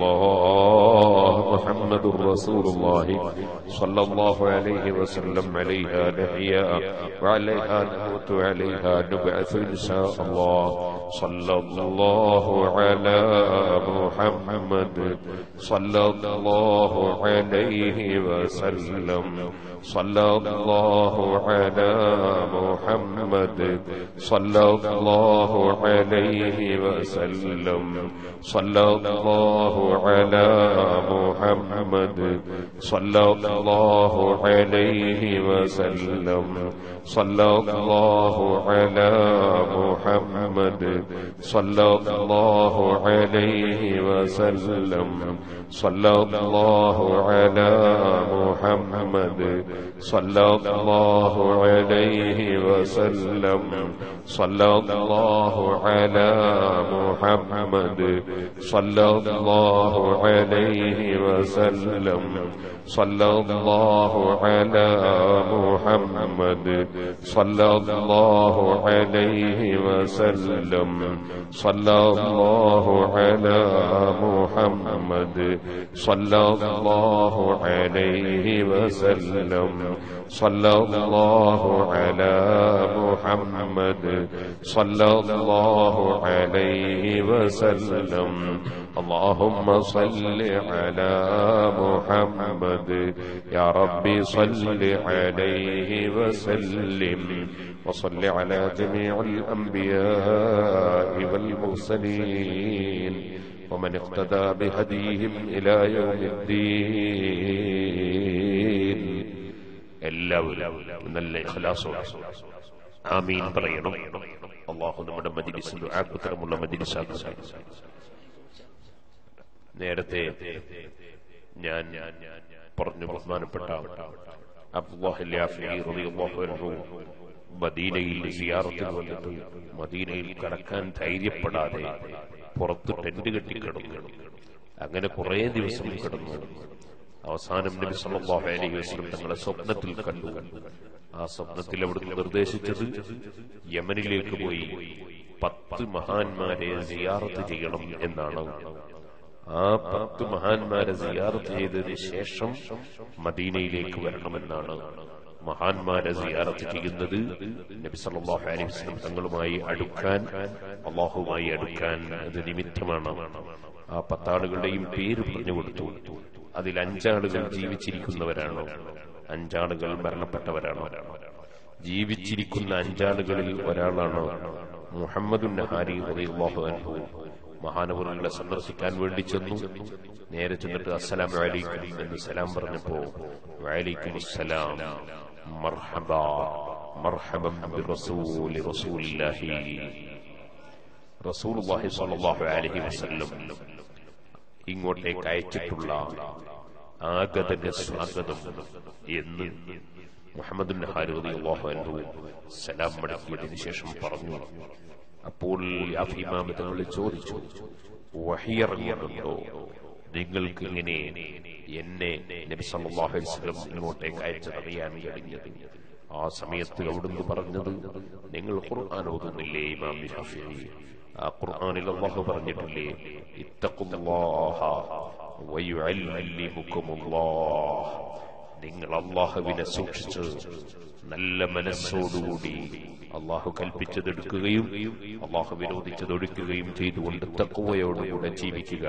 S1: الله محمد رسول الله صلى الله عليه وسلم عليها نحيا وعليها نموت وعليها نبعث إن شاء الله صلى الله على محمد صلى الله عليه وسلم صلى الله على محمد صلى الله عليه وسلم صلى الله على محمد صلى الله عليه وسلم صلى الله على محمد صلى الله عليه وسلم صلى الله على محمد صلى الله عليه وسلم صلى الله على محمد صلى الله عليه وسلم صلى الله على محمد صلى الله عليه وسلم صلى الله على محمد صلى الله عليه وسلم صلى الله على محمد صلى الله عليه وسلم اللهم صل على محمد يا ربي صل عليه وسلم وصل على جميع الأنبياء والمرسلين ومن اقتدى بهديهم إلى يوم الدين എല്ലാവരും നല്ല ഇഖ്ലാസോടെ ആമീൻ പറയണം അള്ളാഹു നമ്മുടെ മജിലിസിൽ ആക്കുത്തരമുള്ള മജിലിസാക്കുക നേരത്തെ ഞാൻ പറഞ്ഞു ബഹുമാനപ്പെട്ട അബ്ദുല്ലാഹു മദീനയിൽ സിയാറത്തിൽ വന്നിട്ട് മദീനയിൽ കടക്കാൻ ധൈര്യപ്പെടാതെ പുറത്ത് ടെന്റ് കെട്ടിക്കിടന്നു അങ്ങനെ കുറെ ദിവസം കിടന്നു അവസാനം നബി സല്ലല്ലാഹു അലൈഹി വസല്ലം തങ്ങളെ സ്വപ്നത്തിൽ കണ്ടു ആ സ്വപ്നത്തിൽ അവിടുന്ന് നിർദ്ദേശിച്ചത് യമനിലേക്ക് പോയി പത്ത് മഹാന്മാരെ സിയാറത്ത് ചെയ്യണം എന്നാണ് ആ പത്ത് മഹാന്മാരെ സിയാറത്ത് ചെയ്തതിന് ശേഷം മദീനയിലേക്ക് വരണമെന്നാണ് മഹാന്മാരെ സിയാറത്ത് ചെയ്യുന്നത് നബി സല്ലല്ലാഹു അലൈഹി വസല്ലം തങ്ങളുമായി അടുക്കാൻ അള്ളാഹുമായി അടുക്കാൻ അത് നിമിത്തമാണ് ആ പത്താളുകളുടെയും പേര് പറഞ്ഞു കൊടുത്തു അതിൽ അഞ്ചാളുകൾ ജീവിച്ചിരിക്കുന്നവരാണോ അഞ്ചാളുകൾ മരണപ്പെട്ടവരാണോ ജീവിച്ചിരിക്കുന്ന അഞ്ചാളുകളിൽ ഒരാളാണ് മുഹമ്മദുൻ നഹാരി റളിയല്ലാഹു അൻഹു മഹാനവറുകളെ സന്ദർശിക്കാൻ വേണ്ടി ചെന്നു നേരെ ചെന്നിട്ട് അസ്സലാം വലൈക്കും എന്ന് സലാം പറഞ്ഞപ്പോ വലൈക്കും അസ്സലാം മർഹബ മർഹബം ബിറസൂലി റസൂലില്ലാഹി റസൂലുള്ളാഹി സ്വല്ലല്ലാഹു അലൈഹി വസല്ലം ഇങ്ങോട്ടേക്ക് അയച്ചിട്ടുള്ള ആഗതന്റെ സ്വാഗതം എന്ന് മുഹമ്മദ് നഹാരുദിഹു സലാം മടക്കിയതിനു ശേഷം പറഞ്ഞു അപ്പോൾ ഇമാമ തങ്ങൾ ചോദിച്ചു വഹിയിറങ്ങിയിട്ടുണ്ടോ നിങ്ങൾക്ക് ഇങ്ങനെ എന്നെ നബി സല്ലല്ലാഹു അലൈഹി വസല്ലം ഇങ്ങോട്ടേക്ക് അയച്ചതറിയാൻ കഴിഞ്ഞത് ആ സമയത്ത് അവിടുന്ന് പറഞ്ഞത് നിങ്ങൾ ഖുർആൻ ഓതുന്നില്ലേ ഇമാം ഷാഫിഈ ആ ഖുർആനിൽ അല്ലാഹു പറഞ്ഞിട്ടില്ലേ ഇത്തഖുല്ലാഹ വയുഅല്ലിമുക്കുമുല്ലാഹ് നിങ്ങൾ അള്ളാഹുവിനെ സൂക്ഷിച്ച് നല്ല മനസ്സോടുകൂടി അള്ളാഹു കൽപ്പിച്ചതെടുക്കുകയും അള്ളാഹു വിരോധിച്ചതൊടുക്കുകയും ചെയ്തുകൊണ്ട് തക്കുവയോടുകൂടെ ജീവിക്കുക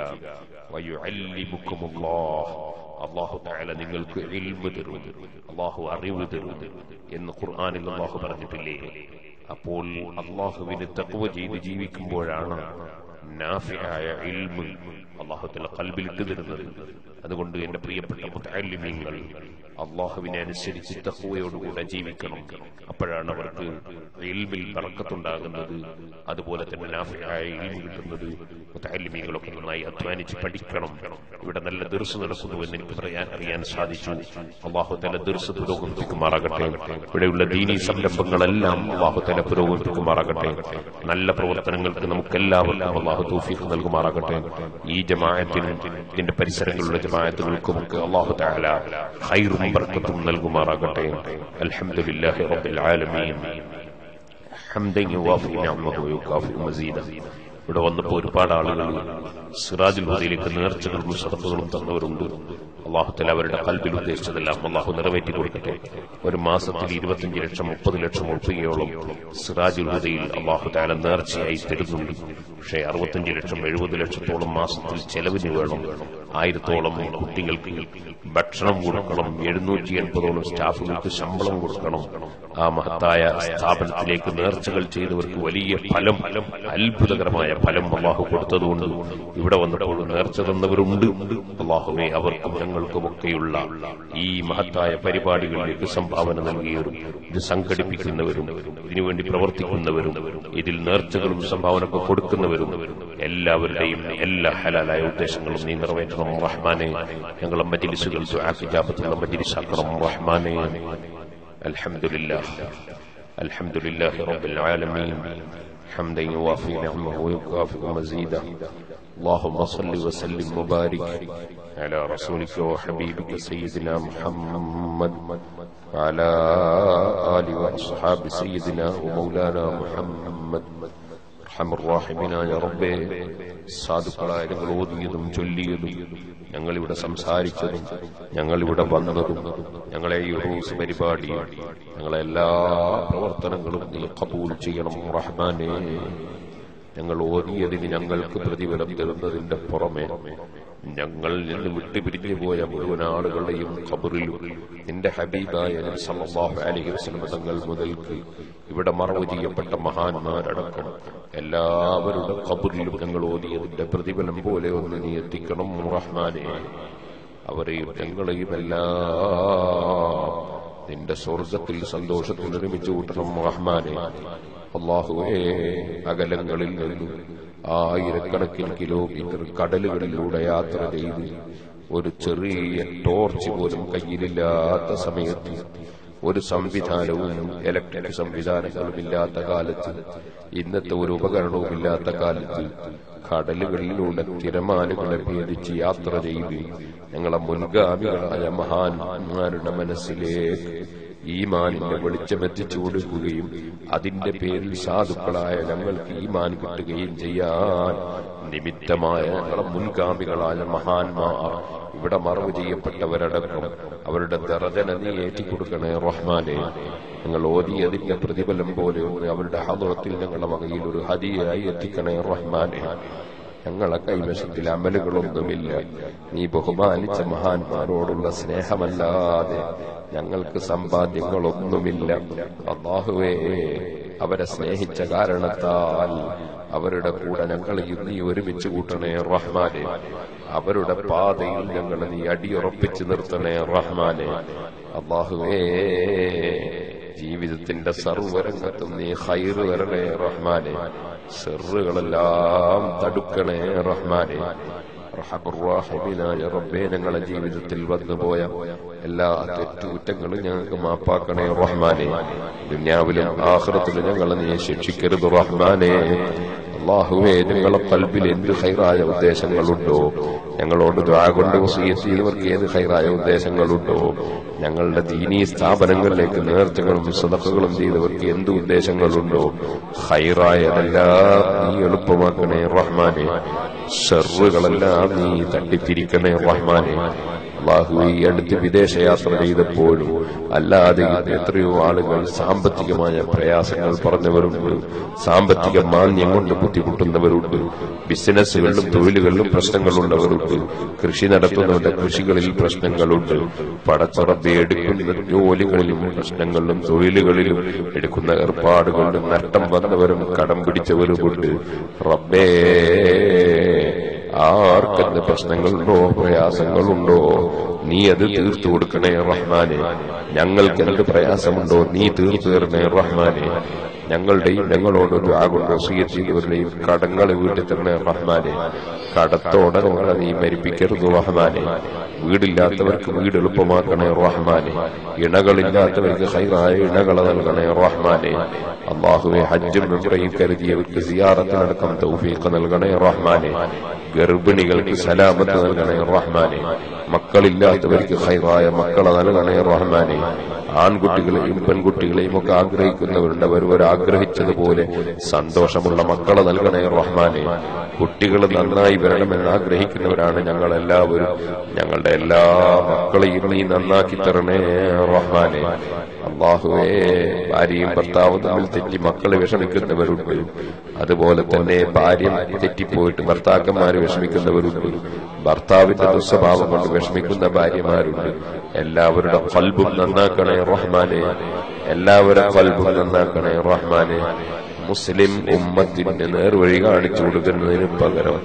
S1: വയുഅല്ലിമുക്കുമുല്ലാഹ് അള്ളാഹു താല നിങ്ങൾക്ക് ഇൽമ് തരും അള്ളാഹു അറിവ് തരും എന്ന് ഖുർആാനിൽ അള്ളാഹു പറഞ്ഞിട്ടില്ലേ അപ്പോൾ അള്ളാഹുവിന് തക്കുവ ചെയ്ത് ജീവിക്കുമ്പോഴാണ് നാഫിയായ ഇൽമ് അള്ളാഹുത്തല കൽബിലിട്ട് തരുന്നത് അതുകൊണ്ട് എന്റെ പ്രിയപ്പെട്ട മുത്തല്ലിമീങ്ങൾ അള്ളാഹുവിനെ അനുസരിച്ച് തഹുവയോടുകൂടെ ജീവിക്കണം അപ്പോഴാണ് അവർക്ക് ഇൽമിൽ പറക്കത്തുണ്ടാകുന്നത് അതുപോലെ തന്നെ നാഫിയായ ഇൽമ് കിട്ടുന്നത് മുത്തല്ലിമീങ്ങളൊക്കെ നന്നായി അധ്വാനിച്ച് പഠിക്കണം ഇവിടെ നല്ല ദർസ് നടക്കുന്നു എന്ന് എനിക്ക് പറയാൻ അറിയാൻ സാധിച്ചു അള്ളാഹുത്തല ദർസ് പുരോഗമിപ്പിക്കുമാറാകട്ടെ ഇവിടെയുള്ള ദീനീ സംരംഭങ്ങളെല്ലാം അള്ളാഹുത്തല പുരോഗമിപ്പിക്കുമാറാകട്ടെ നല്ല പ്രവർത്തനങ്ങൾക്ക് നമുക്കെല്ലാവർക്കും അള്ളാഹു തൗഫീഖ് നൽകുമാറാകട്ടെ ഈ ജമാഅത്തിനും ഇതിന്റെ പരിസരങ്ങളിലുള്ള ജമാഅത്തുകൾക്കുമൊക്കെ അള്ളാഹു തആല ഖൈറും ബർക്കത്തും നൽകുമാറാകട്ടെ അൽഹംദുലില്ലാഹി റബ്ബിൽ ആലമീൻ ഹംദൻ യുവാഫി നിഅമഹു വയുകാഫി മസീദ ഇവിടെ വന്നപ്പോൾ ഒരുപാട് ആളുകൾ സിറാജുൽ ഹുദയിലേക്ക് നേർച്ചകളും സദപ്പുകളും തന്നവരുണ്ട് അള്ളാഹുത്തല അവരുടെ കൽബിൽ ഉദ്ദേശിച്ചതെല്ലാം അള്ളാഹു നിറവേറ്റി കൊടുക്കട്ടെ ഒരു മാസത്തിൽ ഇരുപത്തിയഞ്ച് ലക്ഷം മുപ്പത് ലക്ഷം ഉൾപ്പെടെയോളം സിറാജുൽ ഹുദയിൽ അള്ളാഹു താല നേർച്ചയായി തരുന്നുണ്ട് പക്ഷേ അറുപത്തിയഞ്ച് ലക്ഷം എഴുപത് ലക്ഷത്തോളം മാസത്തിൽ ചെലവിന് വേണം ആയിരത്തോളം കുട്ടികൾക്ക് ഭക്ഷണം കൊടുക്കണം എഴുന്നൂറ്റി എൺപതോളം സ്റ്റാഫുകൾക്ക് ശമ്പളം കൊടുക്കണം ആ മഹത്തായ സ്ഥാപനത്തിലേക്ക് നേർച്ചകൾ ചെയ്തവർക്ക് വലിയ ഫലം അത്ഭുതകരമായ ഫലം അള്ളാഹു കൊടുത്തതുകൊണ്ട് ഇവിടെ വന്നപ്പോൾ നേർച്ച തന്നവരുണ്ട് അള്ളാഹുവെ അവർക്കും ഞങ്ങൾക്കുമൊക്കെയുള്ള ഈ മഹത്തായ പരിപാടികളിലേക്ക് സംഭാവന നൽകിയവരും ഇത് സംഘടിപ്പിക്കുന്നവരും ഇതിനുവേണ്ടി പ്രവർത്തിക്കുന്നവരും ഇതിൽ നേർച്ചകളും സംഭാവനഒക്കെ കൊടുക്കുന്നവരും എല്ലാവരുടെയും എല്ലാ ഹലാലായ ഉദ്ദേശങ്ങളും നീ നിറവേറ്റണം റഹ്മാനെ ഞങ്ങളെ മജിലിസുകൾ ജാപത്തുള്ള മജിലിസാക്കണം റഹ്മാനെ അൽഹംദുലില്ലാ അൽഹംദുലില്ലാഹി റബ്ബിൽ ആലമീൻ حمدا يوافي نعمه ويكافئ مزيدا اللهم صل وسلم وبارك على رسولك وحبيبك سيدنا محمد وعلى آل وأصحاب سيدنا ومولانا محمد അർഹം റാഹിമിനായ റബ്ബേ സാധുക്കളായ ഞങ്ങൾ ഓതിയതും ചൊല്ലിയതും ഞങ്ങളിവിടെ സംസാരിച്ചതും ഞങ്ങളിവിടെ വന്നതും ഞങ്ങളെ ഈ റൂസ് പരിപാടിയും ഞങ്ങളെ എല്ലാ പ്രവർത്തനങ്ങളും നീ കബൂൽ ചെയ്യണം റഹ്മാനെ ഞങ്ങൾ ഓതിയതിന് ഞങ്ങൾക്ക് പ്രതിഫലം തരുന്നതിന്റെ പുറമെ ഞങ്ങളിൽ നിന്ന് വിട്ടുപിരിഞ്ഞു പോയ മുഴുവൻ ആളുകളുടെയും ഖബറിലും നിന്റെ ഹബീബായ നബി സല്ലല്ലാഹു അലൈഹി വസല്ലം തങ്ങൾ മുതൽക്ക് ഇവിടെ മറവ് ചെയ്യപ്പെട്ട മഹാന്മാരടക്കം എല്ലാവരുടെ ഖബറിലും ഞങ്ങൾ ഓതിയതിന്റെ പ്രതിഫലം പോലെ ഒന്ന് നീ എത്തിക്കണം റഹ്മാനെ അവരെയും ഞങ്ങളെയും എല്ലാം നിന്റെ സ്വർഗത്തിൽ സന്തോഷത്തിൽ ഒരുമിച്ച് കൂട്ടണം റഹ്മാനെ അള്ളാഹുവേ അകലങ്ങളിൽ നിന്നും ആയിരക്കണക്കിന് കിലോമീറ്റർ കടലുകളിലൂടെ യാത്ര ചെയ്ത് ഒരു ചെറിയ ടോർച്ച് പോലും കയ്യിലില്ലാത്ത സമയത്ത് ഒരു സംവിധാനവും ഇലക്ട്രിക് സംവിധാനങ്ങളും ഇല്ലാത്ത കാലത്ത് ഇന്നത്തെ ഒരു ഉപകരണവും ഇല്ലാത്ത കാലത്ത് കടലുകളിലൂടെ തിരമാലകളെ ഭേദിച്ച് യാത്ര ചെയ്ത് ഞങ്ങളെ മുൻഗാമികളായ മഹാന്മാരുടെ മനസ്സിലേക്ക് ഈമാനിന്റെ വെളിച്ചമെത്തിച്ചു കൊടുക്കുകയും അതിന്റെ പേരിൽ സാധുക്കളായ ഞങ്ങൾക്ക് ഈമാൻ കിട്ടുകയും ചെയ്യാൻ നിമിത്തമായ ഞങ്ങളെ മുൻഗാമികളായ മഹാന്മാർ ഇവിടെ മറവ് ചെയ്യപ്പെട്ടവരടക്കം അവരുടെ ദറജന നീ ഏറ്റിക്കൊടുക്കണേ റഹ്മാനെ ഞങ്ങൾ ഓതിയതിന്റെ പ്രതിഫലം പോലെ ഒന്ന് അവരുടെ ഹദറത്തിൽ ഞങ്ങളുടെ വകയിൽ ഒരു ഹദിയായി എത്തിക്കണേ റഹ്മാനെ ഞങ്ങളെ കൈവശത്തിൽ അമലുകളൊന്നുമില്ല നീ ബഹുമാനിച്ച മഹാന്മാരോടുള്ള സ്നേഹമല്ലാതെ ഞങ്ങൾക്ക് സമ്പാദ്യങ്ങളൊന്നുമില്ല അള്ളാഹുവേ അവരെ സ്നേഹിച്ച കാരണത്താൽ അവരുടെ കൂടെ ഞങ്ങളെയും നീ ഒരുമിച്ച് കൂട്ടണേ റഹ്മാനെ അവരുടെ പാതയിൽ ഞങ്ങളെ നീ അടിയുറപ്പിച്ച് നിർത്തണേ റഹ്മാനെ അള്ളാഹുവേ ജീവിതത്തിന്റെ സർവരംഗത്തും നീ ഹൈറ് വരണേ റഹ്മാനെ സെറുകളെല്ലാം തടുക്കണേ റഹ്മാനെ റഹബുറാഹിമിനായ റബ്ബേ ഞങ്ങളെ ജീവിതത്തിൽ വന്നുപോയ എല്ലാ തെറ്റുകുറ്റങ്ങളും ഞങ്ങൾക്ക് മാപ്പാക്കണേ റഹ്മാനെ ദുന്യാവിലും ആഹ്റത്തിലും ഞങ്ങളെ നീ ശിക്ഷിക്കരുത് റഹ്മാനെ അള്ളാഹുവേ ഞങ്ങളെ കൽബിൽ എന്ത് ഹൈറായ ഉദ്ദേശങ്ങളുണ്ടോ ഞങ്ങളോട് ദ്വാ കൊണ്ട് വസീയത്തിയവർക്ക് ഏത് ഹൈറായ ഉദ്ദേശങ്ങളുണ്ടോ ഞങ്ങളുടെ ദീനീ സ്ഥാപനങ്ങളിലേക്ക് നേർച്ചകളും സദഫകളും ചെയ്തവർക്ക് എന്ത് ഉദ്ദേശങ്ങളുണ്ടോ ഹൈറായതെല്ലാം നീ എളുപ്പമാക്കണേ റഹ്മാനെ ഷെറുകളെല്ലാം നീ തട്ടിത്തിരിക്കണേ റഹ്മാനെ അള്ളാഹു ഈ അടുത്ത് വിദേശയാത്ര ചെയ്തപ്പോഴും അല്ലാതെ എത്രയോ ആളുകൾ സാമ്പത്തികമായ പ്രയാസങ്ങൾ പറഞ്ഞവരുണ്ട് സാമ്പത്തിക മാന്യം കൊണ്ട് ബുദ്ധിമുട്ടുന്നവരുണ്ട് ബിസിനസ്സുകളിലും തൊഴിലുകളിലും പ്രശ്നങ്ങളുള്ളവരുണ്ട് കൃഷി നടത്തുന്നവരുടെ കൃഷികളിൽ പ്രശ്നങ്ങളുണ്ട് പടച്ചുറപ്പി എടുക്കുന്ന ജോലികളിലും പ്രശ്നങ്ങളിലും തൊഴിലുകളിലും എടുക്കുന്ന ഏർപ്പാടുകളിലും നഷ്ടം വന്നവരും കടം പിടിച്ചവരുമുണ്ട് റബ്ബേ ആർക്കെന്ത് പ്രശ്നങ്ങളുണ്ടോ പ്രയാസങ്ങളുണ്ടോ നീ അത് തീർത്തു കൊടുക്കണേ റഹ്മാനെ ഞങ്ങൾക്ക് എന്ത് പ്രയാസമുണ്ടോ നീ തീർത്തു തരണേ റഹ്മാനെ ഞങ്ങളുടെയും ഞങ്ങളോടൊരു ആകൊണ്ട് വസീയത്ത് ചെയ്തവരുടെയും കടങ്ങൾ വീട്ടിൽ തരണേ റഹ്മാനെ കടത്തോടെ ഞങ്ങളെ നീ മരിപ്പിക്കരുത് റഹ്മാനെ വീടില്ലാത്തവർക്ക് വീട് എളുപ്പമാക്കണേ റഹ്മാനെ ഇണകളില്ലാത്തവർക്ക് ഹൈറായ ഇണകളെ നൽകണേ റഹ്മാനെ അള്ളാഹുവെ ഹജ്ജും മെമ്പറയും കരുതിയവർക്ക് സിയാറത്തിനടക്കം തൗഫീഖ് നൽകണേ റഹ്മാനെ ഗർഭിണികൾക്ക് സലാമത്ത് നൽകണേ റഹ്മാനെ മക്കളില്ലാത്തവർക്ക് ഹൈറായ മക്കളെ നൽകണേ റഹ്മാനെ ആൺകുട്ടികളെയും പെൺകുട്ടികളെയും ഒക്കെ ആഗ്രഹിക്കുന്നവരുണ്ട് അവർ ആഗ്രഹിച്ചതുപോലെ സന്തോഷമുള്ള മക്കളെ നൽകണേ റഹ്മാനെ കുട്ടികൾ നന്നായി വരണമെന്ന് ആഗ്രഹിക്കുന്നവരാണ് ഞങ്ങളെല്ലാവരും ഞങ്ങളുടെ എല്ലാ മക്കളെയും നീ നന്നാക്കി തരണേ റഹ്മാനെ അള്ളാഹുവേ ഭാര്യയും ഭർത്താവും തമ്മിൽ തെറ്റി മക്കളെ വിഷമിക്കുന്നവരുണ്ട് അതുപോലെ തന്നെ ഭാര്യ തെറ്റിപ്പോയിട്ട് ഭർത്താക്കന്മാര് വിഷമിക്കുന്നവരുണ്ട് ഭർത്താവിന്റെ ദുസ്വഭാവം കൊണ്ട് വിഷമിക്കുന്ന ഭാര്യമാരുണ്ട് എല്ലാവരുടെ കൽബും നന്നാക്കണേ റഹ്മാനെ എല്ലാവരുടെ കൽബും നന്നാക്കണേ റഹ്മാനെ മുസ്ലിം ഉമ്മത്തിന് നേർവഴി കാണിച്ചു കൊടുക്കുന്നതിന് പകരം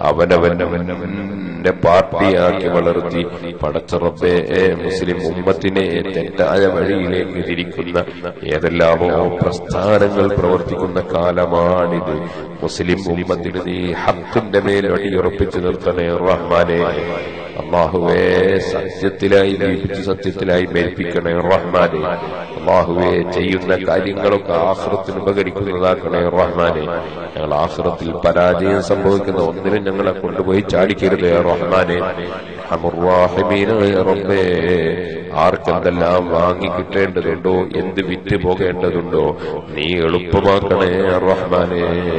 S1: അവനവനവന്റെ പാർട്ടിയാക്കി വളർത്തി പടച്ചറപ്പെ മുസ്ലിം ഉമ്മത്തിനെ തെറ്റായ വഴിയിലേക്ക് തിരിക്കുന്ന ഏതെല്ലാമോ പ്രസ്ഥാനങ്ങൾ പ്രവർത്തിക്കുന്ന കാലമാണിത് മുസ്ലിം ഉമ്മത്തിന് നീ ഹക്കിന്റെ മേൽ അടിയുറപ്പിച്ചു നിർത്തണേ റഹ്മാനെ അള്ളാഹുവേ സത്യത്തിലായി ജീവിച്ച് സത്യത്തിലായി മേൽപ്പിക്കണേ റഹ്മാനെ അള്ളാഹുവെ ചെയ്യുന്ന കാര്യങ്ങളൊക്കെ ആഹ്റത്തിന് ഉപകരിക്കുന്നതാക്കണേ റഹ്മാനെ ഞങ്ങൾ ആഹ്റത്തിൽ പരാജയം സംഭവിക്കുന്ന ഒന്നിനും ഞങ്ങളെ കൊണ്ടുപോയി ചാടിക്കരുത് റഹ്മാനെ അമുറാഹിമീനായ റബ്ബേ ആർക്കെന്തെല്ലാം വാങ്ങി കിട്ടേണ്ടതുണ്ടോ എന്ത് വിറ്റ് പോകേണ്ടതുണ്ടോ നീ എളുപ്പമാക്കണേ റഹ്മാനെ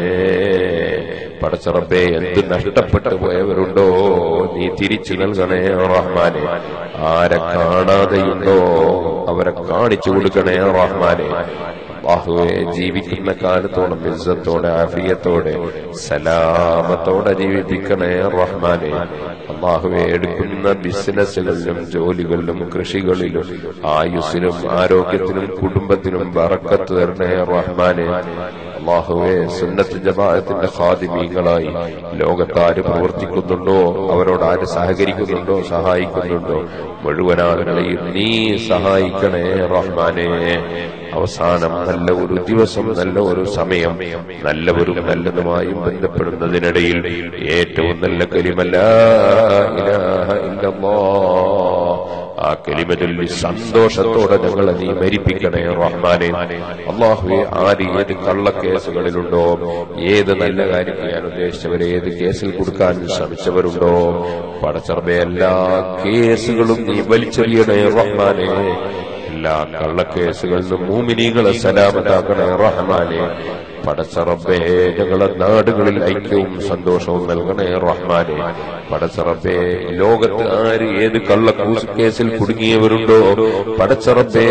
S1: പടച്ചറബേ എന്ത് നഷ്ടപ്പെട്ടു പോയവരുണ്ടോ നീ തിരിച്ചു നൽകണേ റഹ്മാനെ ആരെ കാണാതെയുണ്ടോ അവരെ കാണിച്ചു കൊടുക്കണേ റഹ്മാനെ അള്ളാഹുവെ ജീവിക്കുന്ന കാലത്തോളം ഇസ്സത്തോടെ ആഫിയത്തോടെ സലാമത്തോടെ ജീവിപ്പിക്കണേ റഹ്മാനെ അള്ളാഹുവെ എടുക്കുന്ന ബിസിനസ്സുകളിലും ജോലികളിലും കൃഷികളിലും ആയുസ്സിലും ആരോഗ്യത്തിനും കുടുംബത്തിനും വറക്കത്ത് തരണേ റഹ്മാനെ അള്ളാഹുവെ സുന്നത്ത് ജമാഅത്തിന്റെ ഖാദിമീങ്ങളായി ലോകത്താര് പ്രവർത്തിക്കുന്നുണ്ടോ അവരോട് ആര് സഹകരിക്കുന്നുണ്ടോ സഹായിക്കുന്നുണ്ടോ മുഴുവൻ ആളുകളെയും നീ സഹായിക്കണേ റഹ്മാനെ അവസാനം നല്ല ഒരു ദിവസം നല്ല ഒരു സമയം നല്ലവരും നല്ലതുമായും ബന്ധപ്പെടുന്നതിനിടയിൽ ഏറ്റവും നല്ല കരിമല്ല ഇലാഹ ഇല്ലല്ലാ ആ കലിമചൊല്ലി സന്തോഷത്തോടെ ഞങ്ങളെ നീ മരിപ്പിക്കണേ റഹ്മാനെ അള്ളാഹുവെ ആര് ഏത് കള്ളക്കേസുകളിലുണ്ടോ ഏത് നല്ല കാര്യം ചെയ്യാൻ ഉദ്ദേശിച്ചവരെ ഏത് കേസിൽ കൊടുക്കാൻ ശ്രമിച്ചവരുണ്ടോ പടച്ചർബെ എല്ലാ കേസുകളും നീ വലിച്ചെറിയണേ റഹ്മാനെ എല്ലാ കള്ളക്കേസുകളിലും മൂമിനികളെ സലാമത്താക്കണേ റഹ്മാനെ പടച്ചറബേ ഞങ്ങളെ നാടുകളിൽ ഐക്യവും സന്തോഷവും നൽകണേ റഹ്മാനെ പടച്ചറബേ ലോകത്ത് ആര് ഏത് കള്ളക്കൂസ് കേസിൽ കുടുങ്ങിയവരുണ്ടോ പടച്ചറബേ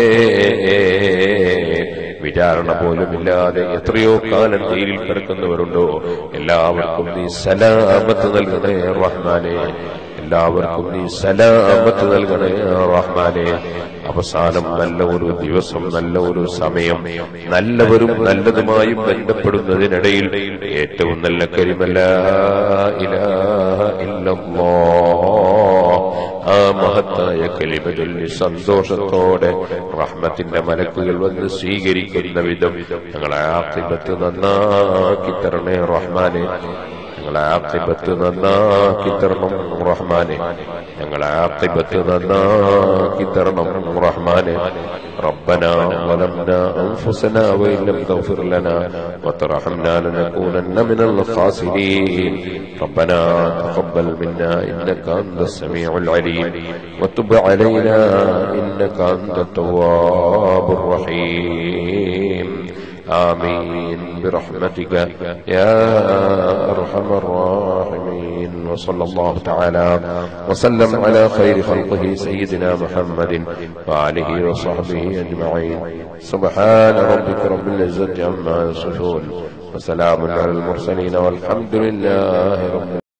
S1: വിചാരണ പോലുമില്ലാതെ എത്രയോ കാലം ജയിലിൽ കിടക്കുന്നവരുണ്ടോ എല്ലാവർക്കും നീ സലാമത്ത് നൽകണേ റഹ്മാനെ എല്ലാവർക്കും നീ സലാമത്ത് നൽകണേ റഹ്മാനെ അവസാനം നല്ല ഒരു ദിവസം നല്ല ഒരു സമയം നല്ലവരും നല്ലതുമായും ബന്ധപ്പെടുന്നതിനിടയിൽ ഏറ്റവും നല്ല കരിമല്ല ഇലാഹ ഇല്ലല്ലാ ആ മഹത്തായ കലിമ ചൊല്ലി സന്തോഷത്തോടെ റഹ്മത്തിന്റെ മലക്കുകൾ വന്ന് സ്വീകരിക്കുന്ന വിധം ഞങ്ങളെ ആത്തിപത്ത് നന്നാക്കി തരണേ റഹ്മാനെ ഞങ്ങളെ ആത്തിപത്ത് നന്നാക്കി തരണം റഹ്മാനെ ഞങ്ങളെ ആത്തിപത്ത് നന്നാക്കി തരണം റഹ്മാനെ ربنا ظلمنا أنفسنا وإن لم تغفر لنا وترحمنا لنكونن من الخاسرين ربنا تقبل منا إنك أنت السميع العليم وتب علينا إنك أنت التواب الرحيم آمين برحمتك يا أرحم الراحمين العالمين وصلى الله تعالى وسلم على خير خلقه سيدنا محمد وآله وصحبه أجمعين سبحان ربك رب العزة عما يصفون وسلام على المرسلين والحمد لله رب